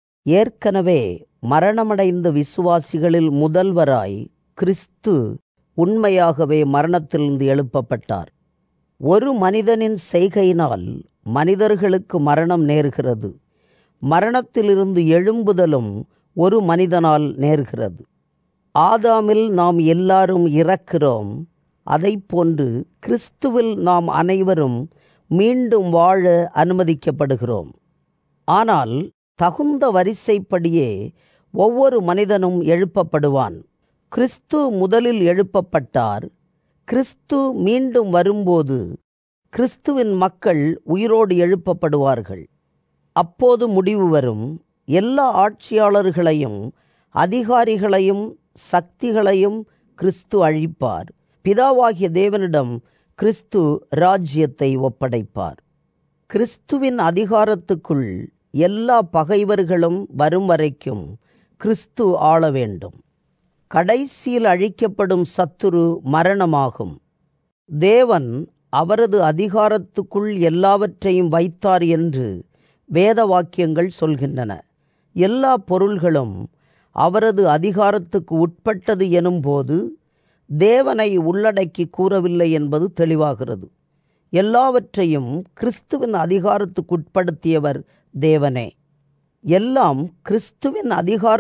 ஏற்கனவே மரணமடைந்த விசுவாசிகளில் முதல்வராய் கிறிஸ்து உண்மையாகவே மரணத்திலிருந்து எழுப்பப்பட்டார் ஒரு மனிதனின் செய்கையினால் மனிதர்களுக்கு மரணம் நேர்கிறது மரணத்திலிருந்து எழும்புதலும் ஒரு மனிதனால் நேர்கிறது ஆதாமில் நாம் எல்லாரும் இறக்கிறோம் அதை போன்று கிறிஸ்துவில் நாம் அனைவரும் மீண்டும் வாழ அனுமதிக்கப்படுகிறோம் ஆனால் தகுந்த வரிசைப்படியே ஒவ்வொரு மனிதனும் எழுப்பப்படுவான் கிறிஸ்து முதலில் எழுப்பப்பட்டார் கிறிஸ்து மீண்டும் வரும்போது கிறிஸ்துவின் மக்கள் உயிரோடு எழுப்பப்படுவார்கள் அப்போது முடிவு வரும் எல்லா ஆட்சியாளர்களையும் அதிகாரிகளையும் சக்திகளையும் கிறிஸ்து அழிப்பார் பிதாவாகிய தேவனிடம் கிறிஸ்து ராஜ்யத்தை ஒப்படைப்பார் கிறிஸ்துவின் அதிகாரத்துக்குள் எல்லா பகைவர்களும் வரும் வரைக்கும் கிறிஸ்து ஆள வேண்டும் கடைசியில் அழிக்கப்படும் சத்துரு மரணமாகும் தேவன் அவரது அதிகாரத்துக்குள் எல்லாவற்றையும் வைத்தார் என்று வேத வாக்கியங்கள் சொல்கின்றன எல்லா பொருள்களும் அவரது அதிகாரத்துக்கு உட்பட்டது எனும்போது தேவனை உள்ளடக்கி கூறவில்லை என்பது தெளிவாகிறது எல்லாவற்றையும் கிறிஸ்துவின் அதிகாரத்துக்குட்படுத்தியவர் தேவனே எல்லாம் கிறிஸ்துவின்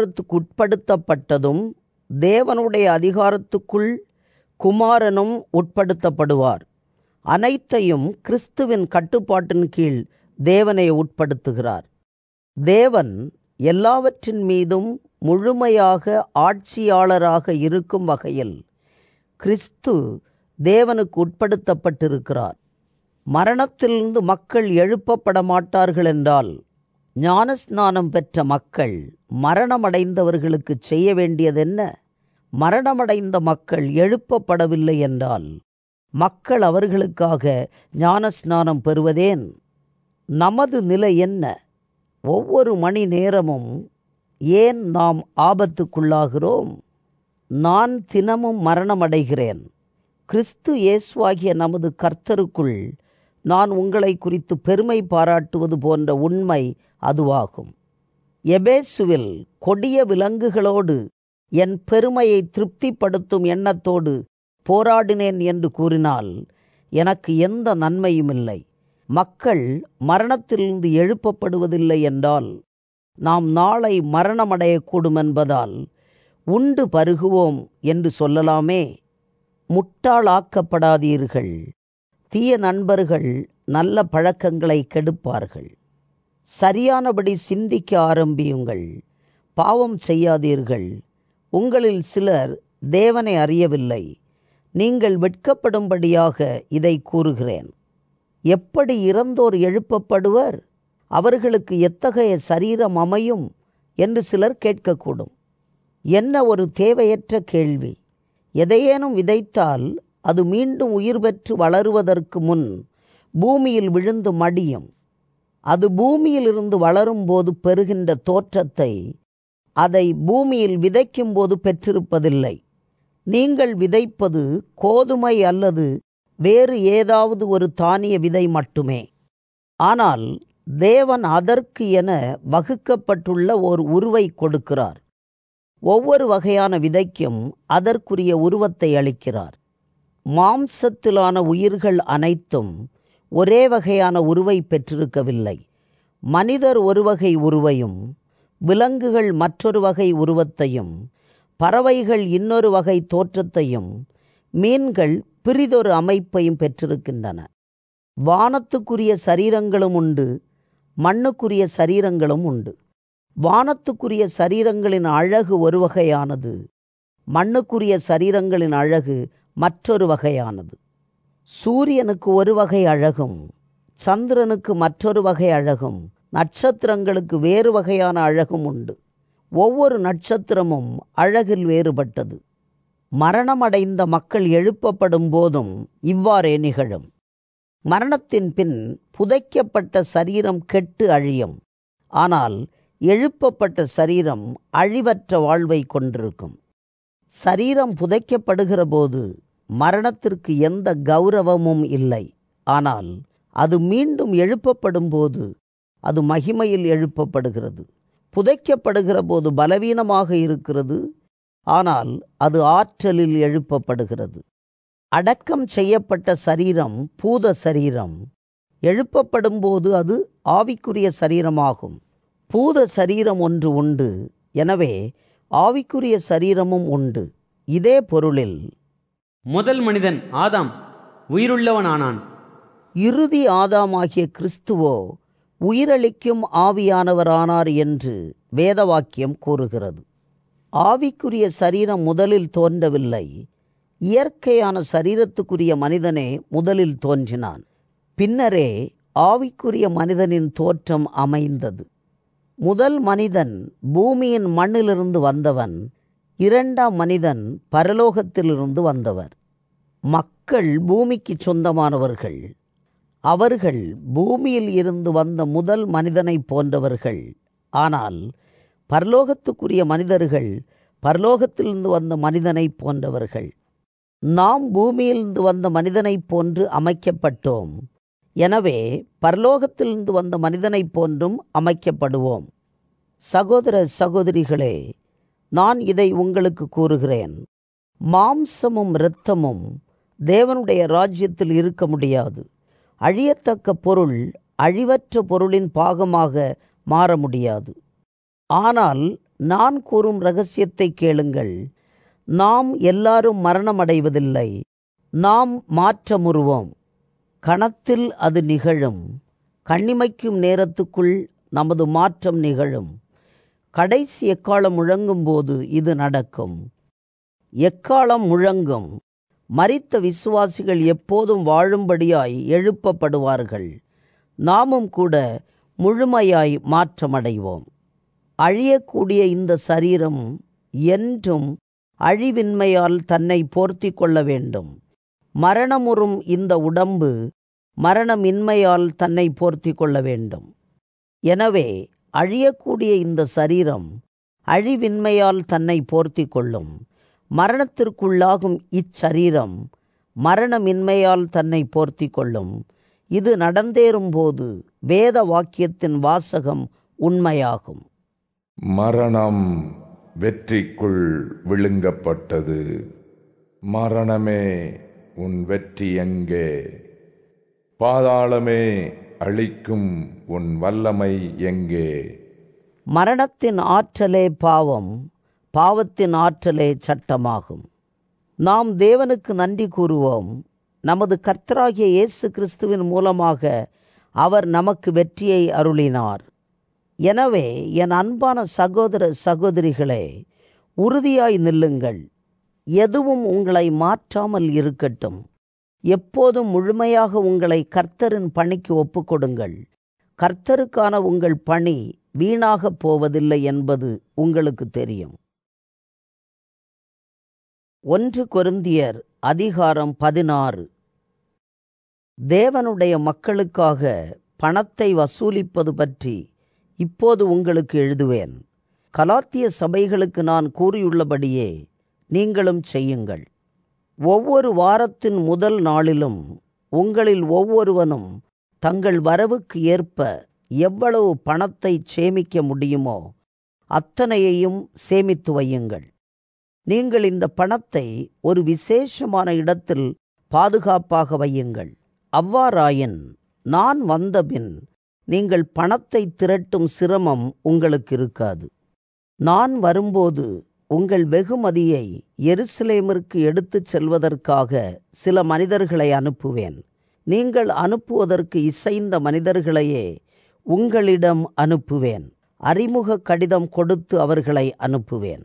அதிகாரத்துக்குட்படுத்தப்பட்டதும் தேவனுடைய அதிகாரத்துக்குள் குமாரனும் உட்படுத்தப்படுவார் அனைத்தையும் கிறிஸ்துவின் கட்டுப்பாட்டின் கீழ் தேவனை உட்படுத்துகிறார் தேவன் எல்லாவற்றின் மீதும் முழுமையாக ஆட்சியாளராக இருக்கும் வகையில் கிறிஸ்து தேவனுக்கு உட்படுத்தப்பட்டிருக்கிறார் மரணத்திலிருந்து மக்கள் எழுப்பப்பட மாட்டார்கள் என்றால் ஞானஸ்நானம் பெற்ற மக்கள் மரணமடைந்தவர்களுக்கு செய்ய வேண்டியதென்ன மரணமடைந்த மக்கள் எழுப்பப்படவில்லை என்றால் மக்கள் அவர்களுக்காக ஞானஸ்நானம் பெறுவதேன் நமது நிலை என்ன ஒவ்வொரு மணி நேரமும் ஏன் நாம் ஆபத்துக்குள்ளாகிறோம் நான் தினமும் மரணமடைகிறேன் கிறிஸ்து இயேசுவாகிய நமது கர்த்தருக்குள் நான் உங்களை குறித்து பெருமை பாராட்டுவது போன்ற உண்மை அதுவாகும் எபேசுவில் கொடிய விலங்குகளோடு என் பெருமையை திருப்திப்படுத்தும் எண்ணத்தோடு போராடினேன் என்று கூறினால் எனக்கு எந்த நன்மையும் இல்லை மக்கள் மரணத்திலிருந்து எழுப்பப்படுவதில்லை என்றால் நாம் நாளை மரணமடையக்கூடும் என்பதால் உண்டு பருகுவோம் என்று சொல்லலாமே முட்டாளாக்கப்படாதீர்கள் தீய நண்பர்கள் நல்ல பழக்கங்களை கெடுப்பார்கள் சரியானபடி சிந்திக்க ஆரம்பியுங்கள் பாவம் செய்யாதீர்கள் உங்களில் சிலர் தேவனை அறியவில்லை நீங்கள் வெட்கப்படும்படியாக இதை கூறுகிறேன் எப்படி இறந்தோர் எழுப்பப்படுவர் அவர்களுக்கு எத்தகைய சரீரம் அமையும் என்று சிலர் கேட்கக்கூடும் என்ன ஒரு தேவையற்ற கேள்வி எதையேனும் விதைத்தால் அது மீண்டும் உயிர் பெற்று வளருவதற்கு முன் பூமியில் விழுந்து மடியும் அது பூமியிலிருந்து வளரும்போது பெறுகின்ற தோற்றத்தை அதை பூமியில் விதைக்கும் போது பெற்றிருப்பதில்லை நீங்கள் விதைப்பது கோதுமை அல்லது வேறு ஏதாவது ஒரு தானிய விதை மட்டுமே ஆனால் தேவன் அதற்கு என வகுக்கப்பட்டுள்ள ஓர் உருவை கொடுக்கிறார் ஒவ்வொரு வகையான விதைக்கும் அதற்குரிய உருவத்தை அளிக்கிறார் மாம்சத்திலான உயிர்கள் அனைத்தும் ஒரே வகையான உருவை பெற்றிருக்கவில்லை மனிதர் ஒரு வகை உருவையும் விலங்குகள் மற்றொரு வகை உருவத்தையும் பறவைகள் இன்னொரு வகை தோற்றத்தையும் மீன்கள் பிரிதொரு அமைப்பையும் பெற்றிருக்கின்றன வானத்துக்குரிய சரீரங்களும் உண்டு மண்ணுக்குரிய சரீரங்களும் உண்டு வானத்துக்குரிய சரீரங்களின் அழகு ஒரு வகையானது மண்ணுக்குரிய சரீரங்களின் அழகு மற்றொரு வகையானது சூரியனுக்கு ஒரு வகை அழகும் சந்திரனுக்கு மற்றொரு வகை அழகும் நட்சத்திரங்களுக்கு வேறு வகையான அழகும் உண்டு ஒவ்வொரு நட்சத்திரமும் அழகில் வேறுபட்டது மரணமடைந்த மக்கள் எழுப்பப்படும் போதும் இவ்வாறே நிகழும் மரணத்தின் பின் புதைக்கப்பட்ட சரீரம் கெட்டு அழியும் ஆனால் எழுப்பப்பட்ட சரீரம் அழிவற்ற வாழ்வை கொண்டிருக்கும் சரீரம் புதைக்கப்படுகிற போது மரணத்திற்கு எந்த கௌரவமும் இல்லை ஆனால் அது மீண்டும் எழுப்பப்படும் போது அது மகிமையில் எழுப்பப்படுகிறது புதைக்கப்படுகிற போது பலவீனமாக இருக்கிறது ஆனால் அது ஆற்றலில் எழுப்பப்படுகிறது அடக்கம் செய்யப்பட்ட சரீரம் பூத சரீரம் எழுப்பப்படும் போது அது ஆவிக்குரிய சரீரமாகும் பூத சரீரம் ஒன்று உண்டு எனவே ஆவிக்குரிய சரீரமும் உண்டு இதே பொருளில் முதல் மனிதன் ஆதாம் உயிருள்ளவனானான் இறுதி ஆதாமாகிய கிறிஸ்துவோ உயிரளிக்கும் ஆவியானவரானார் என்று வேதவாக்கியம் கூறுகிறது ஆவிக்குரிய சரீரம் முதலில் தோன்றவில்லை இயற்கையான சரீரத்துக்குரிய மனிதனே முதலில் தோன்றினான் பின்னரே ஆவிக்குரிய மனிதனின் தோற்றம் அமைந்தது முதல் மனிதன் பூமியின் மண்ணிலிருந்து வந்தவன் இரண்டாம் மனிதன் பரலோகத்திலிருந்து வந்தவர் மக்கள் பூமிக்கு சொந்தமானவர்கள் அவர்கள் பூமியில் இருந்து வந்த முதல் மனிதனைப் போன்றவர்கள் ஆனால் பரலோகத்துக்குரிய மனிதர்கள் பரலோகத்திலிருந்து வந்த மனிதனைப் போன்றவர்கள் நாம் பூமியிலிருந்து வந்த மனிதனைப் போன்று அமைக்கப்பட்டோம் எனவே பரலோகத்திலிருந்து வந்த மனிதனைப் போன்றும் அமைக்கப்படுவோம் சகோதர சகோதரிகளே நான் இதை உங்களுக்கு கூறுகிறேன் மாம்சமும் இரத்தமும் தேவனுடைய ராஜ்யத்தில் இருக்க முடியாது அழியத்தக்க பொருள் அழிவற்ற பொருளின் பாகமாக மாற முடியாது ஆனால் நான் கூறும் ரகசியத்தை கேளுங்கள் நாம் எல்லாரும் மரணமடைவதில்லை நாம் மாற்றமுறுவோம் கணத்தில் அது நிகழும் கண்ணிமைக்கும் நேரத்துக்குள் நமது மாற்றம் நிகழும் கடைசி எக்காலம் முழங்கும் போது இது நடக்கும் எக்காலம் முழங்கும் மரித்த விசுவாசிகள் எப்போதும் வாழும்படியாய் எழுப்பப்படுவார்கள் நாமும் கூட முழுமையாய் மாற்றமடைவோம் அழியக்கூடிய இந்த சரீரம் என்றும் அழிவின்மையால் தன்னை போர்த்தி கொள்ள வேண்டும் மரணமுறும் இந்த உடம்பு மரணமின்மையால் தன்னை போர்த்தி கொள்ள வேண்டும் எனவே அழியக்கூடிய இந்த சரீரம் அழிவின்மையால் தன்னை போர்த்தி கொள்ளும் மரணத்திற்குள்ளாகும் இச்சரீரம் மரணமின்மையால் தன்னை போர்த்தி கொள்ளும் இது நடந்தேறும்போது வேத வாக்கியத்தின் வாசகம் உண்மையாகும் மரணம் வெற்றிக்குள் விழுங்கப்பட்டது மரணமே உன் வெற்றி எங்கே பாதாளமே அழிக்கும் உன் வல்லமை எங்கே மரணத்தின் ஆற்றலே பாவம் பாவத்தின் ஆற்றலே சட்டமாகும் நாம் தேவனுக்கு நன்றி கூறுவோம் நமது கர்த்தராகிய இயேசு கிறிஸ்துவின் மூலமாக அவர் நமக்கு வெற்றியை அருளினார் எனவே என் அன்பான சகோதர சகோதரிகளே உறுதியாய் நில்லுங்கள் எதுவும் உங்களை மாற்றாமல் இருக்கட்டும் எப்போதும் முழுமையாக உங்களை கர்த்தரின் பணிக்கு ஒப்புக்கொடுங்கள் கர்த்தருக்கான உங்கள் பணி வீணாகப் போவதில்லை என்பது உங்களுக்கு தெரியும் ஒன்று கொருந்தியர் அதிகாரம் பதினாறு தேவனுடைய மக்களுக்காக பணத்தை வசூலிப்பது பற்றி இப்போது உங்களுக்கு எழுதுவேன் கலாத்திய சபைகளுக்கு நான் கூறியுள்ளபடியே நீங்களும் செய்யுங்கள் ஒவ்வொரு வாரத்தின் முதல் நாளிலும் உங்களில் ஒவ்வொருவனும் தங்கள் வரவுக்கு ஏற்ப எவ்வளவு பணத்தை சேமிக்க முடியுமோ அத்தனையையும் சேமித்து வையுங்கள் நீங்கள் இந்த பணத்தை ஒரு விசேஷமான இடத்தில் பாதுகாப்பாக வையுங்கள் அவ்வாறாயின் நான் வந்தபின் நீங்கள் பணத்தை திரட்டும் சிரமம் உங்களுக்கு இருக்காது நான் வரும்போது உங்கள் வெகுமதியை எருசலேமிற்கு எடுத்துச் செல்வதற்காக சில மனிதர்களை அனுப்புவேன் நீங்கள் அனுப்புவதற்கு இசைந்த மனிதர்களையே உங்களிடம் அனுப்புவேன் அறிமுக கடிதம் கொடுத்து அவர்களை அனுப்புவேன்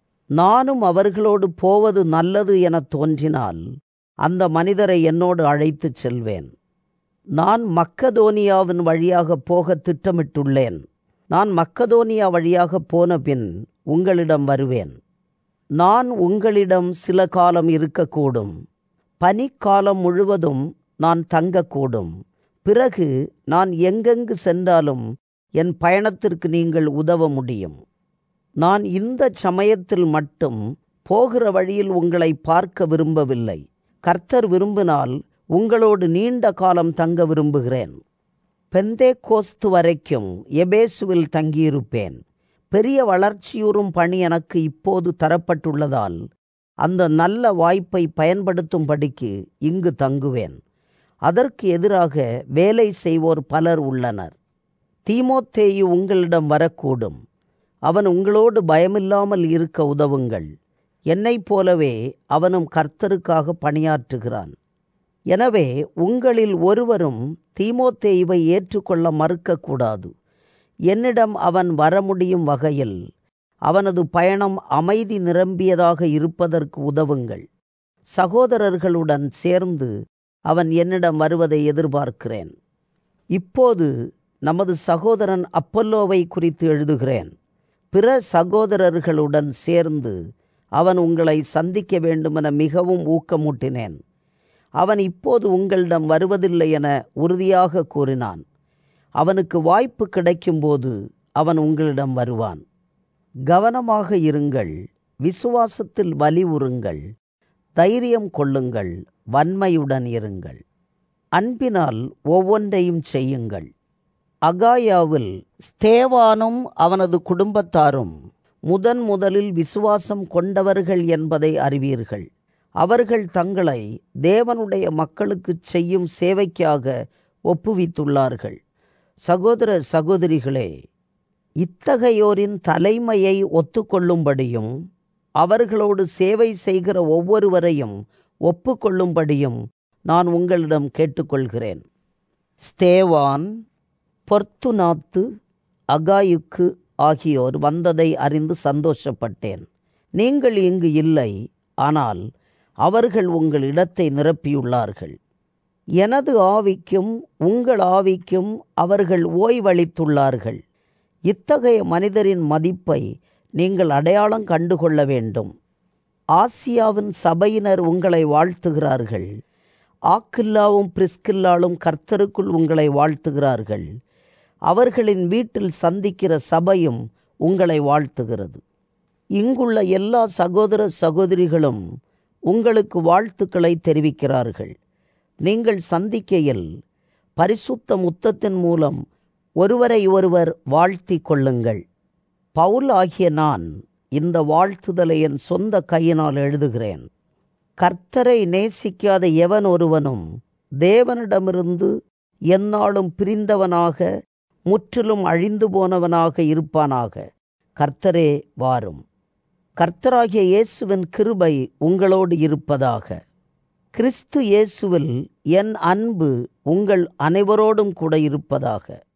நானும் அவர்களோடு போவது நல்லது என தோன்றினால் அந்த மனிதரை என்னோடு அழைத்துச் செல்வேன் நான் மக்கதோனியாவின் வழியாக போக திட்டமிட்டுள்ளேன் நான் மக்கதோனியா வழியாக போன பின் உங்களிடம் வருவேன் நான் உங்களிடம் சில காலம் இருக்கக்கூடும் பனிக்காலம் முழுவதும் நான் தங்கக்கூடும் பிறகு நான் எங்கெங்கு சென்றாலும் என் பயணத்திற்கு நீங்கள் உதவ முடியும் நான் இந்த சமயத்தில் மட்டும் போகிற வழியில் உங்களை பார்க்க விரும்பவில்லை கர்த்தர் விரும்பினால் உங்களோடு நீண்ட காலம் தங்க விரும்புகிறேன் பெந்தே கோஸ்து வரைக்கும் எபேசுவில் தங்கியிருப்பேன் பெரிய வளர்ச்சியுறும் பணி எனக்கு இப்போது தரப்பட்டுள்ளதால் அந்த நல்ல வாய்ப்பை பயன்படுத்தும்படிக்கு இங்கு தங்குவேன் அதற்கு எதிராக வேலை செய்வோர் பலர் உள்ளனர் தீமோத்தேயு உங்களிடம் வரக்கூடும் அவன் உங்களோடு பயமில்லாமல் இருக்க உதவுங்கள் என்னைப் போலவே அவனும் கர்த்தருக்காக பணியாற்றுகிறான் எனவே உங்களில் ஒருவரும் தீமோத்தேயுவை ஏற்றுக்கொள்ள மறுக்கக்கூடாது என்னிடம் அவன் வர முடியும் வகையில் அவனது பயணம் அமைதி நிரம்பியதாக இருப்பதற்கு உதவுங்கள் சகோதரர்களுடன் சேர்ந்து அவன் என்னிடம் வருவதை எதிர்பார்க்கிறேன் இப்போது நமது சகோதரன் அப்பல்லோவை குறித்து எழுதுகிறேன் பிற சகோதரர்களுடன் சேர்ந்து அவன் உங்களை சந்திக்க வேண்டுமென மிகவும் ஊக்கமூட்டினேன் அவன் இப்போது உங்களிடம் வருவதில்லை என உறுதியாக கூறினான் அவனுக்கு வாய்ப்பு கிடைக்கும்போது அவன் உங்களிடம் வருவான் கவனமாக இருங்கள் விசுவாசத்தில் வலிவுறுங்கள் தைரியம் கொள்ளுங்கள் வன்மையுடன் இருங்கள் அன்பினால் ஒவ்வொன்றையும் செய்யுங்கள் அகாயாவில் ஸ்தேவானும் அவனது குடும்பத்தாரும் முதன் முதலில் விசுவாசம் கொண்டவர்கள் என்பதை அறிவீர்கள் அவர்கள் தங்களை தேவனுடைய மக்களுக்கு செய்யும் சேவைக்காக ஒப்புவித்துள்ளார்கள் சகோதர சகோதரிகளே இத்தகையோரின் தலைமையை ஒத்துக்கொள்ளும்படியும் அவர்களோடு சேவை செய்கிற ஒவ்வொருவரையும் ஒப்புக்கொள்ளும்படியும் நான் உங்களிடம் கேட்டுக்கொள்கிறேன் ஸ்தேவான் பொர்த்துனாத்து அகாயுக்கு ஆகியோர் வந்ததை அறிந்து சந்தோஷப்பட்டேன் நீங்கள் இங்கு இல்லை ஆனால் அவர்கள் உங்கள் இடத்தை நிரப்பியுள்ளார்கள் எனது ஆவிக்கும் உங்கள் ஆவிக்கும் அவர்கள் ஓய்வளித்துள்ளார்கள் இத்தகைய மனிதரின் மதிப்பை நீங்கள் அடையாளம் கண்டுகொள்ள வேண்டும் ஆசியாவின் சபையினர் உங்களை வாழ்த்துகிறார்கள் ஆக்கில்லாவும் பிரிஸ்கில்லாலும் கர்த்தருக்குள் உங்களை வாழ்த்துகிறார்கள் அவர்களின் வீட்டில் சந்திக்கிற சபையும் உங்களை வாழ்த்துகிறது இங்குள்ள எல்லா சகோதர சகோதரிகளும் உங்களுக்கு வாழ்த்துக்களை தெரிவிக்கிறார்கள் நீங்கள் சந்திக்கையில் பரிசுத்த முத்தத்தின் மூலம் ஒருவரை ஒருவர் வாழ்த்தி கொள்ளுங்கள் பவுல் ஆகிய நான் இந்த வாழ்த்துதலை என் சொந்த கையினால் எழுதுகிறேன் கர்த்தரை நேசிக்காத எவன் ஒருவனும் தேவனிடமிருந்து எந்நாளும் பிரிந்தவனாக முற்றிலும் அழிந்து போனவனாக இருப்பானாக கர்த்தரே வாரும் கர்த்தராகிய இயேசுவின் கிருபை உங்களோடு இருப்பதாக கிறிஸ்து இயேசுவில் என் அன்பு உங்கள் அனைவரோடும் கூட இருப்பதாக